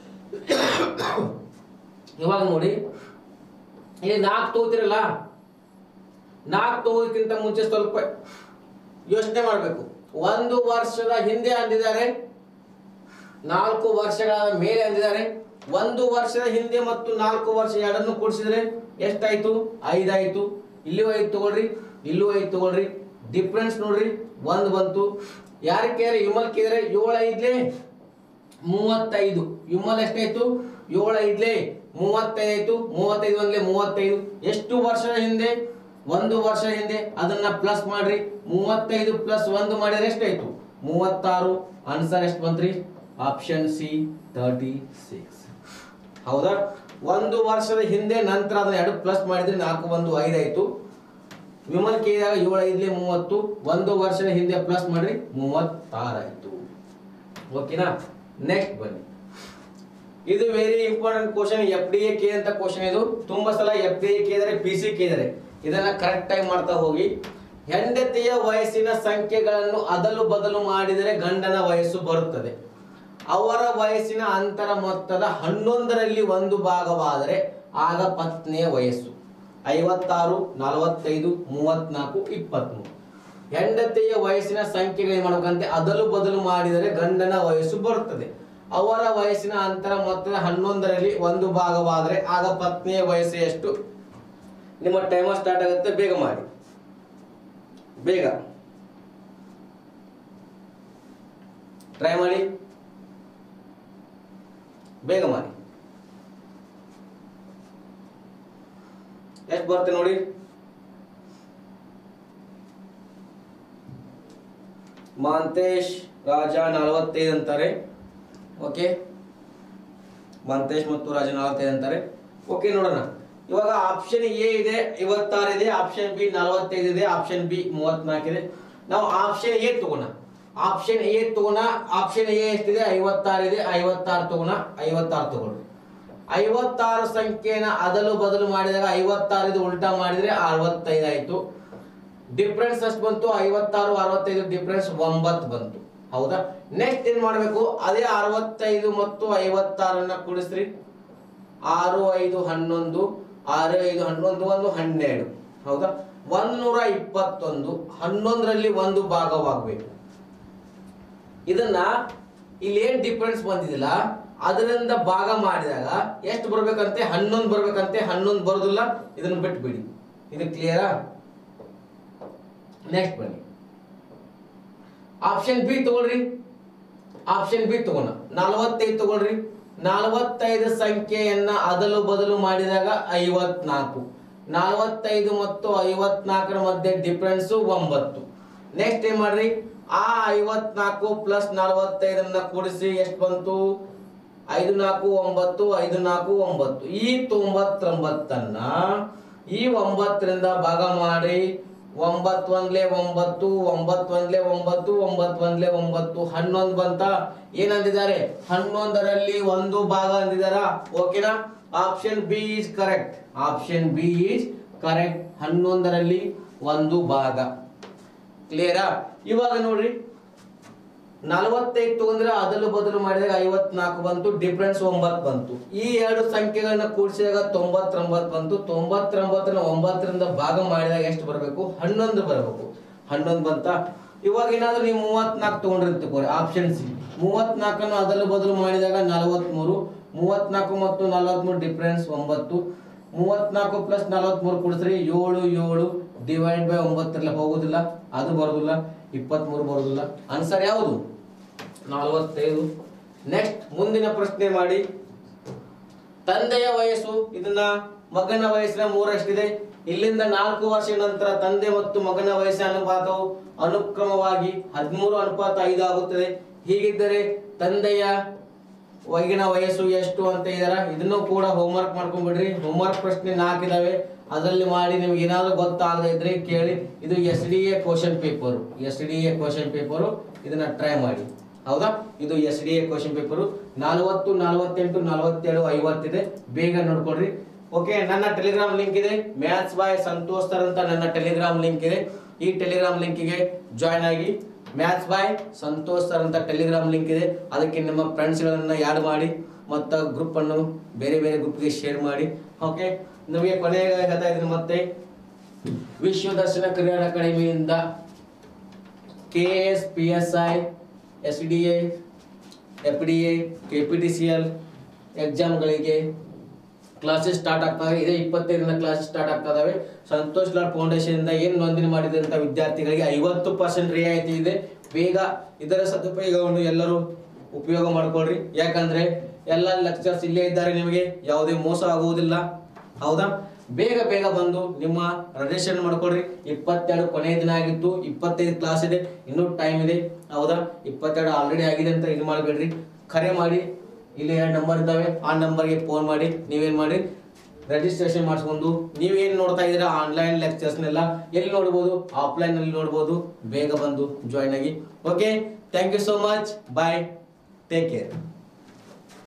ಇವಾಗ ನೋಡಿ ಇಲ್ಲಿ ನಾಲ್ಕು ತಗೋತಿರಲ್ಲ ನಾಲ್ಕು ತಗೋದಕ್ಕಿಂತ ಮುಂಚೆ ಸ್ವಲ್ಪ ಯೋಚನೆ ಮಾಡಬೇಕು ಒಂದು ವರ್ಷದ ಹಿಂದೆ ಅಂದಿದ್ದಾರೆ ನಾಲ್ಕು ವರ್ಷಗಳ ಮೇಲೆ ಅಂದಿದ್ದಾರೆ ಒಂದು ವರ್ಷದ ಹಿಂದೆ ಮತ್ತು ನಾಲ್ಕು ವರ್ಷ ಎರಡನ್ನು ಕೂಡಿಸಿದ್ರೆ ಎಷ್ಟಾಯ್ತು ಐದಾಯ್ತು ಇಲ್ಲೂ ಐದು ತಗೊಳ್ರಿ ಇಲ್ಲೂ ಐದು ತಗೊಳ್ರಿ ಡಿಫ್ರೆನ್ಸ್ ನೋಡ್ರಿ ಒಂದು ಬಂತು ಯಾರು ಕೇಳಿ ವಿಮಲ್ ಕೇಳಿದ್ರೆ ಏಳು ಐದ್ಲೆ ಮೂವತ್ತೈದು ವಿಮಲ್ ಎಷ್ಟಾಯ್ತು ಏಳು ಐದ್ಲೆ ಮೂವತ್ತೈದು ಆಯ್ತು ಮೂವತ್ತೈದು ಒಂದ್ಲೆ ಮೂವತ್ತೈದು ಎಷ್ಟು ವರ್ಷದ ಹಿಂದೆ ಒಂದು ವರ್ಷ ಹಿಂದೆ ಅದನ್ನ ಪ್ಲಸ್ ಮಾಡ್ರಿ ಮೂವತ್ತೈದು ಪ್ಲಸ್ ಒಂದು ಮಾಡಿದ್ರೆ ಎಷ್ಟಾಯ್ತು ಮೂವತ್ತಾರು ಆನ್ಸರ್ ಎಷ್ಟು ಬಂತ್ರಿ ಆಪ್ಷನ್ ಸಿ ತರ್ಟಿ ಸಿಕ್ಸ್ ಹೌದಾ ಒಂದು ವರ್ಷದ ಹಿಂದೆ ನಂತರ ಅದನ್ನ ಎರಡು ಪ್ಲಸ್ ಮಾಡಿದ್ರೆ ನಾಲ್ಕು ಒಂದು ಐದಾಯ್ತು ವಿಮಲ್ ಕೇಳಿದಾಗ ಏಳು ಐದ್ಲೆ ಮೂವತ್ತು ಒಂದು ವರ್ಷದ ಹಿಂದೆ ಪ್ಲಸ್ ಮಾಡ್ರಿ ಮೂವತ್ತಾರಾಯ್ತು ಓಕೆನಾ ನೆಕ್ಸ್ಟ್ ಬನ್ನಿ ಇದು very important question F D A K ಅಂತ ಕ್ವಶನ್ ಇದು ತುಂಬಾ ಸಲ ಎಫ್ ಡಿ ಎ ಕೇಳಿದರೆ ಪಿ ಸಿ ಕೇಳಿದರೆ ಇದನ್ನ ಕರೆಕ್ಟ್ ಆಗಿ ಮಾಡ್ತಾ ಹೋಗಿ ಹೆಂಡತಿಯ ವಯಸ್ಸಿನ ಸಂಖ್ಯೆಗಳನ್ನು ಅದಲು ಬದಲು ಮಾಡಿದರೆ ಗಂಡನ ವಯಸ್ಸು ಬರುತ್ತದೆ ಅವರ ವಯಸ್ಸಿನ ಅಂತರ ಮೊತ್ತದ ಹನ್ನೊಂದರಲ್ಲಿ ಒಂದು ಭಾಗವಾದರೆ ಆಗ ಪತ್ನಿಯ ವಯಸ್ಸು ಐವತ್ತಾರು ನಲವತ್ತೈದು ಮೂವತ್ನಾಲ್ಕು ಇಪ್ಪತ್ಮೂರು ಹೆಂಡತಿಯ ವಯಸ್ಸಿನ ಸಂಖ್ಯೆಗಳು ಏನ್ ಮಾಡ್ಬೇಕಂತೆ ಅದಲು ಬದಲು ಮಾಡಿದರೆ ಗಂಡನ ವಯಸ್ಸು ಬರುತ್ತದೆ ಅವರ ವಯಸ್ಸಿನ ಅಂತರ ಮೊತ್ತದ ಹನ್ನೊಂದರಲ್ಲಿ ಒಂದು ಭಾಗವಾದರೆ ಆಗ ಪತ್ನಿಯ ವಯಸ್ಸು ಎಷ್ಟು ನಿಮ್ಮ ಟೈಮರ್ ಸ್ಟಾರ್ಟ್ ಆಗುತ್ತೆ ಬೇಗ ಮಾಡಿ ಬೇಗ ಟ್ರೈ ಮಾಡಿ ಬೇಗ ಮಾಡಿ ಎಷ್ಟು ಬರುತ್ತೆ ನೋಡಿ ಮಾಂತೇಶ್ ರಾಜ ನಲವತ್ತೈದು ಅಂತಾರೆ ಓಕೆ ಮಾಂತೇಶ್ ಮತ್ತು ರಾಜ ನಲವತ್ತೈದು ಅಂತಾರೆ ಓಕೆ ನೋಡೋಣ ಇವಾಗ ಆಪ್ಷನ್ ಎ ಇದೆ ಐವತ್ತಾರು ಇದೆ ಆಪ್ಷನ್ ಬಿ ನಲವತ್ತೈದು ಇದೆ ಆಪ್ಷನ್ ಬಿ ಮೂವತ್ನಾಲ್ಕು ಇದೆ ನಾವು ಆಪ್ಷನ್ ಎ ತಗೋಣ ಆಪ್ಷನ್ ಎ ತಗೋಣ ಆಪ್ಷನ್ ಎ ಎಷ್ಟಿದೆ ಐವತ್ತಾರು ಇದೆ ಐವತ್ತಾರು ತಗೋಣ ಐವತ್ತಾರು ತಗೊಳ್ರಿ ಐವತ್ತಾರು ಸಂಖ್ಯೆನ ಅದಲು ಬದಲು ಮಾಡಿದಾಗ ಐವತ್ತಾರು ಇದು ಉಲ್ಟಾ ಮಾಡಿದ್ರೆ ಅರವತ್ತೈದು ಆಯ್ತು ಡಿಫ್ರೆನ್ಸ್ ಎಷ್ಟು ಬಂತು ಐವತ್ತಾರು ಅರವತ್ತೈದು ಡಿಫ್ರೆನ್ಸ್ ಒಂಬತ್ತು ಬಂತು ಹೌದಾ ನೆಕ್ಸ್ಟ್ ಏನ್ ಮಾಡಬೇಕು ಅದೇ ಅರವತ್ತೈದು ಮತ್ತು ಐವತ್ತಾರನ್ನ ಕೂಡಿಸ್ರಿ ಆರು ಐದು ಹನ್ನೊಂದು ಆರು ಐದು ಹನ್ನೊಂದು ಒಂದು ಹನ್ನೆರಡು ಹೌದಾ ಒಂದೂರ ಇಪ್ಪತ್ತೊಂದು ಹನ್ನೊಂದರಲ್ಲಿ ಒಂದು ಭಾಗವಾಗಬೇಕು ಇದನ್ನ ಇಲ್ಲಿ ಏನ್ ಡಿಫರೆನ್ಸ್ ಬಂದಿದಿಲ್ಲ ಅದರಿಂದ ಭಾಗ ಮಾಡಿದಾಗ ಎಷ್ಟು ಬರ್ಬೇಕಂತೆ ಹನ್ನೊಂದು ಬರ್ಬೇಕಂತೆ ಹನ್ನೊಂದು ಬರೋದಿಲ್ಲ ಇದನ್ನ ಬಿಟ್ಬಿಡಿ ಇದು ಕ್ಲಿಯರಾ ನೆಕ್ಸ್ಟ್ ಬನ್ನಿ ಆಪ್ಷನ್ ಬಿ ತಗೊಳ್ರಿ ಆಪ್ಷನ್ ಬಿ ತಗೋಣ ನಲವತ್ತೈದು ತಗೊಳ್ರಿ ನಲವತ್ತೈದು ಸಂಖ್ಯೆಯನ್ನ ಅದಲು ಬದಲು ಮಾಡಿದಾಗ ಐವತ್ನಾಲ್ಕು ನಲವತ್ತೈದು ಮತ್ತು ಐವತ್ನಾಲ್ಕರ ಮಧ್ಯೆ ಡಿಫ್ರೆನ್ಸ್ ಒಂಬತ್ತು ನೆಕ್ಸ್ಟ್ ಏನ್ ಮಾಡ್ರಿ ಆ ಐವತ್ನಾಲ್ಕು ಪ್ಲಸ್ ನಲವತ್ತೈದನ್ನ ಕೂಡಿಸಿ ಎಷ್ಟು ಬಂತು ಐದು ನಾಲ್ಕು ಒಂಬತ್ತು ಐದು ನಾಲ್ಕು ಒಂಬತ್ತು ಈ ತೊಂಬತ್ತೊಂಬತ್ತನ್ನ ಈ ಒಂಬತ್ತರಿಂದ ಭಾಗ ಮಾಡಿ ಒಂಬತ್ತು ಒಂದ್ಲೆ ಒಂಬತ್ತು ಒಂಬತ್ತು ಒಂದ್ಲೆ ಒಂಬತ್ತು ಒಂಬತ್ತು ಒಂದ್ಲೆ ಒಂಬತ್ತು ಹನ್ನೊಂದು ಬಂತ ಏನಂದಿದ್ದಾರೆ ಹನ್ನೊಂದರಲ್ಲಿ ಒಂದು ಭಾಗ ಅಂದಿದಾರ ಓಕೆನಾ option B is correct option B is correct ಹನ್ನೊಂದರಲ್ಲಿ ಒಂದು ಭಾಗ ಕ್ಲಿಯರಾ ಇವಾಗ ನೋಡ್ರಿ ನಲವತ್ತೈದು ತಗೊಂಡ್ರೆ ಅದಲು ಬದಲು ಮಾಡಿದಾಗ ಐವತ್ನಾಲ್ಕು ಬಂತು ಡಿಫ್ರೆನ್ಸ್ ಒಂಬತ್ತು ಬಂತು ಈ ಎರಡು ಸಂಖ್ಯೆಗಳನ್ನ ಕೂಡಿಸಿದಾಗ ತೊಂಬತ್ತೊಂಬತ್ತು ಬಂತು ತೊಂಬತ್ತೊಂಬತ್ತನ್ನ ಒಂಬತ್ತರಿಂದ ಭಾಗ ಮಾಡಿದಾಗ ಎಷ್ಟು ಬರಬೇಕು ಹನ್ನೊಂದು ಬರಬೇಕು ಹನ್ನೊಂದು ಬಂತ ಇವಾಗ ಏನಾದ್ರು ನೀವು ಮೂವತ್ನಾಲ್ಕು ತಗೊಂಡ್ರಿ ಅಂತ ತಗೋರಿ ಆಪ್ಷನ್ ಸಿ ಮೂವತ್ನಾಲ್ಕನ್ನು ಅದಲು ಬದಲು ಮಾಡಿದಾಗ ನಲವತ್ಮೂರು ಮೂವತ್ನಾಲ್ಕು ಮತ್ತು ನಲವತ್ಮೂರು ಡಿಫ್ರೆನ್ಸ್ ಒಂಬತ್ತು ಮೂವತ್ನಾಲ್ಕು ಪ್ಲಸ್ ನಲವತ್ಮೂರು ಕೂಡಿಸ್ರಿ ಏಳು ಏಳು ಡಿವೈಡ್ ಬೈ ಒಂಬತ್ತರಲ್ಲಿ ಹೋಗುದಿಲ್ಲ ಅದು ಬರೋದಿಲ್ಲ ಇಪ್ಪತ್ಮೂರು ಬರೋದಿಲ್ಲ ಆನ್ಸರ್ ಯಾವುದು ನಲವತ್ತೈದು ನೆಕ್ಸ್ಟ್ ಮುಂದಿನ ಪ್ರಶ್ನೆ ಮಾಡಿ ತಂದೆಯ ವಯಸ್ಸು ಇದನ್ನ ಮಗನ ವಯಸ್ಸಿನ ಮೂರಷ್ಟಿದೆ ಇಲ್ಲಿಂದ ನಾಲ್ಕು ವರ್ಷ ನಂತರ ತಂದೆ ಮತ್ತು ಮಗನ ವಯಸ್ಸಿನ ಅನುಪಾತವು ಅನುಕ್ರಮವಾಗಿ ಹದಿಮೂರು ಅನುಪಾತ ಐದು ಆಗುತ್ತದೆ ಹೀಗಿದ್ದರೆ ತಂದೆಯ ಒಳಗಿನ ವಯಸ್ಸು ಎಷ್ಟು ಅಂತ ಇದಾರ ಇದನ್ನು ಕೂಡ ಹೋಮ್ವರ್ಕ್ ಮಾಡ್ಕೊಂಡ್ಬಿಡ್ರಿ ಹೋಮ್ವರ್ಕ್ ಪ್ರಶ್ನೆ ನಾಲ್ಕಿದಾವೆ ಅದರಲ್ಲಿ ಮಾಡಿ ನಿಮ್ಗೆ ಏನಾದ್ರು ಗೊತ್ತಾಗದೇ ಇದ್ರೆ ಕೇಳಿ ಇದು S D A question paper S D A question paper ಇದನ್ನ ಟ್ರೈ ಮಾಡಿ ಹೌದಾ ಇದು S D A question paper ನಲವತ್ತು ನಲವತ್ತೆಂಟು ನಲವತ್ತೇಳು ಐವತ್ತಿದೆ ಬೇಗ ನೋಡ್ಕೊಡ್ರಿ ಓಕೆ ನನ್ನ ಟೆಲಿಗ್ರಾಮ್ ಲಿಂಕ್ ಇದೆ ಮ್ಯಾಥ್ಸ್ ಬಾಯ್ ಸಂತೋಷ್ ಸರ್ ಅಂತ ನನ್ನ ಟೆಲಿಗ್ರಾಮ್ ಲಿಂಕ್ ಇದೆ ಈ ಟೆಲಿಗ್ರಾಮ್ ಲಿಂಕಿಗೆ ಜಾಯ್ನ್ ಆಗಿ ಮ್ಯಾಥ್ಸ್ ಬಾಯ್ ಸಂತೋಷ್ ಸರ್ ಅಂತ ಟೆಲಿಗ್ರಾಮ್ ಲಿಂಕ್ ಇದೆ ಅದಕ್ಕೆ ನಿಮ್ಮ ಫ್ರೆಂಡ್ಸ್ಗಳನ್ನ ಯಾಡ್ ಮಾಡಿ ಮತ್ತು ಗ್ರೂಪ್ ಅನ್ನು ಬೇರೆ ಬೇರೆ ಗ್ರೂಪ್ಗೆ ಶೇರ್ ಮಾಡಿ ಓಕೆ ನಮಗೆ ಕೊನೆಗೆ ಹೇಳ್ತಾ ಇದ್ದೀನಿ ಮತ್ತೆ ವಿಶ್ವ ದರ್ಶನ ಕರಿಯರ್ ಅಕಾಡೆಮಿಯಿಂದ K S P S I S D A F D A K P T C L ಎಕ್ಸಾಮ್ಗಳಿಗೆ ಕ್ಲಾಸಸ್ ಸ್ಟಾರ್ಟ್ ಆಗ್ತವೆ ಇದೇ ಇಪ್ಪತ್ತೈದರಿಂದ ಕ್ಲಾಸಸ್ ಸ್ಟಾರ್ಟ್ ಆಗ್ತದವೆ ಸಂತೋಷ್ ಲಾಲ್ ಫೌಂಡೇಶನ್ ಇಂದ ಏನು ನೋಂದಣಿ ಮಾಡಿದಂತ ವಿದ್ಯಾರ್ಥಿಗಳಿಗೆ ಐವತ್ತು ಪರ್ಸೆಂಟ್ ರಿಯಾಯಿತಿ ಇದೆ ಬೇಗ ಇದರ ಸದುಪಯೋಗವನ್ನು ಎಲ್ಲರೂ ಉಪಯೋಗ ಮಾಡ್ಕೊಳ್ರಿ ಯಾಕಂದ್ರೆ ಎಲ್ಲ ಲೆಕ್ಚರ್ಸ್ ಇಲ್ಲೇ ಇದ್ದಾರೆ ನಿಮಗೆ ಯಾವುದೇ ಮೋಸ ಆಗುವುದಿಲ್ಲ ಹೌದಾ ಬೇಗ ಬೇಗ ಬಂದು ನಿಮ್ಮ ರಿಜಿಸ್ಟ್ರೇಷನ್ ಮಾಡ್ಕೊಳ್ರಿ ಇಪ್ಪತ್ತೆರಡು ಕೊನೆಯ ದಿನ ಆಗಿತ್ತು ಇಪ್ಪತ್ತೈದು ಕ್ಲಾಸ್ ಇದೆ ಇನ್ನೂ ಟೈಮ್ ಇದೆ ಹೌದಾ ಇಪ್ಪತ್ತೆರಡು ಆಲ್ರೆಡಿ ಆಗಿದೆ ಅಂತ ಇದು ಮಾಡಬೇಡ್ರಿ ಕರೆ ಮಾಡಿ ಇಲ್ಲಿ ಎರಡು ನಂಬರ್ ಇದ್ದಾವೆ ಆ ನಂಬರ್ಗೆ ಫೋನ್ ಮಾಡಿ ನೀವೇನ್ ಮಾಡಿ ರಿಜಿಸ್ಟ್ರೇಷನ್ ಮಾಡಿಸ್ಕೊಂಡು ನೀವೇನು ನೋಡ್ತಾ ಇದ್ದೀರಾ ಆನ್ಲೈನ್ ಲೆಕ್ಚರ್ಸ್ನೆಲ್ಲ ಎಲ್ಲಿ ನೋಡ್ಬೋದು ಆಫ್ಲೈನ್ ಅಲ್ಲಿ ನೋಡ್ಬೋದು ಬೇಗ ಬಂದು ಜಾಯ್ನ್ ಆಗಿ okay thank you so much bye take care